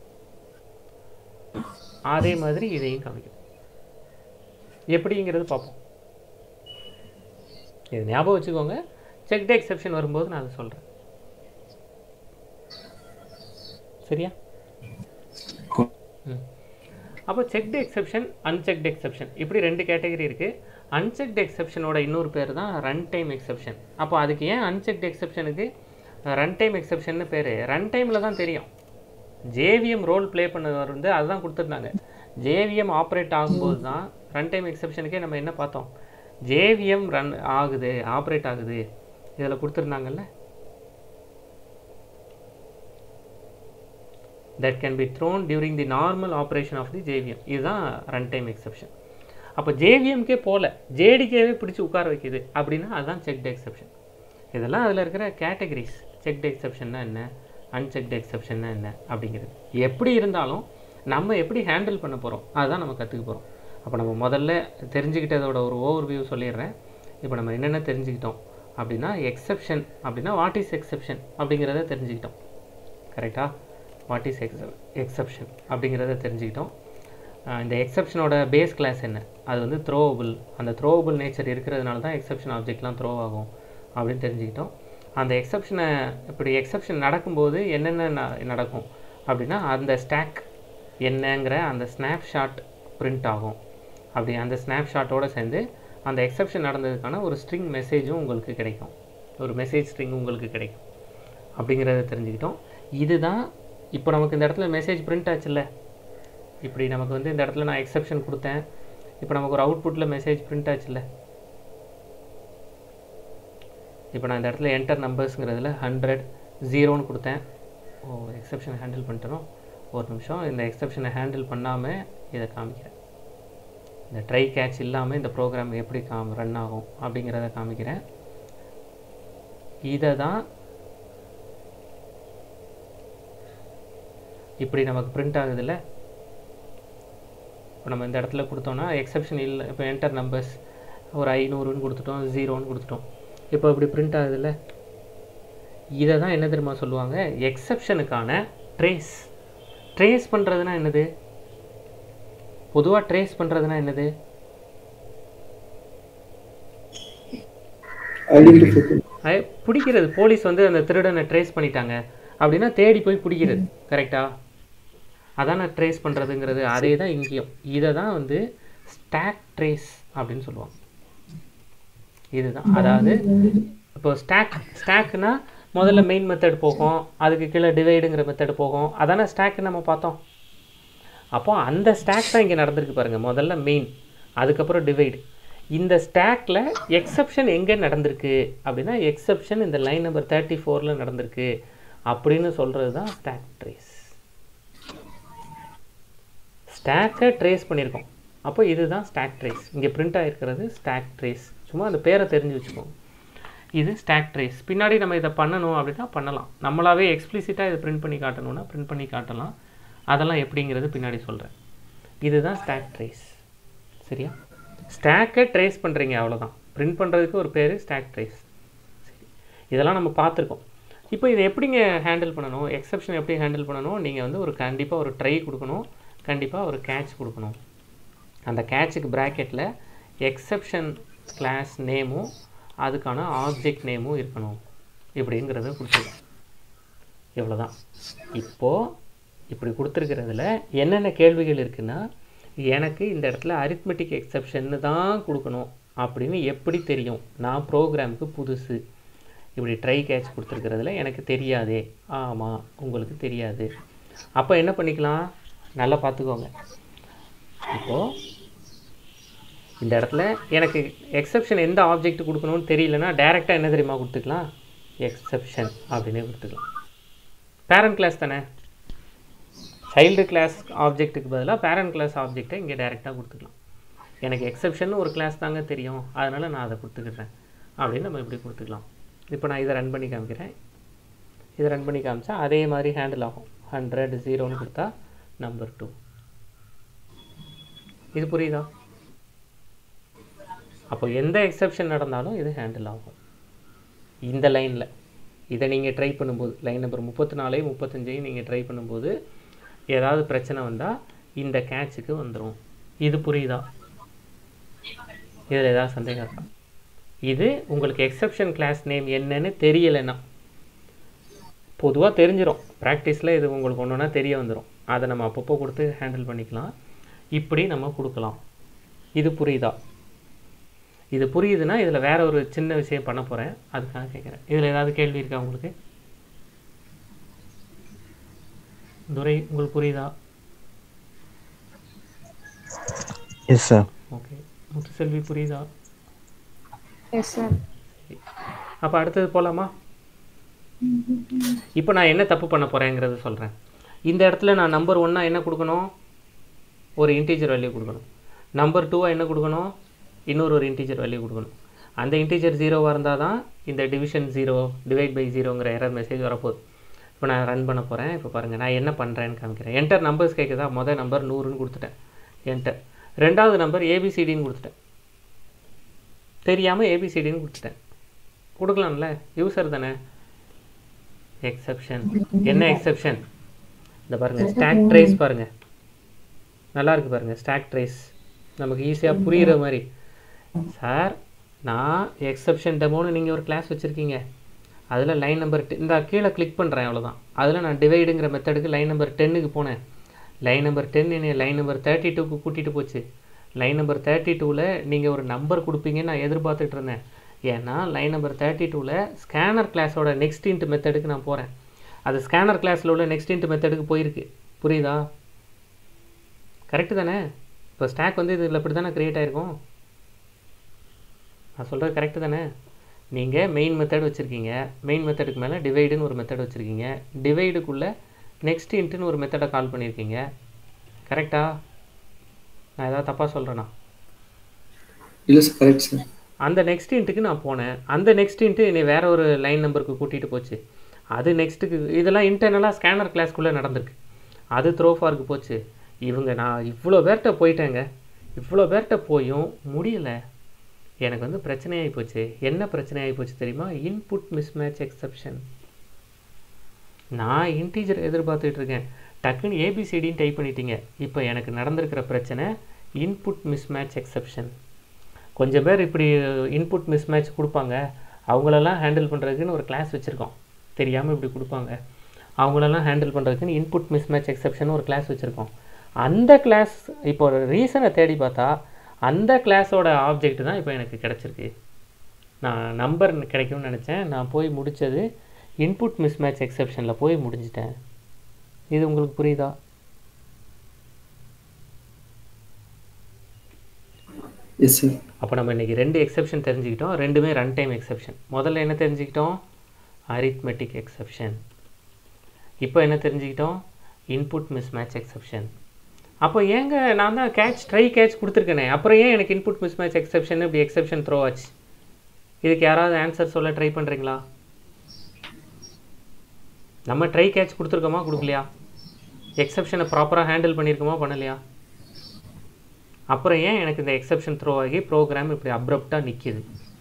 அதே மாதிரி இதையும் காமிக்கும் எப்படிங்கிறது பார்ப்போம் இது ஞாபகம் வச்சுக்கோங்க செக்ட் எக்ஸெப்ஷன் வரும்போது நான் அதை சொல்கிறேன் சரியா ம் அப்போ செக்டு எக்ஸெப்ஷன் அன்செக்டு எக்ஸெப்ஷன் இப்படி ரெண்டு கேட்டகரி இருக்குது அன்செக்டு எக்ஸெப்ஷனோட இன்னொரு பேர் தான் ரன் டைம் எக்ஸெப்ஷன் அப்போ அதுக்கு ஏன் அன்செக்டு எக்ஸெப்ஷனுக்கு ரன் டைம் எக்ஸெப்ஷன்னு பேர் ரன் டைமில் தான் தெரியும் ஜேவிஎம் ரோல் ப்ளே பண்ணவர் வந்து அதுதான் கொடுத்துருந்தாங்க ஜேவிஎம் ஆப்ரேட் ஆகும்போது தான் ரன் டைம் எக்ஸெப்ஷனுக்கே நம்ம என்ன பார்த்தோம் ஜேவிஎம் ரன் ஆகுது ஆப்ரேட் ஆகுது இதில் கொடுத்துருந்தாங்கல்ல that can be thrown during the normal operation of the JVM இதுதான் ரன் டைம் எக்ஸெப்ஷன் அப்போ ஜேவிஎம்கே போல ஜேடிகேவே பிடிச்சி உட்கார வைக்குது அப்படின்னா அதுதான் செக்டு எக்ஸெப்ஷன் இதெல்லாம் அதில் இருக்கிற கேட்டகரிஸ் செக்டு எக்ஸெப்ஷன்னா என்ன அன்செக்டு எக்ஸெப்ஷன்னா என்ன அப்படிங்கிறது எப்படி இருந்தாலும் நம்ம எப்படி ஹேண்டில் பண்ண போகிறோம் அதுதான் நம்ம கற்றுக்க போகிறோம் அப்போ நம்ம முதல்ல தெரிஞ்சுக்கிட்டதோட ஒரு ஓவர் வியூ சொல்லிடுறேன் இப்போ நம்ம என்னென்ன தெரிஞ்சுக்கிட்டோம் அப்படின்னா எக்ஸெப்ஷன் அப்படின்னா வாட் இஸ் எக்ஸெப்ஷன் அப்படிங்கிறத தெரிஞ்சுக்கிட்டோம் கரெக்டாக வாட் இஸ் எக்ஸ எக்ஸப்ஷன் அப்படிங்கிறத தெரிஞ்சுக்கிட்டோம் ஆஹ் இந்த எக்ஸப்ஷனோட பேஸ் கிளாஸ் என்ன அது வந்து த்ரோவபிள் அந்த த்ரோவபிள் நேச்சர் இருக்கிறதுனால தான் எக்ஸப்ஷன் ஆப்ஜெக்ட்லாம் த்ரோ ஆகும் அப்படின்னு தெரிஞ்சுக்கிட்டோம் அந்த எக்ஸப்ஷனை இப்படி எக்ஸப்ஷன் நடக்கும்போது என்னென்ன ந- நடக்கும் அப்படின்னா அந்த ஸ்டாக் என்னங்கிற அந்த ஸ்னாப்ஷாட் பிரிண்ட் ஆகும் அப்படி அந்த ஸ்னாப்ஷாட்டோட சேர்ந்து அந்த எக்ஸப்ஷன் நடந்ததுக்கான ஒரு ஸ்ட்ரிங் மெசேஜும் உங்களுக்கு கிடைக்கும் ஒரு மெசேஜ் ஸ்ட்ரிங் உங்களுக்கு கிடைக்கும் அப்படிங்கிறத தெரிஞ்சுக்கிட்டோம் இதுதான் இப்போ நமக்கு இந்த இடத்துல மெசேஜ் பிரிண்ட் ஆச்சுல்ல இப்படி நமக்கு வந்து இந்த இடத்துல நான் எக்ஸெப்ஷன் கொடுத்தேன் இப்போ நமக்கு ஒரு அவுட்புட்டில் மெசேஜ் பிரிண்ட் ஆச்சுல்ல இப்போ நான் இந்த இடத்துல என்டர் நம்பர்ஸுங்கிறதுல ஹண்ட்ரட் ஜீரோன்னு கொடுத்தேன் ஓ எக்ஸெப்ஷனை ஹேண்டில் பண்ணிட்டனோ ஒரு நிமிஷம் இந்த எக்ஸெப்ஷனை ஹேண்டில் பண்ணாமல் இதை காமிக்கிறேன் இந்த ட்ரை கேட்ச் இல்லாமல் இந்த ப்ரோக்ராம் எப்படி காம் ரன் ஆகும் அப்படிங்கிறத காமிக்கிறேன் இதை தான் இப்படி நமக்கு பிரிண்ட் ஆகுதுல்ல இப்போ நம்ம இந்த இடத்துல கொடுத்தோம்னா எக்ஸெப்ஷன் இல்லை இப்போ என்டர் நம்பர்ஸ் ஒரு ஐநூறுன்னு கொடுத்துட்டோம் ஜீரோன்னு கொடுத்துட்டோம் இப்போ இப்படி பிரிண்ட் ஆகுதுல்ல இதை தான் என்ன தெரியுமா சொல்லுவாங்க எக்ஸெப்ஷனுக்கான ட்ரேஸ் ட்ரேஸ் பண்ணுறதுனா என்னது பொதுவாக ட்ரேஸ் பண்ணுறதுனா என்னது ஐடென்டிஃபை அது பிடிக்கிறது போலீஸ் வந்து அந்த திருடனை ட்ரேஸ் பண்ணிட்டாங்க அப்படின்னா தேடி போய் பிடிக்கிறது கரெக்டா அதான ட்ரேஸ் பண்ணுறதுங்கிறது அதே தான் இங்கேயும் இதை தான் வந்து ஸ்டாக் ட்ரேஸ் அப்படின்னு சொல்லுவாங்க இதுதான் அதாவது இப்போ ஸ்டாக் ஸ்டாக்னா முதல்ல மெயின் மெத்தட் போகும் அதுக்கு கீழே டிவைடுங்கிற மெத்தட் போகும் அதானே ஸ்டாக் நம்ம பார்த்தோம் அப்போ அந்த ஸ்டாக் தான் இங்கே நடந்திருக்கு பாருங்க முதல்ல மெயின் அதுக்கப்புறம் டிவைடு இந்த ஸ்டாக்ல எக்ஸப்ஷன் எங்கே நடந்திருக்கு அப்படின்னா எக்ஸப்ஷன் இந்த லைன் நம்பர் தேர்ட்டி ஃபோரில் நடந்திருக்கு அப்படின்னு சொல்கிறது தான் ஸ்டாக் ட்ரேஸ் ஸ்டாக்கை ட்ரேஸ் பண்ணியிருக்கோம் அப்போ இதுதான் ஸ்டாக் ட்ரேஸ் இங்கே பிரிண்ட் ஆகிருக்கிறது ஸ்டாக் ட்ரேஸ் சும்மா அந்த பேரை தெரிஞ்சு வச்சுக்கோங்க இது ஸ்டாக் ட்ரேஸ் பின்னாடி நம்ம இதை பண்ணணும் அப்படின்னா பண்ணலாம் நம்மளாவே எக்ஸ்பிளிசிட்டாக இதை பிரிண்ட் பண்ணி காட்டணும்னா பிரிண்ட் பண்ணி காட்டலாம் அதெல்லாம் எப்படிங்கிறது பின்னாடி சொல்கிறேன் இதுதான் ஸ்டாக் ட்ரேஸ் சரியா ஸ்டாக்கை ட்ரேஸ் பண்ணுறீங்க அவ்வளோதான் பிரிண்ட் பண்ணுறதுக்கு ஒரு பேர் ஸ்டாக் ட்ரேஸ் சரி இதெல்லாம் நம்ம பார்த்துருக்கோம் இப்போ இதை எப்படிங்க ஹேண்டில் பண்ணணும் எக்ஸப்ஷன் எப்படி ஹேண்டில் பண்ணணும் நீங்கள் வந்து ஒரு கண்டிப்பாக ஒரு ட்ரை கொடுக்கணும் கண்டிப்பாக ஒரு கேட்ச் கொடுக்கணும் அந்த கேட்சுக்கு ப்ராக்கெட்டில் எக்ஸப்ஷன் கிளாஸ் நேமும் அதுக்கான ஆப்ஜெக்ட் நேமும் இருக்கணும் இப்படிங்கிறத கொடுத்துருக்கோம் இவ்வளோதான் இப்போது இப்படி கொடுத்துருக்கிறதுல என்னென்ன கேள்விகள் இருக்குன்னா எனக்கு இந்த இடத்துல அரித்மெட்டிக் எக்ஸப்ஷன்னு தான் கொடுக்கணும் அப்படின்னு எப்படி தெரியும் நான் ப்ரோக்ராமுக்கு புதுசு இப்படி ட்ரை கேட்ச் கொடுத்துருக்கிறதுல எனக்கு தெரியாதே ஆமாம் உங்களுக்கு தெரியாது அப்போ என்ன பண்ணிக்கலாம் நல்லா பார்த்துக்கோங்க இப்போது இந்த இடத்துல எனக்கு எக்ஸெப்ஷன் எந்த ஆப்ஜெக்ட் கொடுக்கணும்னு தெரியலனா டேரெக்டாக என்ன தெரியுமா கொடுத்துக்கலாம் எக்ஸெப்ஷன் அப்படின்னே கொடுத்துக்கலாம் பேரண்ட் கிளாஸ் தானே சைல்டு கிளாஸ் ஆப்ஜெக்ட்டுக்கு பதிலாக பேரண்ட் கிளாஸ் ஆப்ஜெக்டை இங்கே டேரெக்டாக கொடுத்துக்கலாம் எனக்கு எக்ஸெப்ஷன் ஒரு கிளாஸ் தாங்க தெரியும் அதனால் நான் அதை கொடுத்துக்கிட்டேன் அப்படின்னு நம்ம இப்படி கொடுத்துக்கலாம் இப்போ நான் இதை ரன் பண்ணி காமிக்கிறேன் இதை ரன் பண்ணி காமிச்சா அதே மாதிரி ஹேண்டில் ஆகும் ஹண்ட்ரட் ஜீரோன்னு கொடுத்தா நம்பர் டூ இது புரியுதா அப்போ எந்த எக்ஸெப்ஷன் நடந்தாலும் இது ஹேண்டில் ஆகும் இந்த லைனில் இதை நீங்கள் ட்ரை பண்ணும்போது லைன் நம்பர் முப்பத்தி நாலையும் முப்பத்தஞ்சையும் நீங்கள் ட்ரை பண்ணும்போது ஏதாவது பிரச்சனை வந்தால் இந்த கேட்சுக்கு வந்துடும் இது புரியுதா இதில் ஏதாவது சந்தேகம் இருக்கா இது உங்களுக்கு எக்ஸெப்ஷன் கிளாஸ் நேம் என்னன்னு தெரியலைன்னா பொதுவாக தெரிஞ்சிடும் ப்ராக்டிஸில் இது உங்களுக்கு ஒன்று ஒன்றா தெரிய வந்துடும் அதை நம்ம அப்பப்போ கொடுத்து ஹேண்டில் பண்ணிக்கலாம் இப்படி நம்ம கொடுக்கலாம் இது புரியுதா இது புரியுதுன்னா இதில் வேற ஒரு சின்ன விஷயம் பண்ண போகிறேன் அதுக்காக கேட்குறேன் இதில் ஏதாவது கேள்வி இருக்கா உங்களுக்கு துரை உங்களுக்கு புரியுதா எஸ் சார் ஓகே முத்துசெல்வி புரியுதா எஸ் சார் அப்போ அடுத்தது போகலாமா இப்போ நான் என்ன தப்பு பண்ண போகிறேங்கிறத சொல்கிறேன் இந்த இடத்துல நான் நம்பர் ஒன்றா என்ன கொடுக்கணும் ஒரு இன்டீஜர் வேல்யூ கொடுக்கணும் நம்பர் டூவாக என்ன கொடுக்கணும் இன்னொரு ஒரு இன்டீஜர் வேல்யூ கொடுக்கணும் அந்த இன்டீஜர் ஜீரோவாக இருந்தால் தான் இந்த டிவிஷன் ஜீரோ டிவைட் பை ஜீரோங்கிற எரர் மெசேஜ் வரப்போகுது இப்போ நான் ரன் பண்ண போகிறேன் இப்போ பாருங்கள் நான் என்ன பண்ணுறேன்னு காமிக்கிறேன் என்டர் நம்பர்ஸ் கேட்குதா மொதல் நம்பர் நூறுன்னு கொடுத்துட்டேன் என்டர் ரெண்டாவது நம்பர் ஏபிசிடின்னு கொடுத்துட்டேன் தெரியாமல் ஏபிசிடின்னு கொடுத்துட்டேன் கொடுக்கலாம்ல யூசர் தானே எக்ஸெப்ஷன் என்ன எக்ஸெப்ஷன் இந்த பாருங்கள் ஸ்டாக் ட்ரேஸ் பாருங்கள் நல்லா இருக்கு பாருங்கள் ஸ்டாக் ட்ரேஸ் நமக்கு ஈஸியாக புரிகிற மாதிரி சார் நான் எக்ஸெப்ஷன் டெமோன்னு நீங்கள் ஒரு கிளாஸ் வச்சுருக்கீங்க அதில் லைன் நம்பர் இந்த கீழே கிளிக் பண்ணுறேன் அவ்வளோதான் அதில் நான் டிவைடுங்கிற மெத்தடுக்கு லைன் நம்பர் டென்னுக்கு போனேன் லைன் நம்பர் டென் என்னை லைன் நம்பர் தேர்ட்டி டூக்கு கூட்டிகிட்டு போச்சு லைன் நம்பர் தேர்ட்டி டூவில் நீங்கள் ஒரு நம்பர் கொடுப்பீங்கன்னு நான் எதிர்பார்த்துட்டு இருந்தேன் ஏன்னா லைன் நம்பர் தேர்ட்டி டூவில் ஸ்கேனர் கிளாஸோட நெக்ஸ்ட் இன்ட் மெத்தடுக்கு நான் போகிறேன் அது ஸ்கேனர் கிளாஸில் உள்ள நெக்ஸ்ட் இன்ட் மெத்தடுக்கு போயிருக்கு புரியுதா கரெக்டு தானே இப்போ ஸ்டாக் வந்து இதில் இப்படி தானே க்ரியேட் ஆகிருக்கும் நான் சொல்கிறது கரெக்டு தானே நீங்கள் மெயின் மெத்தட் வச்சுருக்கீங்க மெயின் மெத்தடுக்கு மேலே டிவைடுன்னு ஒரு மெத்தட் வச்சுருக்கீங்க டிவைடுக்குள்ளே நெக்ஸ்ட் இன்ட்டுன்னு ஒரு மெத்தடை கால் பண்ணியிருக்கீங்க கரெக்டா நான் ஏதாவது தப்பாக சொல்கிறேனா இல்லை சார் கரெக்ட் சார் அந்த நெக்ஸ்ட் இன்ட்டுக்கு நான் போனேன் அந்த நெக்ஸ்ட் இன்ட்டு என்னை வேற ஒரு லைன் நம்பருக்கு கூட்டிகிட்டு போச்சு அது நெக்ஸ்ட்டுக்கு இதெல்லாம் இன்டர்னலாக ஸ்கேனர் கிளாஸ்க்குள்ளே நடந்திருக்கு அது த்ரோஃபாருக்கு போச்சு இவங்க நான் இவ்வளோ பேர்கிட்ட போயிட்டேங்க இவ்வளோ பேர்கிட்ட போயும் முடியல எனக்கு வந்து பிரச்சனையாகி போச்சு என்ன பிரச்சனையாகி போச்சு தெரியுமா இன்புட் மிஸ்மேட்ச் எக்ஸப்ஷன் நான் இன்டீஜர் எதிர்பார்த்துட்டு இருக்கேன் டக்குன்னு ஏபிசிடின்னு டைப் பண்ணிட்டீங்க இப்போ எனக்கு நடந்திருக்கிற பிரச்சனை இன்புட் மிஸ்மேட்ச் எக்ஸப்ஷன் கொஞ்சம் பேர் இப்படி இன்புட் மிஸ்மேட்ச் கொடுப்பாங்க அவங்களெல்லாம் ஹேண்டில் பண்ணுறதுக்குன்னு ஒரு கிளாஸ் வச்சுருக்கோம் தெரியாமல் இப்படி கொடுப்பாங்க அவங்களெல்லாம் ஹேண்டில் பண்ணுறதுக்குன்னு இன்புட் மிஸ்மேட்ச் எக்ஸப்ஷன் ஒரு கிளாஸ் வச்சுருக்கோம் அந்த கிளாஸ் இப்போ ரீசனை தேடி பார்த்தா அந்த கிளாஸோட ஆப்ஜெக்ட் தான் இப்போ எனக்கு கிடச்சிருக்கு நான் நம்பர் கிடைக்கும்னு நினச்சேன் நான் போய் முடித்தது இன்புட் மிஸ்மேட்ச் எக்ஸப்ஷனில் போய் முடிஞ்சிட்டேன் இது உங்களுக்கு புரியுதா எஸ் சார் அப்போ நம்ம இன்றைக்கி ரெண்டு எக்ஸெப்ஷன் தெரிஞ்சுக்கிட்டோம் ரெண்டுமே ரன் டைம் எக்ஸெப்ஷன் முதல்ல என்ன தெரிஞ்சுக்கிட்டோம் அரித்மெட்டிக் எக்ஸெப்ஷன் இப்போ என்ன தெரிஞ்சுக்கிட்டோம் இன்புட் மிஸ்மேட்ச் எக்ஸெப்ஷன் அப்போ ஏங்க நான் தான் கேட்ச் ட்ரை கேட்ச் கொடுத்துருக்கேனே அப்புறம் ஏன் எனக்கு இன்புட் மிஸ்மேட்ச் எக்ஸெப்ஷன் இப்படி எக்ஸெப்ஷன் த்ரோ ஆச்சு இதுக்கு யாராவது ஆன்சர் சொல்ல ட்ரை பண்ணுறீங்களா நம்ம ட்ரை கேட்ச் கொடுத்துருக்கோமா கொடுக்கலையா எக்ஸெப்ஷனை ப்ராப்பராக ஹேண்டில் பண்ணியிருக்கோமா பண்ணலையா அப்புறம் ஏன் எனக்கு இந்த எக்ஸெப்ஷன் த்ரோ ஆகி ப்ரோக்ராம் இப்படி அப்ரப்டாக நிற்கிது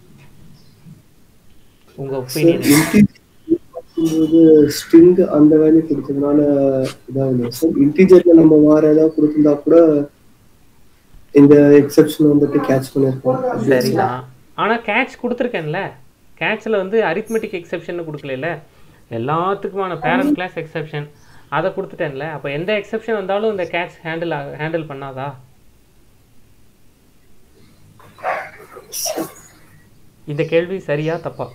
உங்கள் ஒப்பீனியன் ஸ்ட்ரிங் அந்த வேல்யூ கொடுத்ததுனால இதாகுது சார் இன்டீஜர்ல நம்ம வேற ஏதாவது கொடுத்திருந்தா கூட இந்த எக்ஸெப்ஷன் வந்துட்டு கேட்ச் பண்ணிருக்கோம் சரிதான் ஆனால் கேட்ச் கொடுத்துருக்கேன்ல கேட்சில் வந்து அரித்மெட்டிக் எக்ஸெப்ஷன் கொடுக்கல எல்லாத்துக்குமான பேரண்ட் கிளாஸ் எக்ஸெப்ஷன் அதை கொடுத்துட்டேன்ல அப்போ எந்த எக்ஸெப்ஷன் வந்தாலும் இந்த கேட்ச் ஹேண்டில் ஹேண்டில் பண்ணாதா இந்த கேள்வி சரியா தப்பா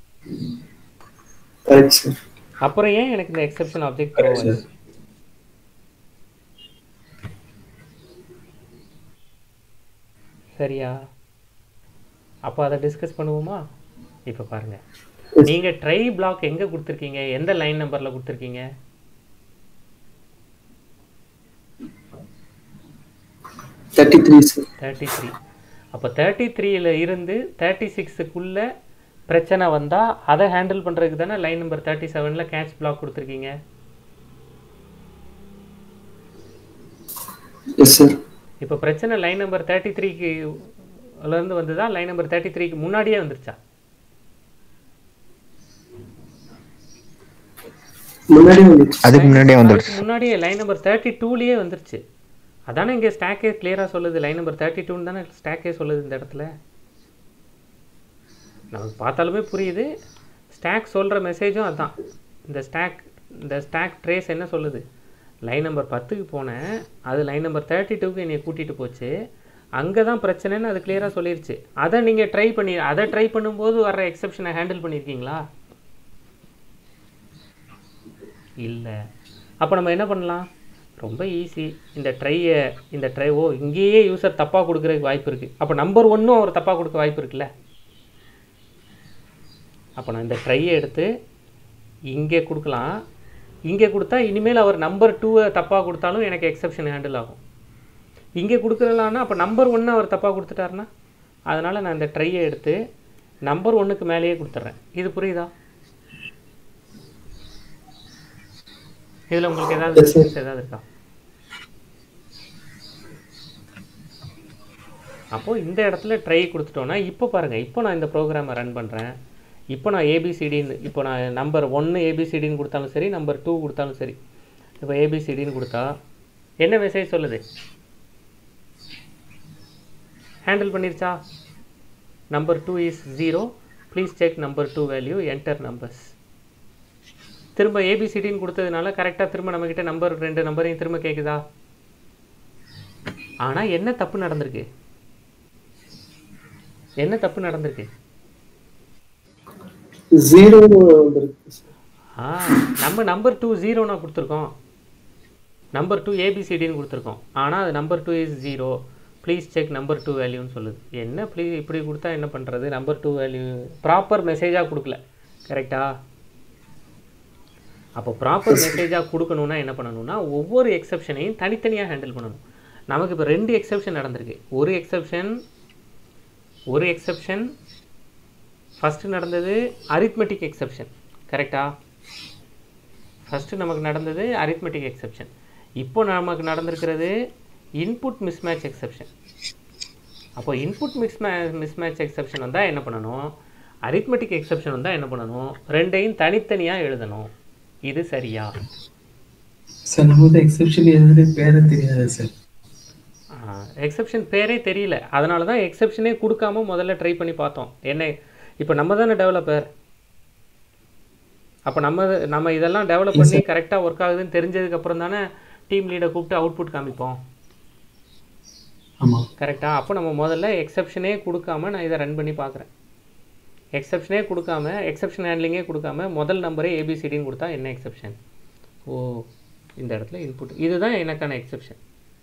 கரெக்ட் சார் அப்புறம் ஏன் எனக்கு இந்த எக்ஸெப்ஷன் ஆப்ஜெக்ட் த்ரோ ஆச்சு சரியா அப்போ அதை டிஸ்கஸ் பண்ணுவோமா இப்போ பாருங்க Yes. நீங்க ட்ரை பிளாக் எங்க கொடுத்துருக்கீங்க எந்த லைன் நம்பர்ல கொடுத்துருக்கீங்க thirty three sir thirty three அப்போ தேர்ட்டி த்ரீயில் இருந்து தேர்ட்டி சிக்ஸுக்குள்ளே பிரச்சனை வந்தால் அதை ஹேண்டில் பண்ணுறதுக்கு தானே லைன் நம்பர் தேர்ட்டி செவனில் கேட்ச் பிளாக் கொடுத்துருக்கீங்க எஸ் சார் இப்போ பிரச்சனை லைன் நம்பர் தேர்ட்டி த்ரீக்கு இருந்து வந்ததா லைன் நம்பர் தேர்ட்டி த்ரீக்கு முன்னாடியே வந்துருச்சா முன்னாடி வந்துச்சு அதுக்கு முன்னாடியே வந்துடுச்சு அதுக்கு முன்னாடியே லைன் நம்பர் தேர்ட்டி டூலேயே வந்துருச்சு அதானே இங்கே ஸ்டாக்கே கிளியராக சொல்லுது லைன் நம்பர் தேர்ட்டி டூன்னு தானே ஸ்டாக்கே சொல்லுது இந்த இடத்துல நமக்கு பார்த்தாலுமே புரியுது ஸ்டாக் சொல்கிற மெசேஜும் அதான் இந்த ஸ்டாக் இந்த ஸ்டாக் ட்ரேஸ் என்ன சொல்லுது லைன் நம்பர் பத்துக்கு போனேன் அது லைன் நம்பர் தேர்ட்டி டூக்கு என்னை கூட்டிகிட்டு போச்சு அங்கே தான் பிரச்சனைன்னு அது கிளியராக சொல்லிருச்சு அதை நீங்கள் ட்ரை பண்ணி அதை ட்ரை பண்ணும்போது வர்ற எக்ஸப்ஷனை ஹேண்டில் பண்ணியிருக்கீங்களா இல்லை அப்போ நம்ம என்ன பண்ணலாம் ரொம்ப ஈஸி இந்த ட்ரையை இந்த ட்ரை ஓ இங்கேயே யூசர் தப்பாக கொடுக்குறதுக்கு வாய்ப்பு இருக்குது அப்போ நம்பர் ஒன்றும் அவர் தப்பாக கொடுக்க வாய்ப்பு இருக்குல்ல அப்போ நான் இந்த ட்ரையை எடுத்து இங்கே கொடுக்கலாம் இங்கே கொடுத்தா இனிமேல் அவர் நம்பர் டூவை தப்பாக கொடுத்தாலும் எனக்கு எக்ஸப்ஷன் ஹேண்டில் ஆகும் இங்கே கொடுக்குறலான்னா அப்போ நம்பர் ஒன்று அவர் தப்பாக கொடுத்துட்டாருன்னா அதனால் நான் இந்த ட்ரையை எடுத்து நம்பர் ஒன்றுக்கு மேலேயே கொடுத்துட்றேன் இது புரியுதா இதில் உங்களுக்கு ஏதாவது Yes, sir. difference ஏதாவது இருக்கா அப்போது இந்த இடத்துல ட்ரை கொடுத்துட்டோன்னா இப்போ பாருங்கள் இப்போ நான் இந்த ப்ரோக்ராமை ரன் பண்ணுறேன் இப்போ நான் ஏபிசிடின்னு இப்போ நான் நம்பர் ஒன்று ஏபிசிடின்னு கொடுத்தாலும் சரி நம்பர் டூ கொடுத்தாலும் சரி இப்போ ஏபிசிடின்னு கொடுத்தா என்ன மெசேஜ் சொல்லுது ஹேண்டில் பண்ணிருச்சா number two is zero please check number two value enter numbers திரும்ப ஏபிசிடின்னு கொடுத்ததுனால கரெக்டாக திரும்ப நம்மக்கிட்ட நம்பர் ரெண்டு நம்பரையும் திரும்ப கேட்குதா ஆனால் என்ன தப்பு நடந்திருக்கு என்ன தப்பு நடந்திருக்கு ஜீரோ வந்திருக்கு சார் ஆ நம்ம நம்பர் டூ ஜீரோனா கொடுத்துருக்கோம் நம்பர் டூ ஏபிசிடின்னு கொடுத்துருக்கோம் ஆனால் அது number two is zero please check number two வேல்யூன்னு சொல்லுது என்ன ப்ளீஸ் இப்படி கொடுத்தா என்ன பண்ணுறது நம்பர் டூ வேல்யூ ப்ராப்பர் மெசேஜாக கொடுக்கல கரெக்டா அப்போ ப்ராப்பர் மெசேஜாக கொடுக்கணும்னா என்ன பண்ணணும்னா ஒவ்வொரு எக்ஸப்ஷனையும் தனித்தனியாக ஹேண்டில் பண்ணணும் நமக்கு இப்போ ரெண்டு எக்ஸப்ஷன் நடந்திருக்கு ஒரு எக்ஸப்ஷன் ஒரு எக்ஸப்ஷன் ஃபஸ்ட்டு நடந்தது அரித்மெட்டிக் எக்ஸப்ஷன் கரெக்டா ஃபஸ்ட்டு நமக்கு நடந்தது அரித்மெட்டிக் எக்ஸப்ஷன் இப்போ நமக்கு நடந்திருக்கிறது இன்புட் மிஸ்மேட்ச் எக்ஸப்ஷன் அப்போ இன்புட் மிஸ்மே மிஸ்மேட்ச் எக்ஸப்ஷன் வந்தால் என்ன பண்ணணும் அரித்மெட்டிக் எக்ஸப்ஷன் வந்தால் என்ன பண்ணணும் ரெண்டையும் தனித்தனியாக எழுதணும் இது சரியா சார் நமக்கு எக்ஸெப்ஷன் எதுன்னு பேரே தெரியாது சார் எக்ஸப்ஷன் பேரே தெரியல அதனால தான் எக்ஸப்ஷனே கொடுக்காம முதல்ல ட்ரை பண்ணி பார்த்தோம் என்ன இப்போ நம்ம தானே டெவலப்பர் அப்போ நம்ம நம்ம இதெல்லாம் டெவலப் பண்ணி கரெக்டாக ஒர்க் ஆகுதுன்னு தெரிஞ்சதுக்கு அப்புறம் தானே டீம் லீடை கூப்பிட்டு அவுட்புட் காமிப்போம் ஆமா கரெக்டா அப்போ நம்ம முதல்ல எக்ஸப்ஷனே கொடுக்காம நான் இதை ரன் பண்ணி பார்க்குறேன் எக்ஸப்ஷனே கொடுக்காம எக்ஸப்ஷன் ஹேண்ட்லிங்கே கொடுக்காம முதல் நம்பரே ஏபிசிடின்னு கொடுத்தா என்ன எக்ஸப்ஷன் ஓ இந்த இடத்துல இன்புட் இதுதான் எனக்கான எக்ஸப்ஷன்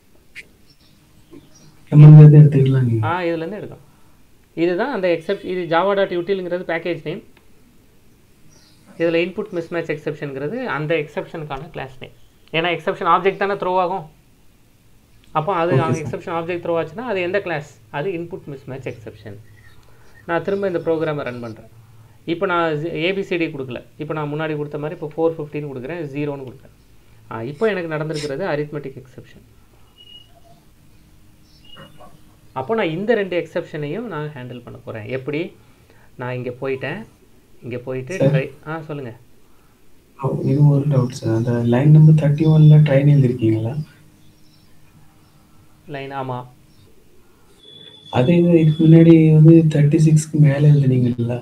நம்ம இருந்து எடுத்துக்கலாம் நீங்க ஆ இதுலேருந்து எடுக்கும் இதுதான் அந்த எக்ஸப்ஷன் இது ஜாவா டாட் யூட்டிலுங்கிறது பேக்கேஜ் நேம் இதில் இன்புட் மிஸ்மேட்ச் எக்ஸப்ஷனுங்கிறது அந்த எக்ஸப்ஷனுக்கான கிளாஸ் நேம் ஏன்னா எக்ஸப்ஷன் ஆப்ஜெக்ட் தானே த்ரோ ஆகும் அப்போ அது எக்ஸப்ஷன் ஆப்ஜெக்ட் த்ரோ ஆச்சுன்னா அது எந்த கிளாஸ் அது இன்புட் மிஸ்மேட்ச் எக்ஸப்ஷன் நான் திரும்ப இந்த ப்ரோக்ராமை ரன் பண்ணுறேன் இப்போ நான் ஏபிசிடி கொடுக்கல இப்போ நான் முன்னாடி கொடுத்த மாதிரி இப்போ ஃபோர் ஃபிஃப்டின்னு கொடுக்குறேன் ஜீரோன்னு கொடுக்குறேன் ஆ இப்போ எனக்கு நடந்திருக்கிறது அரித்மெட்டிக் எக்ஸப்ஷன் அப்போ நான் இந்த ரெண்டு எக்ஸப்ஷனையும் நான் ஹேண்டில் பண்ண போகிறேன் எப்படி நான் இங்கே போயிட்டேன் இங்கே போயிட்டு Sir. ட்ரை ஆ சொல்லுங்கள் இது ஒரு டவுட் சார் அந்த லைன் நம்பர் தேர்ட்டி ஒன்ல ட்ரைன் எழுதிருக்கீங்களா லைன் ஆமாம் அதே இது இதுக்கு முன்னாடி வந்து தேர்ட்டி சிக்ஸ்க்கு மேலே எழுதுனீங்கல்ல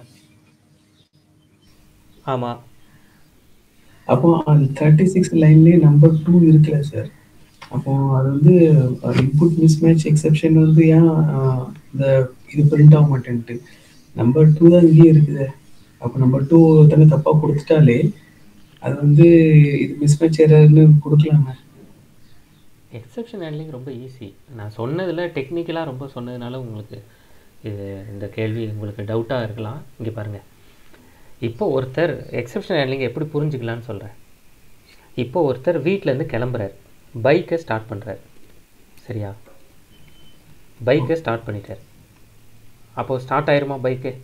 ஆமாம் அப்போ அந்த தேர்ட்டி சிக்ஸ் லைன்லேயே நம்பர் டூ இருக்குல்ல சார் அப்போ அது வந்து இன்புட் மிஸ்மேட்ச் எக்ஸெப்ஷன் வந்து ஏன் ஆஹ், இந்த இது பிரிண்ட் ஆக மாட்டேன்ட்டு நம்பர் டூ தான் இங்கேயே இருக்குது அப்போ நம்பர் டூ ஒருத்தங்க தப்பாக கொடுத்துட்டாலே அது வந்து இது மிஸ்மேட்ச் எரர்னு கொடுக்கலாமே எக்ஸப்ஷன் ஹேண்ட்லிங் ரொம்ப ஈஸி நான் சொன்னதில் டெக்னிக்கலாக ரொம்ப சொன்னதுனால உங்களுக்கு இது இந்த கேள்வி உங்களுக்கு டவுட்டாக இருக்கலாம் இங்கே பாருங்கள் இப்போ ஒருத்தர் எக்ஸப்ஷன் ஹேண்ட்லிங் எப்படி புரிஞ்சுக்கலான்னு சொல்கிறேன் இப்போ ஒருத்தர் வீட்டிலேருந்து கிளம்புறாரு பைக்கை ஸ்டார்ட் பண்ணுறாரு சரியா பைக்கை ஸ்டார்ட் பண்ணிட்டார் அப்போது ஸ்டார்ட் ஆயிருமா பைக்கு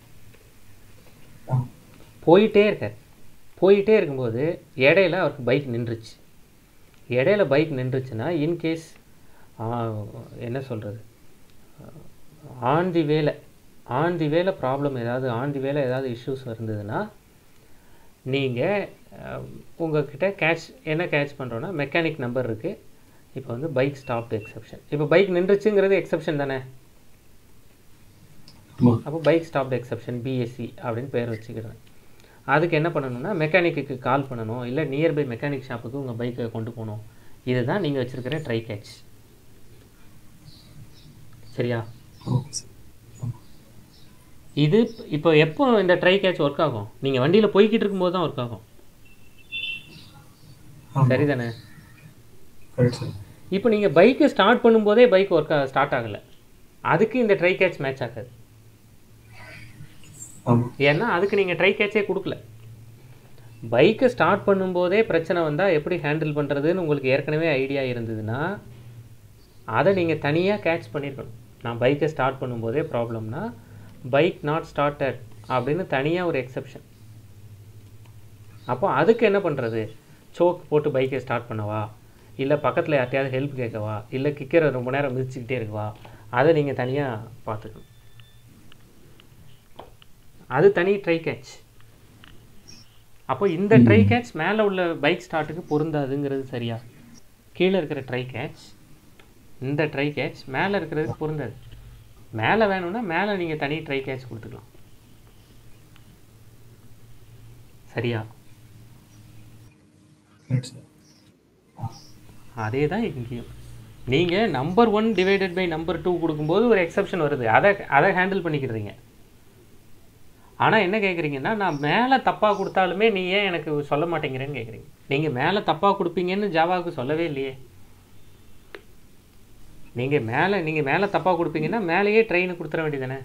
ஆ போயிட்டே இருக்கார் போயிட்டே இருக்கும்போது இடையில அவருக்கு பைக் நின்றுச்சு இடையில பைக் நின்றுச்சுன்னா இன்கேஸ் என்ன சொல்கிறது ஆன் தி வேல ஆன் தி வேல ப்ராப்ளம் ஏதாவது ஆன் தி வேல ஏதாவது இஷ்யூஸ் இருந்ததுன்னா நீங்கள் உங்ககிட்ட கேட்ச் என்ன கேட்ச் பண்ணுறோன்னா மெக்கானிக் நம்பர் இருக்குது இப்போ வந்து பைக் ஸ்டாப்டு எக்ஸப்ஷன் இப்போ பைக் நின்றுச்சுங்கிறது எக்ஸப்ஷன் தானே ஆமா அப்போ பைக் ஸ்டாப்டு எக்ஸப்ஷன் பிஎஸ்சி அப்படின்னு பேர் வச்சுக்கிறேன் அதுக்கு என்ன பண்ணணும்னா மெக்கானிக்கு கால் பண்ணணும் இல்லை நியர்பை மெக்கானிக் ஷாப்புக்கு உங்கள் பைக்கை கொண்டு போகணும் இதுதான் நீங்கள் வச்சுருக்கிற ட்ரை கேட்ச் சரியா ஓகே சார் ஆமா இது இப்போ எப்போ இந்த ட்ரை கேட்ச் ஒர்க் ஆகும் நீங்கள் வண்டியில் போய்கிட்டு இருக்கும்போது தான் ஒர்க் ஆகும் ஆமா சரிதானே கரெக்ட் சார் இப்போ நீங்கள் பைக்கை ஸ்டார்ட் பண்ணும்போதே பைக் ஒர்க் ஸ்டார்ட் ஆகலை அதுக்கு இந்த ட்ரை கேட்ச் மேட்ச் ஆகாது ஆமா ஏன்னா அதுக்கு நீங்கள் ட்ரை கேட்சே கொடுக்கல பைக்கை ஸ்டார்ட் பண்ணும்போதே பிரச்சனை வந்தால் எப்படி ஹேண்டில் பண்ணுறதுன்னு உங்களுக்கு ஏற்கனவே ஐடியா இருந்ததுன்னா அதை நீங்கள் தனியாக கேட்ச் பண்ணியிருக்கணும் நான் பைக்கை ஸ்டார்ட் பண்ணும்போதே ப்ராப்ளம்னா பைக் நாட் ஸ்டார்டட் அப்படின்னு தனியாக ஒரு எக்ஸெப்ஷன் அப்போ அதுக்கு என்ன பண்ணுறது சோக் போட்டு பைக்கை ஸ்டார்ட் பண்ணவா இல்லை பக்கத்தில் யார்ட்டையாவது ஹெல்ப் கேட்கவா இல்லை கிக்கரை ரொம்ப நேரம் மிதிச்சுக்கிட்டே இருக்கவா அதை நீங்கள் தனியாக பார்த்துக்கணும் அது தனி ட்ரை கேட்ச் அப்போ இந்த ட்ரை கேட்ச் மேலே உள்ள பைக் ஸ்டார்ட்டுக்கு பொருந்தாதுங்கிறது சரியா கீழே இருக்கிற ட்ரை கேட்ச் இந்த ட்ரை கேட்ச் மேலே இருக்கிறதுக்கு பொருந்தாது மேலே வேணும்னா மேலே நீங்கள் தனி ட்ரை கேட்ச் கொடுத்துக்கலாம் சரியா கரெக்ட் சார் அதே தான் இங்கேயும் நீங்கள் number one divided by number two கொடுக்கும்போது ஒரு எக்ஸப்ஷன் வருது அதை அதை ஹேண்டில் பண்ணிக்கிறீங்க ஆனால் என்ன கேட்குறீங்கன்னா நான் மேலே தப்பாக கொடுத்தாலுமே நீ ஏன் எனக்கு சொல்ல மாட்டேங்கிறேன்னு கேட்குறீங்க நீங்கள் மேலே தப்பாக கொடுப்பீங்கன்னு ஜாவாவுக்கு சொல்லவே இல்லையே நீங்கள் மேலே நீங்கள் மேலே தப்பாக கொடுப்பீங்கன்னா மேலேயே ட்ரெயின் கொடுத்துட வேண்டியதானே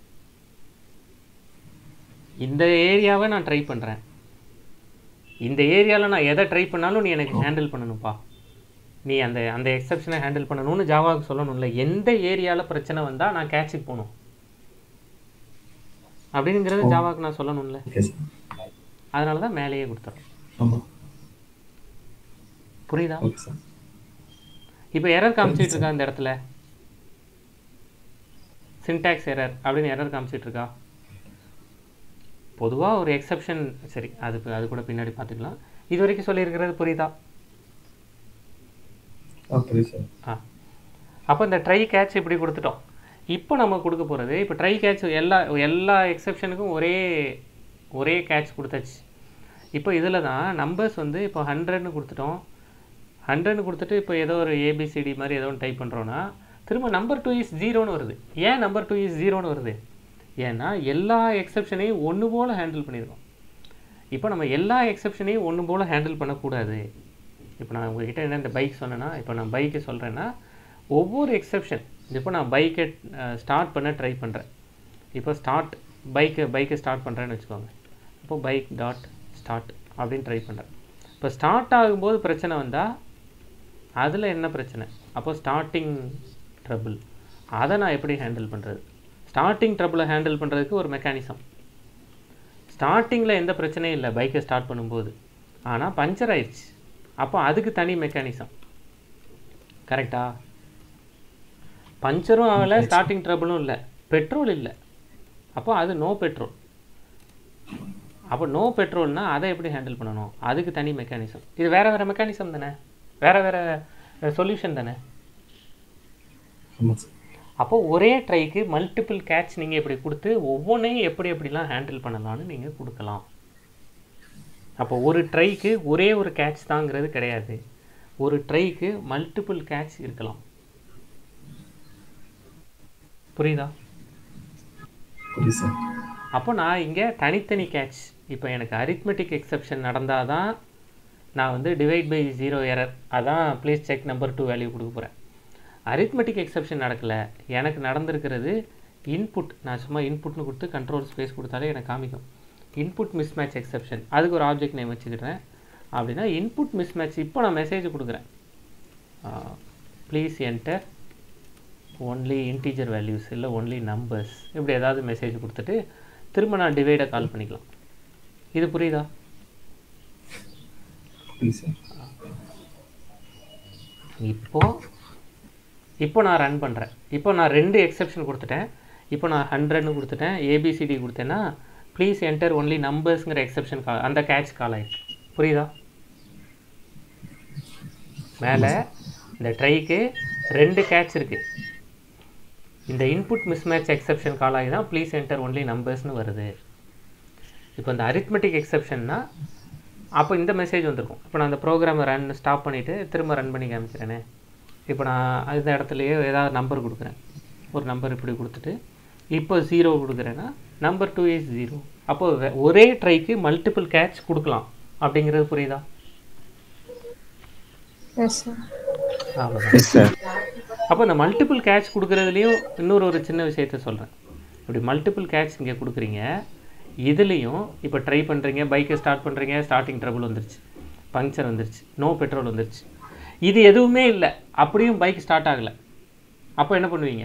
இந்த ஏரியாவை நான் ட்ரை பண்ணுறேன் இந்த ஏரியாவில் நான் எதை ட்ரை பண்ணாலும் நீ எனக்கு ஹேண்டில் பண்ணணும்ப்பா நீ அந்த அந்த எக்ஸப்ஷனை ஹேண்டில் பண்ணணும்னு ஜாவாவுக்கு சொல்லணும்ல எந்த ஏரியாவில் பிரச்சனை வந்தால் நான் கேட்சுக்கு போகணும் அப்படிங்கிறது ஜாவாக்கு நான் சொல்லணும்ல ஓகே சார் அதனால தான் மேலேயே கொடுத்துறோம் ஆமா புரியுதா ஓகே சார் இப்போ எரர் காமிச்சிட்டு இருக்கா இந்த இடத்துல சின்டாக்ஸ் எரர் அப்படின்னு எரர் காமிச்சிட்டு இருக்கா பொதுவாக ஒரு எக்ஸப்ஷன் சரி அது அது கூட பின்னாடி பார்த்துக்கலாம் இது வரைக்கும் சொல்லியிருக்கிறது புரியுதா ஆ புரியுது சார் ஆ அப்போ இந்த ட்ரை கேட்ச் இப்படி கொடுத்துட்டோம் இப்போ நம்ம கொடுக்க போகிறது இப்போ ட்ரை கேட்ச் எல்லா எல்லா எக்ஸப்ஷனுக்கும் ஒரே ஒரே கேட்ச் கொடுத்தாச்சு இப்போ இதில் தான் நம்பர்ஸ் வந்து இப்போ ஹண்ட்ரட்னு கொடுத்துட்டோம் ஹண்ட்ரட்னு கொடுத்துட்டு இப்போ ஏதோ ஒரு ஏபிசிடி மாதிரி ஏதோ ஒன்று டைப் பண்ணுறோன்னா திரும்ப நம்பர் டூ இஸ் ஜீரோன்னு வருது ஏன் நம்பர் டூ இஸ் ஜீரோன்னு வருது ஏன்னா எல்லா எக்ஸப்ஷனையும் ஒன்று போல் ஹேண்டில் பண்ணியிருக்கோம் இப்போ நம்ம எல்லா எக்ஸப்ஷனையும் ஒன்று போல் ஹேண்டில் பண்ணக்கூடாது இப்போ நான் உங்ககிட்ட என்ன இந்த பைக் சொன்னேன்னா இப்போ நான் பைக்கை சொல்கிறேன்னா ஒவ்வொரு எக்ஸப்ஷன் இப்போ நான் பைக்கை ஸ்டார்ட் பண்ண ட்ரை பண்ணுறேன் இப்போ ஸ்டார்ட் பைக்கை பைக்கை ஸ்டார்ட் பண்ணுறேன்னு வச்சுக்கோங்க இப்போ பைக் டாட் ஸ்டார்ட் அப்படின்னு ட்ரை பண்ணுறேன் இப்போ ஸ்டார்ட் ஆகும்போது பிரச்சனை வந்தால் அதில் என்ன பிரச்சனை அப்போ ஸ்டார்டிங் ட்ரபிள் அதை நான் எப்படி ஹேண்டில் பண்ணுறது ஸ்டார்டிங் ட்ரபிளை ஹேண்டில் பண்ணுறதுக்கு ஒரு மெக்கானிசம் ஸ்டார்டிங்கில் எந்த பிரச்சனையும் இல்லை பைக்கை ஸ்டார்ட் பண்ணும்போது ஆனால் பஞ்சர் ஆயிடுச்சு அப்போ அதுக்கு தனி மெக்கானிசம் கரெக்டா பஞ்சரும் ஆகலை ஸ்டார்டிங் ட்ரபிளும் இல்லை பெட்ரோல் இல்லை அப்போ அது நோ பெட்ரோல் அப்போ நோ பெட்ரோல்னா அதை எப்படி ஹேண்டில் பண்ணணும் அதுக்கு தனி மெக்கானிசம் இது வேற வேற மெக்கானிசம் தானே வேற வேற சொல்யூஷன் தானே ஆமாம் சார் அப்போ ஒரே ட்ரைக்கு மல்டிபிள் கேட்ச் நீங்கள் இப்படி கொடுத்து ஒவ்வொன்றையும் எப்படி எப்படிலாம் ஹேண்டில் பண்ணலாம்னு நீங்கள் கொடுக்கலாம் அப்போ ஒரு ட்ரைக்கு ஒரே ஒரு கேட்ச் தாங்கிறது கிடையாது ஒரு ட்ரைக்கு மல்டிபிள் கேட்ச் இருக்கலாம் புரியுதா புரியுது சார் அப்போ நான் இங்கே தனித்தனி கேட்ச் இப்போ எனக்கு அரித்மெட்டிக் எக்ஸப்ஷன் நடந்தால் தான் நான் வந்து டிவைட் பை ஜீரோ எரர் அதான் please check number two value கொடுக்க போகிறேன் அரித்மெட்டிக் எக்ஸப்ஷன் நடக்கலை எனக்கு நடந்திருக்கிறது இன்புட் நான் சும்மா இன்புட்னு கொடுத்து கண்ட்ரோல் ஸ்பேஸ் கொடுத்தாலே எனக்கு காமிக்கும் இன்புட் மிஸ்மேட்ச் எக்ஸப்ஷன் அதுக்கு ஒரு ஆப்ஜெக்ட் நேம் வச்சுக்கிறேன் அப்படின்னா இன்புட் மிஸ்மேட்ச் இப்போ நான் மெசேஜ் கொடுக்குறேன் please enter only integer values இல்லை ஒன்லி நம்பர்ஸ் இப்படி ஏதாவது மெசேஜ் கொடுத்துட்டு திரும்ப நான் டிவைடை கால் பண்ணிக்கலாம் இது புரியுதா புரியுது சார் இப்போ இப்போ நான் ரன் பண்ணுறேன் இப்போ நான் ரெண்டு எக்ஸெப்ஷன் கொடுத்துட்டேன் இப்போ நான் ஹண்ட்ரட்னு கொடுத்துட்டேன் ஏபிசிடி கொடுத்தேன்னா ப்ளீஸ் என்டர் ஒன்லி நம்பர்ஸ்ங்கிற எக்ஸெப்ஷன் கால் அந்த கேட்ச் கால் ஆயிருக்கு புரியுதா மேலே இந்த ட்ரைக்கு ரெண்டு கேட்ச் இருக்குது இந்த இன்புட் மிஸ்மேட்ச் எக்ஸெப்ஷன் கால் ஆகி தான் ப்ளீஸ் என்டர் ஒன்லி நம்பர்ஸ்னு வருது இப்போ இந்த அரித்மெட்டிக் எக்ஸெப்ஷன்னா அப்போ இந்த மெசேஜ் வந்திருக்கும் இப்போ நான் அந்த ப்ரோக்ராமை ரன் ஸ்டாப் பண்ணிவிட்டு திரும்ப ரன் பண்ணி காமிக்கிறேனே இப்போ நான் அந்த இடத்துலையே ஏதாவது நம்பர் கொடுக்குறேன் ஒரு நம்பர் இப்படி கொடுத்துட்டு இப்போ ஜீரோ கொடுக்குறேன்னா நம்பர் டூ இஸ் ஜீரோ அப்போ வே- ஒரே ட்ரைக்கு மல்டிபிள் கேட்ச் கொடுக்கலாம் அப்படிங்கிறது புரியுதா எஸ் சார் அவ்வளோதான் எஸ் சார் அப்போ இந்த மல்டிபிள் கேட்ச் கொடுக்குறதுலையும் இன்னொரு ஒரு சின்ன விஷயத்த சொல்கிறேன் இப்படி மல்டிபிள் கேட்ச் இங்கே கொடுக்குறீங்க இதுலேயும் இப்போ ட்ரை பண்ணுறீங்க பைக்கை ஸ்டார்ட் பண்ணுறீங்க ஸ்டார்டிங் ட்ரபிள் வந்துருச்சு பங்க்சர் வந்துருச்சு நோ பெட்ரோல் வந்துருச்சு இது எதுவுமே இல்லை அப்படியும் பைக் ஸ்டார்ட் ஆகலை அப்போ என்ன பண்ணுவீங்க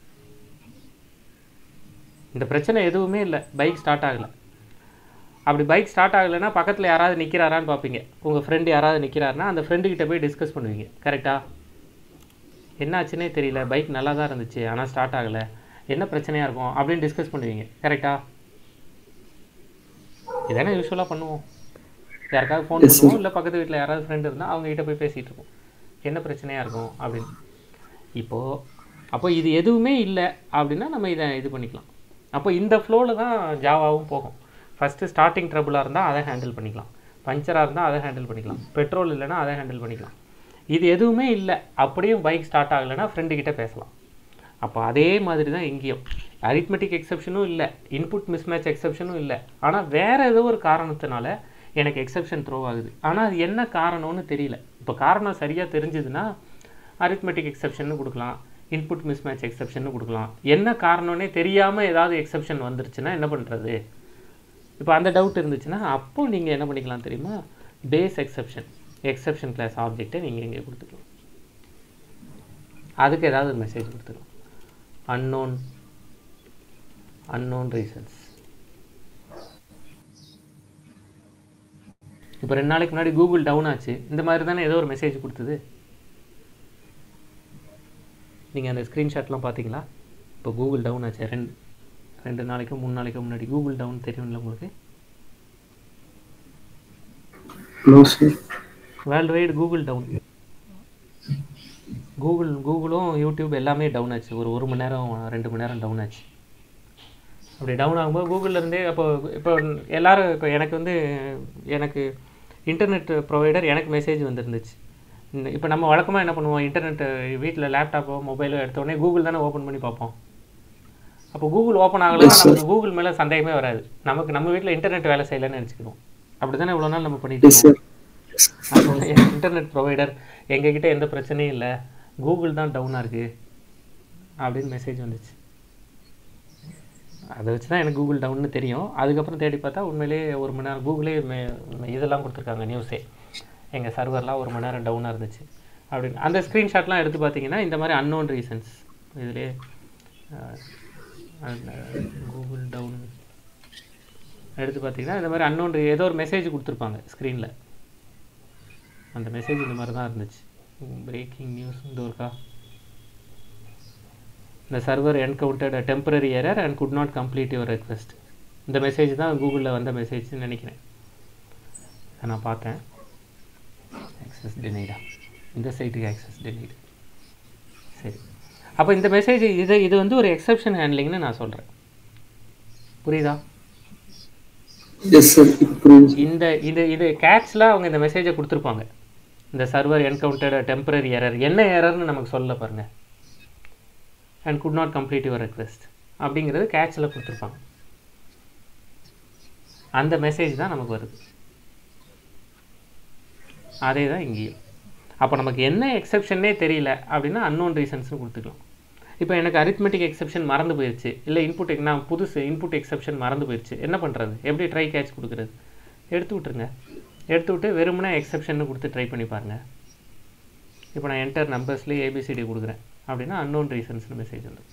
இந்த பிரச்சனை எதுவுமே இல்லை பைக் ஸ்டார்ட் ஆகலை அப்படி பைக் ஸ்டார்ட் ஆகலைன்னா பக்கத்தில் யாராவது நிற்கிறாரான்னு பார்ப்பீங்க உங்கள் ஃப்ரெண்டு யாராவது நிற்கிறாருன்னா அந்த friend கிட்ட போய் டிஸ்கஸ் பண்ணுவீங்க கரெக்டாக என்னாச்சுன்னே தெரியல பைக் நல்லா தான் இருந்துச்சு ஆனால் ஸ்டார்ட் ஆகலை என்ன பிரச்சனையாக இருக்கும் அப்படின்னு டிஸ்கஸ் பண்ணுவீங்க கரெக்டா இதானே யூஸ்வலாக பண்ணுவோம் யாருக்காவது ஃபோன் Yes, sir. பண்ணுவோம் இல்லை பக்கத்து வீட்டில் யாராவது ஃப்ரெண்ட் இருந்தால் அவங்க கிட்ட போய் பேசிகிட்டு இருப்போம் என்ன பிரச்சனையாக இருக்கும் அப்படின்னு இப்போது அப்போ இது எதுவுமே இல்லை அப்படின்னா நம்ம இதை இது பண்ணிக்கலாம் அப்போ இந்த ஃப்ளோவில் தான் ஜாவாவும் போகும் ஃபஸ்ட்டு ஸ்டார்டிங் ட்ரபுளாக இருந்தால் அதை ஹேண்டில் பண்ணிக்கலாம் பஞ்சராக இருந்தால் அதை ஹேண்டில் பண்ணிக்கலாம் பெட்ரோல் இல்லைன்னா அதை ஹேண்டில் பண்ணிக்கலாம் இது எதுவுமே இல்லை அப்படியும் பைக் ஸ்டார்ட் ஆகலைன்னா ஃப்ரெண்டு கிட்ட பேசலாம் அப்போ அதே மாதிரி தான் இங்கேயும் அரித்மெட்டிக் எக்ஸெப்ஷனும் இல்லை இன்புட் மிஸ்மேட்ச் எக்ஸெப்ஷனும் இல்லை ஆனால் வேற ஏதோ ஒரு காரணத்தினால எனக்கு எக்ஸெப்ஷன் த்ரோ ஆகுது ஆனால் அது என்ன காரணம்னு தெரியல இப்போ காரணம் சரியாக தெரிஞ்சதுன்னா அரித்மெட்டிக் எக்ஸெப்ஷன் கொடுக்கலாம் இன்புட் மிஸ்மேட்ச் எக்ஸெப்ஷன் கொடுக்கலாம் என்ன காரணம்னே தெரியாமல் ஏதாவது எக்ஸெப்ஷன் வந்துருச்சுன்னா என்ன பண்ணுறது இப்போ அந்த டவுட் இருந்துச்சுன்னா அப்போ நீங்கள் என்ன பண்ணிக்கலாம் தெரியுமா பேஸ் எக்ஸெப்ஷன் எக்ஸெப்ஷன் கிளாஸ் ஆப்ஜெக்ட்டை நீங்கள் இங்கே கொடுத்துக்கலாம் அதுக்கு ஏதாவது ஒரு மெசேஜ் கொடுத்துக்கலாம் அன்னோன் அன்னோன் ரீசன்ஸ் இப்போ ரெண்டு நாளைக்கு முன்னாடி கூகுள் டவுன் ஆச்சு இந்த மாதிரி தானே ஏதோ ஒரு மெசேஜ் கொடுத்தது நீங்கள் அந்த ஸ்க்ரீன்ஷாட்லாம் பார்த்தீங்களா இப்போ கூகுள் டவுன் ஆச்சு ரெண்டு ரெண்டு நாளைக்கு மூணு நாளைக்கு முன்னாடி கூகுள் டவுன் தெரியும்ல உங்களுக்கு no sir world wide Google down Google கூகுளும் யூடியூப் எல்லாமே டவுன் ஆச்சு ஒரு ஒரு மணி நேரம் ரெண்டு மணி நேரம் டவுன் ஆச்சு அப்படி டவுன் ஆகும்போது கூகுள்ல இருந்தே அப்போ இப்போ எல்லாரும் இப்போ எனக்கு வந்து எனக்கு இன்டர்நெட் ப்ரொவைடர் எனக்கு மெசேஜ் வந்துருந்துச்சு இந்த- இப்போ நம்ம வழக்கமாக என்ன பண்ணுவோம் இன்டர்நெட் வீட்டில் லேப்டாப்போ மொபைலோ எடுத்த உடனே கூகுள் தானே ஓப்பன் பண்ணி பார்ப்போம் அப்போ கூகுள் ஓப்பன் ஆகலைன்னா நமக்கு கூகுள் மேலே சந்தேகமே வராது நமக்கு நம்ம வீட்டில் இன்டர்நெட் வேலை செய்யலைன்னு நினச்சிக்கணும் அப்படி தானே இவ்வளோ நாள் நம்ம பண்ணிட்டு எஸ் இருக்கோம் சார் இன்டர்நெட் ப்ரொவைடர் எங்ககிட்ட எந்த பிரச்சனையும் இல்லை கூகுள் தான் டவுனாக இருக்கு அப்படின்னு மெசேஜ் வந்துச்சு அதை வச்சு தான் எனக்கு கூகுள் டவுன்னு தெரியும் அதுக்கப்புறம் தேடி பார்த்தா உண்மையிலேயே ஒரு மணி நேரம் கூகுளே மே- மே- இதெல்லாம் கொடுத்துருக்காங்க நியூஸே எங்கள் சர்வர்லாம் ஒரு மணி நேரம் டவுனாக இருந்துச்சு அப்படின்னு அந்த ஸ்க்ரீன்ஷாட்லாம் எடுத்து பார்த்தீங்கன்னா இந்த மாதிரி அன்னோன் ரீசன்ஸ் இதிலே கூகுள் டவுன் எடுத்து பார்த்தீங்கன்னா இந்த மாதிரி அன்னோன் ஏதோ ஒரு மெசேஜ் கொடுத்துருப்பாங்க ஸ்க்ரீனில் அந்த மெசேஜ் இந்த மாதிரி தான் இருந்துச்சு பிரேக்கிங் நியூஸ் இந்த ஒருக்கா இந்த server encountered temporary error and could not complete your request இந்த மெசேஜ் தான் கூகுளில் வந்த மெசேஜ்னு நினைக்கிறேன் இதை நான் பார்த்தேன் ஆக்சஸ் டினைடா இந்த சைட்டுக்கு ஆக்சஸ் டினைடு சரி அப்போ இந்த மெசேஜ் இது இது வந்து ஒரு எக்ஸப்ஷன் ஹேண்ட்லிங்னு நான் சொல்கிறேன் புரியுதா எஸ் சார் இப்போ புரியுது இந்த இது இது கேட்ச்ல அவங்க இந்த மெசேஜை கொடுத்துருப்பாங்க இந்த சர்வர் என்கவுண்டர்ட் டெம்பரரி எரர் என்ன எரர்னு நமக்கு சொல்ல பாருங்க and could not complete your request அப்படிங்கிறது கேட்சில் கொடுத்துருப்பாங்க அந்த மெசேஜ் தான் நமக்கு வருது அதே தான் இங்கேயும் அப்போ நமக்கு என்ன எக்ஸெப்ஷனே தெரியல அப்படின்னா அன்னோன் ரீசன்ஸ்னு கொடுத்துக்கலாம் இப்போ எனக்கு அரித்மெட்டிக் எக்ஸெப்ஷன் மறந்து போயிடுச்சு இல்லை இன்புட் நான் புதுசு இன்புட் எக்ஸெப்ஷன் மறந்து போயிடுச்சு என்ன பண்ணுறது எப்படி ட்ரை கேட்ச் கொடுக்குறது எடுத்து விட்ருங்க எடுத்து விட்டு வெறுமனே எக்ஸெப்ஷன் கொடுத்து ட்ரை பண்ணி பாருங்கள் இப்போ நான் என்டர் நம்பர்ஸ்லேயே ஏபிசிடி கொடுக்குறேன் அப்படின்னா அன்னோன் ரீசன்ஸ்னு மெசேஜ் வந்துடும்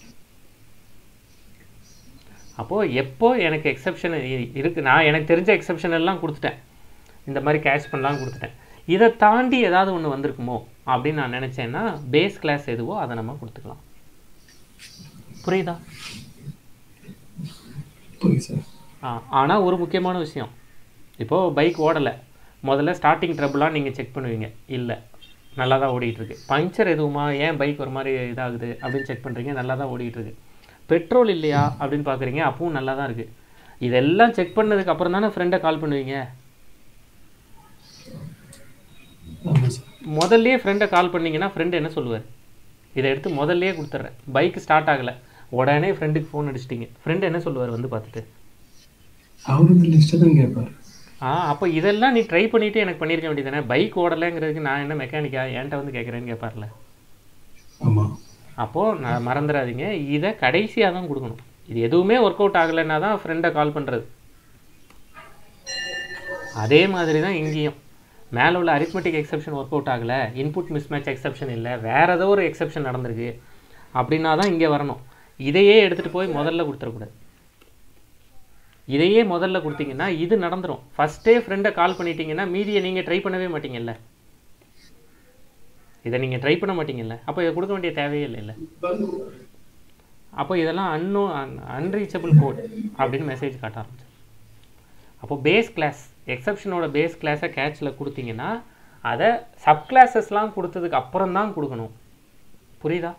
அப்போது எப்போ எனக்கு எக்ஸெப்ஷன் இருக்குது நான் எனக்கு தெரிஞ்ச எக்ஸெப்ஷன் எல்லாம் கொடுத்துட்டேன் இந்த மாதிரி கேஷ் பண்ணலாம் கொடுத்துட்டேன் இதை தாண்டி ஏதாவது ஒன்று வந்திருக்குமோ அப்படின்னு நான் நினச்சேன்னா பேஸ் கிளாஸ் எதுவோ அதை நம்ம கொடுத்துக்கலாம் புரியுதா புரியுது சார் ஆனால் ஒரு முக்கியமான விஷயம் இப்போது பைக் ஓடலை முதல்ல ஸ்டார்டிங் ட்ரபுளாக நீங்கள் செக் பண்ணுவீங்க இல்லை நல்லா தான் ஓடிட்டுருக்கு பஞ்சர் எதுவுமா ஏன் பைக் ஒரு மாதிரி இதாகுது அப்படின்னு செக் பண்ணுறீங்க நல்லா தான் ஓடிட்டுருக்கு பெட்ரோல் இல்லையா அப்படின்னு பார்க்குறீங்க அப்பவும் நல்லா தான் இருக்குது இதெல்லாம் செக் பண்ணதுக்கு அப்புறம் தானே ஃப்ரெண்டை கால் பண்ணுவீங்க ஆமாம் சார் முதல்லயே ஃப்ரெண்டை கால் பண்ணீங்கன்னா ஃப்ரெண்டு என்ன சொல்லுவார் இதை எடுத்து முதல்லயே கொடுத்துட்றேன் பைக் ஸ்டார்ட் ஆகலை உடனே ஃப்ரெண்டுக்கு ஃபோன் அடிச்சிட்டிங்க ஃப்ரெண்டு என்ன சொல்லுவார் வந்து பார்த்துட்டு அவரு இந்த லிஸ்ட்டை தான் கேட்பார் ஆ அப்போ இதெல்லாம் நீ ட்ரை பண்ணிவிட்டு எனக்கு பண்ணியிருக்க வேண்டியதானே பைக் ஓடலைங்கிறதுக்கு நான் என்ன மெக்கானிக்கா என்கிட்ட வந்து கேட்குறேன்னு கேட்பார்ல ஆமாம் அப்போது நான் மறந்துடாதீங்க இதை கடைசியாக தான் கொடுக்கணும் இது எதுவுமே ஒர்க் அவுட் ஆகலைன்னா தான் ஃப்ரெண்டை கால் பண்ணுறது அதே மாதிரி தான் இங்கேயும் மேலே உள்ள அரித்மெட்டிக் எக்ஸெப்ஷன் ஒர்க் அவுட் ஆகலை இன்புட் மிஸ்மேட்ச் எக்ஸெப்ஷன் இல்லை வேறு ஏதோ ஒரு எக்ஸெப்ஷன் நடந்திருக்கு அப்படின்னா தான் இங்கே வரணும் இதையே எடுத்துகிட்டு போய் முதல்ல கொடுத்துடக்கூடாது இதையே முதல்ல கொடுத்தீங்கன்னா இது நடந்துரும் ஃபஸ்ட்டே ஃப்ரெண்டை கால் பண்ணிட்டீங்கன்னா மீதியை நீங்கள் ட்ரை பண்ணவே மாட்டீங்கல்ல இதை நீங்கள் ட்ரை பண்ண மாட்டீங்கல்ல அப்போ இதை கொடுக்க வேண்டிய தேவையே இல்லைல்ல அப்போ இதெல்லாம் அன்னோ அன்ரீச்சபிள் கோட் அப்படின்னு மெசேஜ் காட்ட ஆரம்பிச்சு அப்போ பேஸ் கிளாஸ் எக்ஸப்ஷனோட பேஸ் கிளாஸை கேட்சில் கொடுத்தீங்கன்னா அதை சப் கிளாஸஸ்லாம் கொடுத்ததுக்கு அப்புறம் தான் கொடுக்கணும் புரியுதா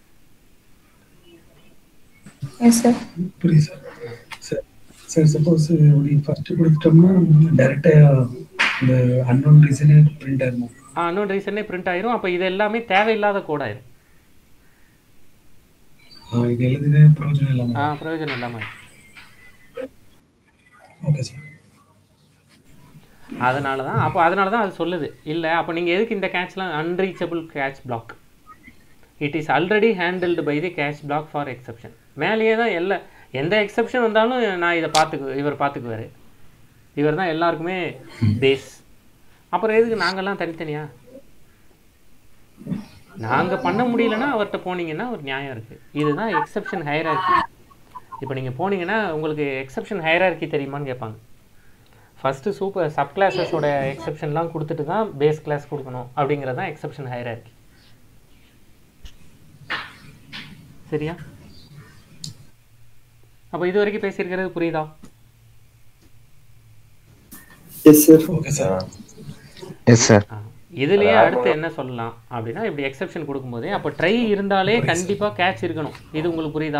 எஸ் சார் புரியுது சார் சார் சார் சப்போஸ் அப்படி ஃபர்ஸ்ட் கொடுத்துட்டோம்னா டேரெக்டாக இந்த அன்னோன் ரீசனே பிரிண்ட் ஆகும் இன்னொரு ரீசனே பிரிண்ட் ஆயிரும் அப்போ இது எல்லாமே தேவையில்லாத கோட் ஆயிரும் இது எழுதுனே பிரயோஜனம் ஆ இல்லாமல் பிரயோஜனம் இல்லாமல் ஓகே சார் அதனால தான் அப்போ அதனால தான் அது சொல்லுது இல்லை அப்போ நீங்கள் எதுக்கு இந்த கேட்ச்லாம் unreachable catch block it is already handled by the catch block for exception மேலேயே தான் எல்லா எந்த எக்ஸப்ஷன் வந்தாலும் நான் இதை பார்த்துக்கு இவர் பார்த்துக்குவார் இவர் தான் எல்லாருக்குமே பேஸ் அப்புறம் எதுக்கு நாங்கள்லாம் தனித்தனியா நாங்கள் பண்ண முடியலன்னா அவர்கிட்ட போனீங்கன்னா ஒரு நியாயம் இருக்குது இதுதான் எக்ஸப்ஷன் ஹையரார்கி இப்போ நீங்கள் போனீங்கன்னா உங்களுக்கு எக்ஸப்ஷன் ஹையரார்கி தெரியுமான்னு கேட்பாங்க ஃபஸ்ட்டு சூப்பர் சப் கிளாஸஸோட எக்ஸப்ஷன்லாம் கொடுத்துட்டு தான் பேஸ் கிளாஸ் கொடுக்கணும் அப்படிங்கிறது தான் எக்ஸப்ஷன் ஹையரார்கி சரியா அப்போ இது வரைக்கும் பேசியிருக்கிறது புரியுதா yes sir okay sir yes sir ஆ. இதுலயே அடுத்து என்ன சொல்லலாம் அப்படின்னா இப்படி எக்ஸெப்ஷன் கொடுக்கும்போதே அப்போ ட்ரை இருந்தாலே கண்டிப்பா கேட்ச் இருக்கணும் இது உங்களுக்கு புரியுதா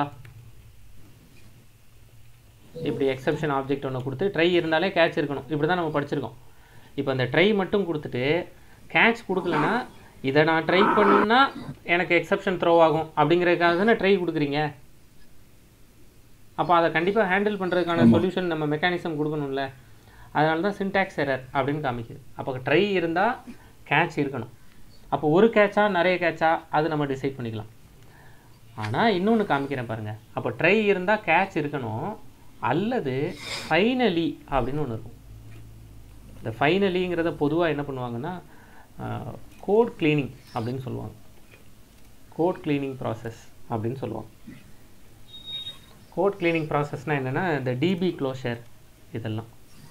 இப்படி எக்ஸெப்ஷன் ஆப்ஜெக்ட் ஒன்று கொடுத்து ட்ரை இருந்தாலே கேட்ச் இருக்கணும் இப்படி தான் நம்ம படிச்சிருக்கோம் இப்போ அந்த ட்ரை மட்டும் கொடுத்துட்டு கேட்ச் கொடுக்கலன்னா இதை நான் ட்ரை பண்ணா எனக்கு எக்ஸெப்ஷன் த்ரோ ஆகும் அப்படிங்கிறதுக்காக தானே ட்ரை கொடுக்குறீங்க அப்போ அதை கண்டிப்பாக ஹேண்டில் பண்ணுறதுக்கான சொல்யூஷன் நம்ம மெக்கானிசம் கொடுக்கணும்ல அதனால தான் சின்டாக்ஸ் எரர் அப்படின்னு காமிக்குது அப்போ ட்ரை இருந்தால் கேட்ச் இருக்கணும் அப்போ ஒரு கேட்சா நிறைய கேட்சா அது நம்ம டிசைட் பண்ணிக்கலாம் ஆனால் இன்னொன்று காமிக்கிறேன் பாருங்கள் அப்போ ட்ரை இருந்தால் கேட்ச் இருக்கணும் அல்லது ஃபைனலி அப்படின்னு ஒன்று இருக்கும் இந்த ஃபைனலிங்கிறத பொதுவாக என்ன பண்ணுவாங்கன்னா கோட் க்ளீனிங் அப்படின்னு சொல்லுவாங்க கோட் க்ளீனிங் ப்ராசஸ் அப்படின்னு சொல்லுவாங்க கோட் க்ளீனிங் ப்ராசஸ்னால் என்னென்னா இந்த டிபி க்ளோஷர் இதெல்லாம்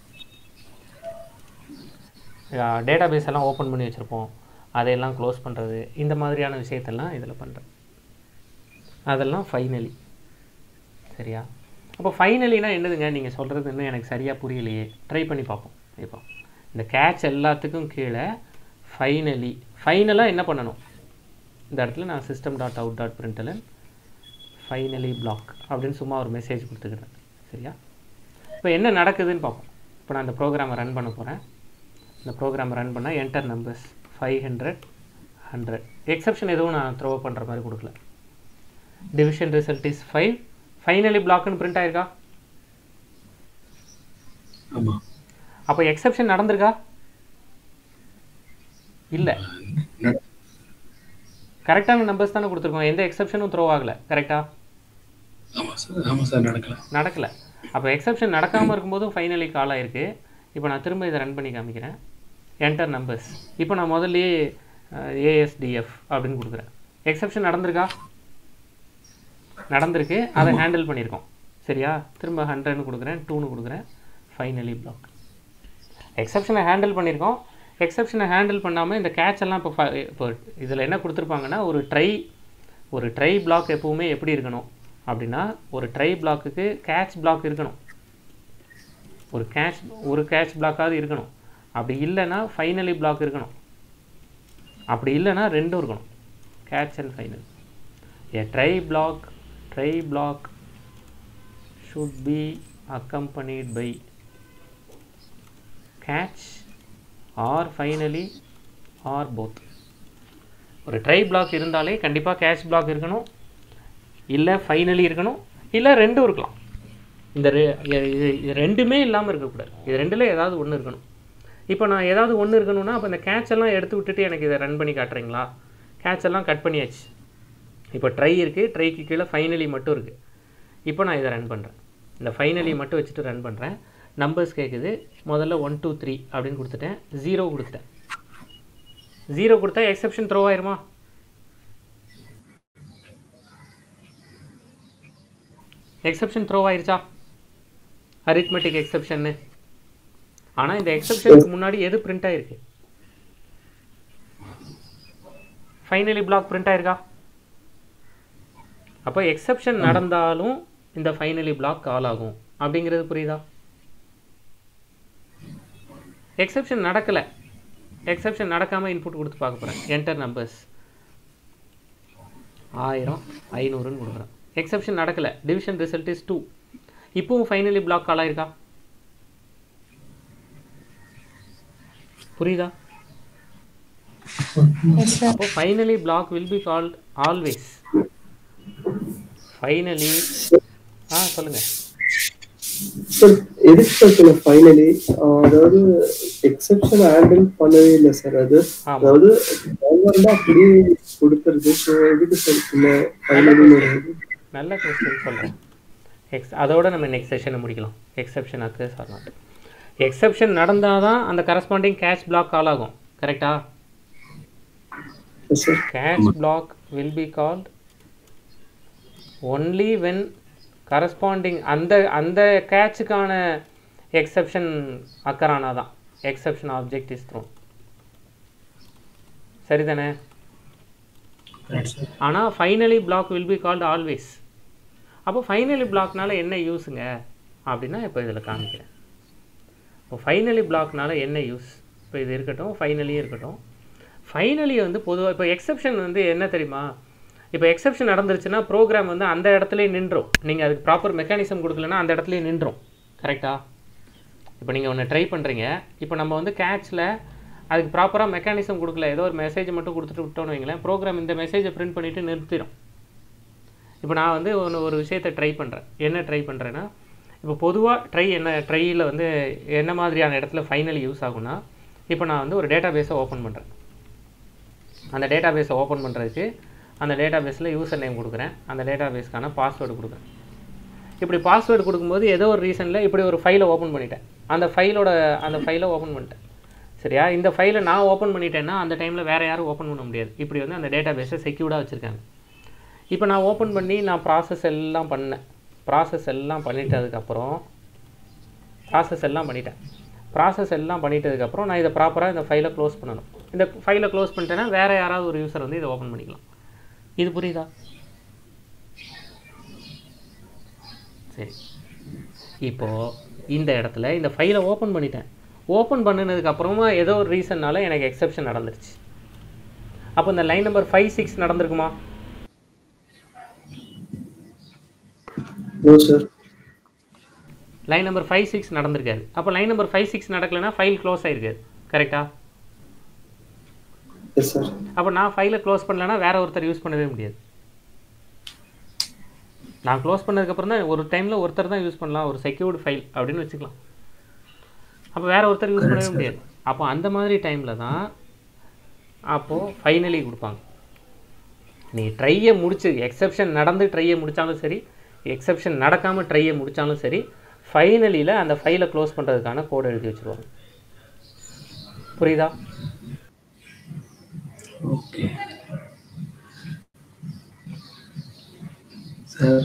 டேட்டா பேஸ் எல்லாம் ஓப்பன் பண்ணி வச்சுருப்போம் அதையெல்லாம் க்ளோஸ் பண்ணுறது இந்த மாதிரியான விஷயத்தெல்லாம் இதில் பண்ணுறேன் அதெல்லாம் ஃபைனலி சரியா அப்போ ஃபைனலினா என்னதுங்க நீங்கள் சொல்கிறது இன்னும் எனக்கு சரியாக புரியலையே ட்ரை பண்ணி பார்ப்போம் இப்போ இந்த கேட்ச் எல்லாத்துக்கும் கீழே ஃபைனலி ஃபைனலாக என்ன பண்ணணும் இந்த இடத்துல நான் system dot out dot println finally block அப்படின்னு சும்மா ஒரு மெசேஜ் கொடுத்துக்கிறேன் சரியா இப்போ என்ன நடக்குதுன்னு பார்ப்போம் இப்போ நான் இந்த ப்ரோக்ராமை ரன் பண்ண போகிறேன் இந்த ப்ரோக்ராம் ரன் பண்ணால் enter numbers five hundred hundred exception எதுவும் நான் த்ரோ பண்ணுற மாதிரி கொடுக்கல division result is five finally பிளாக்னு பிரிண்ட் ஆயிருக்கா ஆமாம் அப்போ எக்ஸப்ஷன் நடந்திருக்கா இல்லை கரெக்டான நம்பர்ஸ் தானே கொடுத்துருக்கோம் எந்த எக்ஸப்ஷனும் த்ரோ ஆகலை கரெக்டா ஆமா சார் ஆமா சார் நடக்கல நடக்கலை அப்போ எக்ஸப்ஷன் நடக்காமல் இருக்கும்போதும் ஃபைனலி கால் ஆயிருக்கு இப்போ நான் திரும்ப இதை ரன் பண்ணி காமிக்கிறேன் என்டர் நம்பர்ஸ் இப்போ நான் முதல்லயே ஏஎஸ்டிஎஃப் அப்படின்னு கொடுக்குறேன் எக்ஸப்ஷன் நடந்திருக்கா நடந்திருக்கு அதை ஹேண்டில் பண்ணியிருக்கோம் சரியா திரும்ப ஹண்ட்ரட்னு கொடுக்குறேன் டூன்னு கொடுக்குறேன் ஃபைனலி பிளாக் எக்ஸப்ஷனை ஹேண்டில் பண்ணியிருக்கோம் எக்ஸப்ஷனை ஹேண்டில் பண்ணாமல் இந்த கேட்ச் எல்லாம் இப்போ ஃப- இப்போ இதில் என்ன கொடுத்துருப்பாங்கன்னா ஒரு ட்ரை ஒரு ட்ரை பிளாக் எப்பவுமே எப்படி இருக்கணும் அப்படின்னா ஒரு ட்ரை பிளாக்குக்கு கேட்ச் பிளாக் இருக்கணும் ஒரு கேட்ச் ஒரு கேட்ச் பிளாக்காவது இருக்கணும் அப்படி இல்லைன்னா ஃபைனலி பிளாக் இருக்கணும் அப்படி இல்லைன்னா ரெண்டும் இருக்கணும் catch and final a try block try block should be accompanied by catch or finally or both ஒரு ட்ரை பிளாக் இருந்தாலே கண்டிப்பாக கேட்ச் பிளாக் இருக்கணும் இல்லை ஃபைனலி இருக்கணும் இல்லை ரெண்டும் இருக்கலாம் இந்த ரெ- இது இது ரெண்டுமே இல்லாமல் இருக்கக்கூடாது இது ரெண்டில் ஏதாவது ஒன்று இருக்கணும் இப்போ நான் ஏதாவது ஒன்று இருக்கணும்னா அப்போ இந்த catch எல்லாம் எடுத்து விட்டுட்டு எனக்கு இதை ரன் பண்ணி காட்டுறீங்களா catch எல்லாம் கட் பண்ணியாச்சு இப்போ ட்ரை இருக்குது ட்ரைக்கு கீழே ஃபைனலி மட்டும் இருக்குது இப்போ நான் இதை ரன் பண்ணுறேன் இந்த ஃபைனலி மட்டும் வச்சுட்டு ரன் பண்ணுறேன் நம்பர்ஸ் கேட்குது முதல்ல ஒன் டூ த்ரீ அப்படின்னு கொடுத்துட்டேன் ஜீரோ கொடுத்துட்டேன் ஜீரோ கொடுத்தா எக்ஸெப்ஷன் த்ரோ ஆயிருமா எக்ஸெப்ஷன் த்ரோ ஆயிருச்சா அரித்மெட்டிக் எக்ஸெப்ஷன்னு ஆனால் இந்த எக்ஸெப்ஷனுக்கு முன்னாடி எது பிரிண்ட் ஆயிருக்கு ஃபைனலி பிளாக் பிரிண்ட் ஆயிருக்கா அப்போ எக்ஸெப்ஷன் நடந்தாலும் இந்த ஃபைனலி பிளாக் கால் ஆகும் அப்படிங்கிறது புரியுதா எக்ஸெப்ஷன் நடக்கலை எக்ஸெப்ஷன் நடக்காமல் இன்புட் கொடுத்து பார்க்க போகிறேன் என்டர் நம்பர்ஸ் ஆயிரம் ஐநூறுன்னு கொடுக்குறேன் எக்ஸெப்ஷன் நடக்கலை டிவிஷன் ரிசல்ட் இஸ் டூ இப்போவும் ஃபைனலி பிளாக் கால் ஆயிருக்கா புரியுதா Yes, sir. அப்போ finally block will be called always finally ஆ சொல்லுங்க சார் எதுக்கு சார் சொன்ன ஃபைனலி அதாவது எக்ஸெப்ஷன் ஹேண்டில் பண்ணவே இல்லை சார் அது ஆமா. அதாவது கவர்மெண்ட் அப்படியே கொடுத்துருது ஸோ எதுக்கு சார் இந்த ஃபைனலி நல்ல கொஸ்டின் சொல்கிறேன் எக்ஸ் அதோட நம்ம நெக்ஸ்ட் செஷனை முடிக்கலாம் எக்ஸெப்ஷன் அக்கு சார் நாட் எக்ஸெப்ஷன் நடந்தால் தான் அந்த கரஸ்பாண்டிங் கேட்ச் பிளாக் கால் ஆகும் கரெக்டா sir catch block will be called only when corresponding அந்த அந்த கேட்சுக்கான எக்ஸெப்ஷன் அக்கறானா தான் எக்ஸெப்ஷன் ஆப்ஜெக்ட் இஸ் த்ரோ சரிதானே Right, sir. ஆனால் finally block will be called always அப்போ ஃபைனலி பிளாக்னால என்ன யூஸுங்க அப்படின்னா இப்போ இதில் காமிக்கிறேன் இப்போ ஃபைனலி பிளாக்னால என்ன யூஸ் இப்போ இது இருக்கட்டும் ஃபைனலியும் இருக்கட்டும் ஃபைனலி வந்து பொதுவாக இப்போ எக்ஸெப்ஷன் வந்து என்ன தெரியுமா இப்போ எக்ஸெப்ஷன் நடந்துருச்சுன்னா ப்ரோக்ராம் வந்து அந்த இடத்துலயே நின்றோம் நீங்கள் அதுக்கு ப்ராப்பர் மெக்கானிசம் கொடுக்கலன்னா அந்த இடத்துலயே நின்றோம் கரெக்டா இப்போ நீங்கள் ஒன்று ட்ரை பண்ணுறீங்க இப்போ நம்ம வந்து கேட்சில் அதுக்கு ப்ராப்பராக மெக்கானிசம் கொடுக்கல ஏதோ ஒரு மெசேஜ் மட்டும் கொடுத்துட்டு விட்டோம்னு வைங்களேன் ப்ரோக்ராம் இந்த மெசேஜை பிரிண்ட் பண்ணிவிட்டு நிறுத்திடும் இப்போ நான் வந்து ஒன்று ஒரு விஷயத்தை ட்ரை பண்ணுறேன் என்ன ட்ரை பண்ணுறேன்னா இப்போ பொதுவாக ட்ரை என்ன ட்ரையில் வந்து என்ன மாதிரியான இடத்துல ஃபைனல் யூஸ் ஆகும்னா இப்போ நான் வந்து ஒரு டேட்டா பேஸை ஓப்பன் பண்ணுறேன் அந்த டேட்டா பேஸை ஓப்பன் பண்ணுறதுக்கு அந்த டேட்டா பேஸில் யூசர் நேம் கொடுக்குறேன் அந்த டேட்டா பேஸ்க்கான பாஸ்வேர்டு கொடுக்குறேன் இப்படி பாஸ்வேர்டு கொடுக்கும்போது ஏதோ ஒரு ரீசனில் இப்படி ஒரு ஃபைலை ஓப்பன் பண்ணிட்டேன் அந்த ஃபைலோட அந்த ஃபைலை ஓப்பன் பண்ணிட்டேன் சரியா இந்த ஃபைலை நான் ஓப்பன் பண்ணிட்டேன்னா அந்த டைமில் வேறு யாரும் ஓப்பன் பண்ண முடியாது இப்படி வந்து அந்த டேட்டா பேஸை செக்யூர்டாக வச்சுருக்காங்க இப்போ நான் ஓப்பன் பண்ணி நான் ப்ராசஸ் எல்லாம் பண்ணேன் ப்ராசஸ் எல்லாம் பண்ணிட்டதுக்கப்புறம் ப்ராசஸ் எல்லாம் பண்ணிட்டேன் ப்ராசஸ் எல்லாம் பண்ணிட்டதுக்கப்புறம் நான் இதை ப்ராப்பராக இந்த ஃபைலை க்ளோஸ் பண்ணணும் இந்த ஃபைலை க்ளோஸ் பண்ணிட்டேன்னா வேறு யாராவது ஒரு யூசர் வந்து இதை ஓப்பன் பண்ணிக்கலாம் இது புரியுதா சரி இப்போது இந்த இடத்துல இந்த ஃபைலை ஓப்பன் பண்ணிட்டேன் ஓப்பன் பண்ணினதுக்கு அப்புறமா ஏதோ ஒரு ரீசன்னால எனக்கு எக்ஸெப்ஷன் நடந்துருச்சு அப்போ இந்த லைன் நம்பர் ஃபைவ் சிக்ஸ் நடந்திருக்குமா no sir line number five six நடந்திருக்காது அப்போ லைன் நம்பர் ஃபைவ் சிக்ஸ் நடக்கலைன்னா ஃபைல் க்ளோஸ் ஆயிருக்காது கரெக்டா எஸ் சார் அப்போ நான் ஃபைலை க்ளோஸ் பண்ணலன்னா வேற ஒருத்தர் யூஸ் பண்ணவே முடியாது நான் க்ளோஸ் பண்ணதுக்கப்புறம் தான் ஒரு டைமில் ஒருத்தர் தான் யூஸ் பண்ணலாம் ஒரு செக்யூர்டு ஃபைல் அப்படின்னு வச்சுக்கலாம் அப்போ வேற ஒருத்தர் யூஸ் பண்ணவே முடியாது அப்போ அந்த மாதிரி டைமில் தான் அப்போது ஃபைனலி கொடுப்பாங்க நீ ட்ரையை முடிச்சு எக்ஸப்ஷன் நடந்து ட்ரையை முடித்தாலும் சரி எக்ஸப்ஷன் நடக்காமல் ட்ரையை முடித்தாலும் சரி ஃபைனலியில் அந்த ஃபைலை க்ளோஸ் பண்ணுறதுக்கான கோட் எழுதி வச்சுருவாங்க புரியுதா ஓகே சார்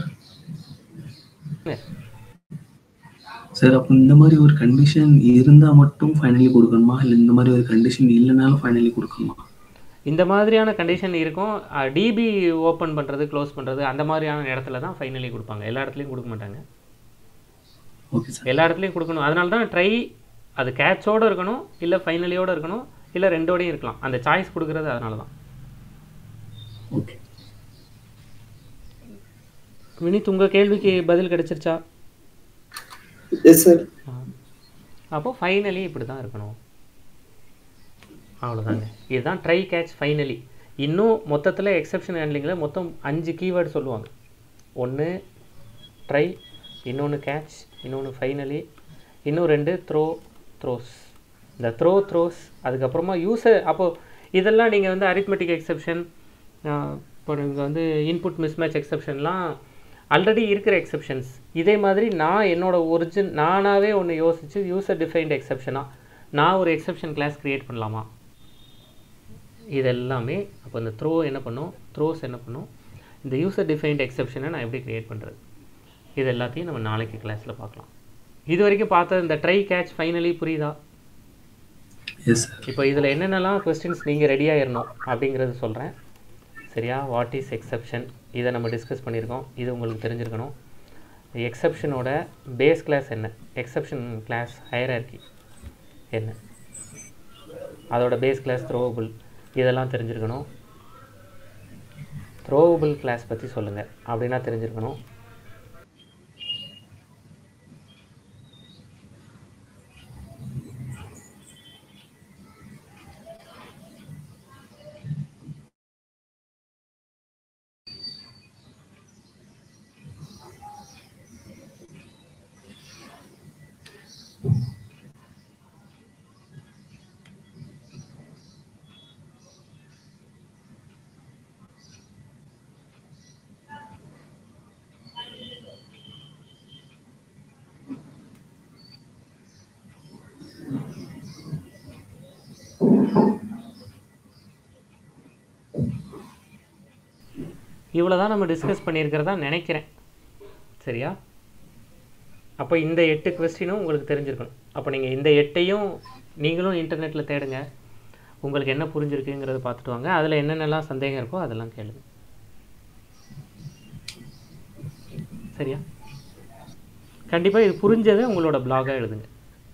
சார் அப்போ இந்த மாதிரி ஒரு கண்டிஷன் இருந்தா மட்டும் ஃபைனலி கொடுக்கணுமா இல்லை இந்த மாதிரி ஒரு கண்டிஷன் இல்லைனாலும் ஃபைனலி கொடுக்கணுமா இந்த மாதிரியான கண்டிஷன் இருக்கும் டிபி ஓப்பன் பண்ணுறது க்ளோஸ் பண்ணுறது அந்த மாதிரியான இடத்துல தான் ஃபைனலி கொடுப்பாங்க எல்லா இடத்துலையும் கொடுக்க மாட்டாங்க ஓகே சார் எல்லா இடத்துலையும் கொடுக்கணும் அதனால தான் ட்ரை அது கேட்சோடு இருக்கணும் இல்லை ஃபைனலியோடு இருக்கணும் இல்லை ரெண்டோடையும் இருக்கலாம் அந்த சாய்ஸ் கொடுக்குறது அதனால தான் ஓகே வினித் உங்கள் கேள்விக்கு பதில் கிடைச்சிருச்சா எஸ் சார் அப்போ ஃபைனலி இப்படி தான் இருக்கணும் அவ்வளோதாங்க இதுதான் ட்ரை கேட்ச் ஃபைனலி இன்னும் மொத்தத்தில் எக்ஸப்ஷன் ஹேண்ட்லிங்கில் மொத்தம் அஞ்சு கீவேர்டு சொல்லுவாங்க ஒன்று ட்ரை இன்னொன்று கேட்ச் இன்னொன்று ஃபைனலி இன்னும் ரெண்டு த்ரோ த்ரோஸ் இந்த த்ரோ த்ரோஸ் அதுக்கப்புறமா யூஸர் அப்போது இதெல்லாம் நீங்கள் வந்து அரித்மெட்டிக் எக்ஸப்ஷன் இப்போ நீங்கள் வந்து இன்புட் மிஸ்மேட்ச் எக்ஸப்ஷன்லாம் ஆல்ரெடி இருக்கிற எக்ஸப்ஷன்ஸ் இதே மாதிரி நான் என்னோட ஒரிஜின் நானாகவே ஒன்று யோசித்து யூசர் டிஃபைன்ட் எக்ஸப்ஷனாக நான் ஒரு எக்ஸப்ஷன் கிளாஸ் க்ரியேட் பண்ணலாமா இது எல்லாமே அப்போ இந்த த்ரோ என்ன பண்ணும் த்ரோஸ் என்ன பண்ணும் இந்த யூசர் டிஃபைன்ட் எக்ஸப்ஷனை நான் எப்படி க்ரியேட் பண்ணுறது இது எல்லாத்தையும் நம்ம நாளைக்கு கிளாஸில் பார்க்கலாம் இது வரைக்கும் பார்த்த இந்த ட்ரை கேட்ச் ஃபைனலி புரியுதா எஸ் சார் இப்போ இதில் என்னென்னலாம் கொஸ்டின்ஸ் நீங்கள் ரெடி ஆயிடணும் அப்படிங்கிறது சொல்கிறேன் சரியா வாட் இஸ் எக்ஸப்ஷன் இதை நம்ம டிஸ்கஸ் பண்ணியிருக்கோம் இது உங்களுக்கு தெரிஞ்சிருக்கணும் எக்ஸப்ஷனோட பேஸ் கிளாஸ் என்ன எக்ஸப்ஷன் கிளாஸ் ஹையரார்கி என்ன அதோட பேஸ் கிளாஸ் த்ரோவபிள் இதெல்லாம் தெரிஞ்சிருக்கணும் த்ரோவபிள் கிளாஸ் பற்றி சொல்லுங்கள் அப்படின்னா தெரிஞ்சிருக்கணும் இவ்வளோ தான் நம்ம டிஸ்கஸ் பண்ணியிருக்கிறதா நினைக்கிறேன் சரியா அப்போ இந்த எட்டு கொஸ்டினும் உங்களுக்கு தெரிஞ்சிருக்கணும் அப்போ நீங்கள் இந்த எட்டையும் நீங்களும் இன்டர்நெட்டில் தேடுங்க உங்களுக்கு என்ன புரிஞ்சிருக்குங்கிறத பார்த்துட்டு வாங்க அதில் என்னென்னலாம் சந்தேகம் இருக்கோ அதெல்லாம் கேளுங்க சரியா கண்டிப்பாக இது புரிஞ்சதை உங்களோட பிளாகாக எழுதுங்க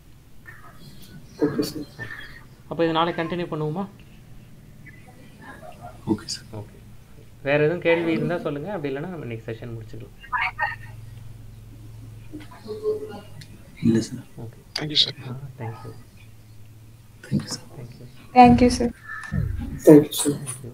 ஓகே சார் அப்போ இது நாளைக்கு கண்டினியூ பண்ணுவோமா ஓகே சார் ஓகே வேறு எதுவும் கேள்வி இருந்தால் சொல்லுங்கள் அப்படி இல்லைன்னா நம்ம நெக்ஸ்ட் செஷன் முடிச்சுக்கலாம் இல்லை சார் ஓகே தேங்க்யூ சார் ஆ thank you thank you sir thank you Thank you, sir. Thank you sir thank you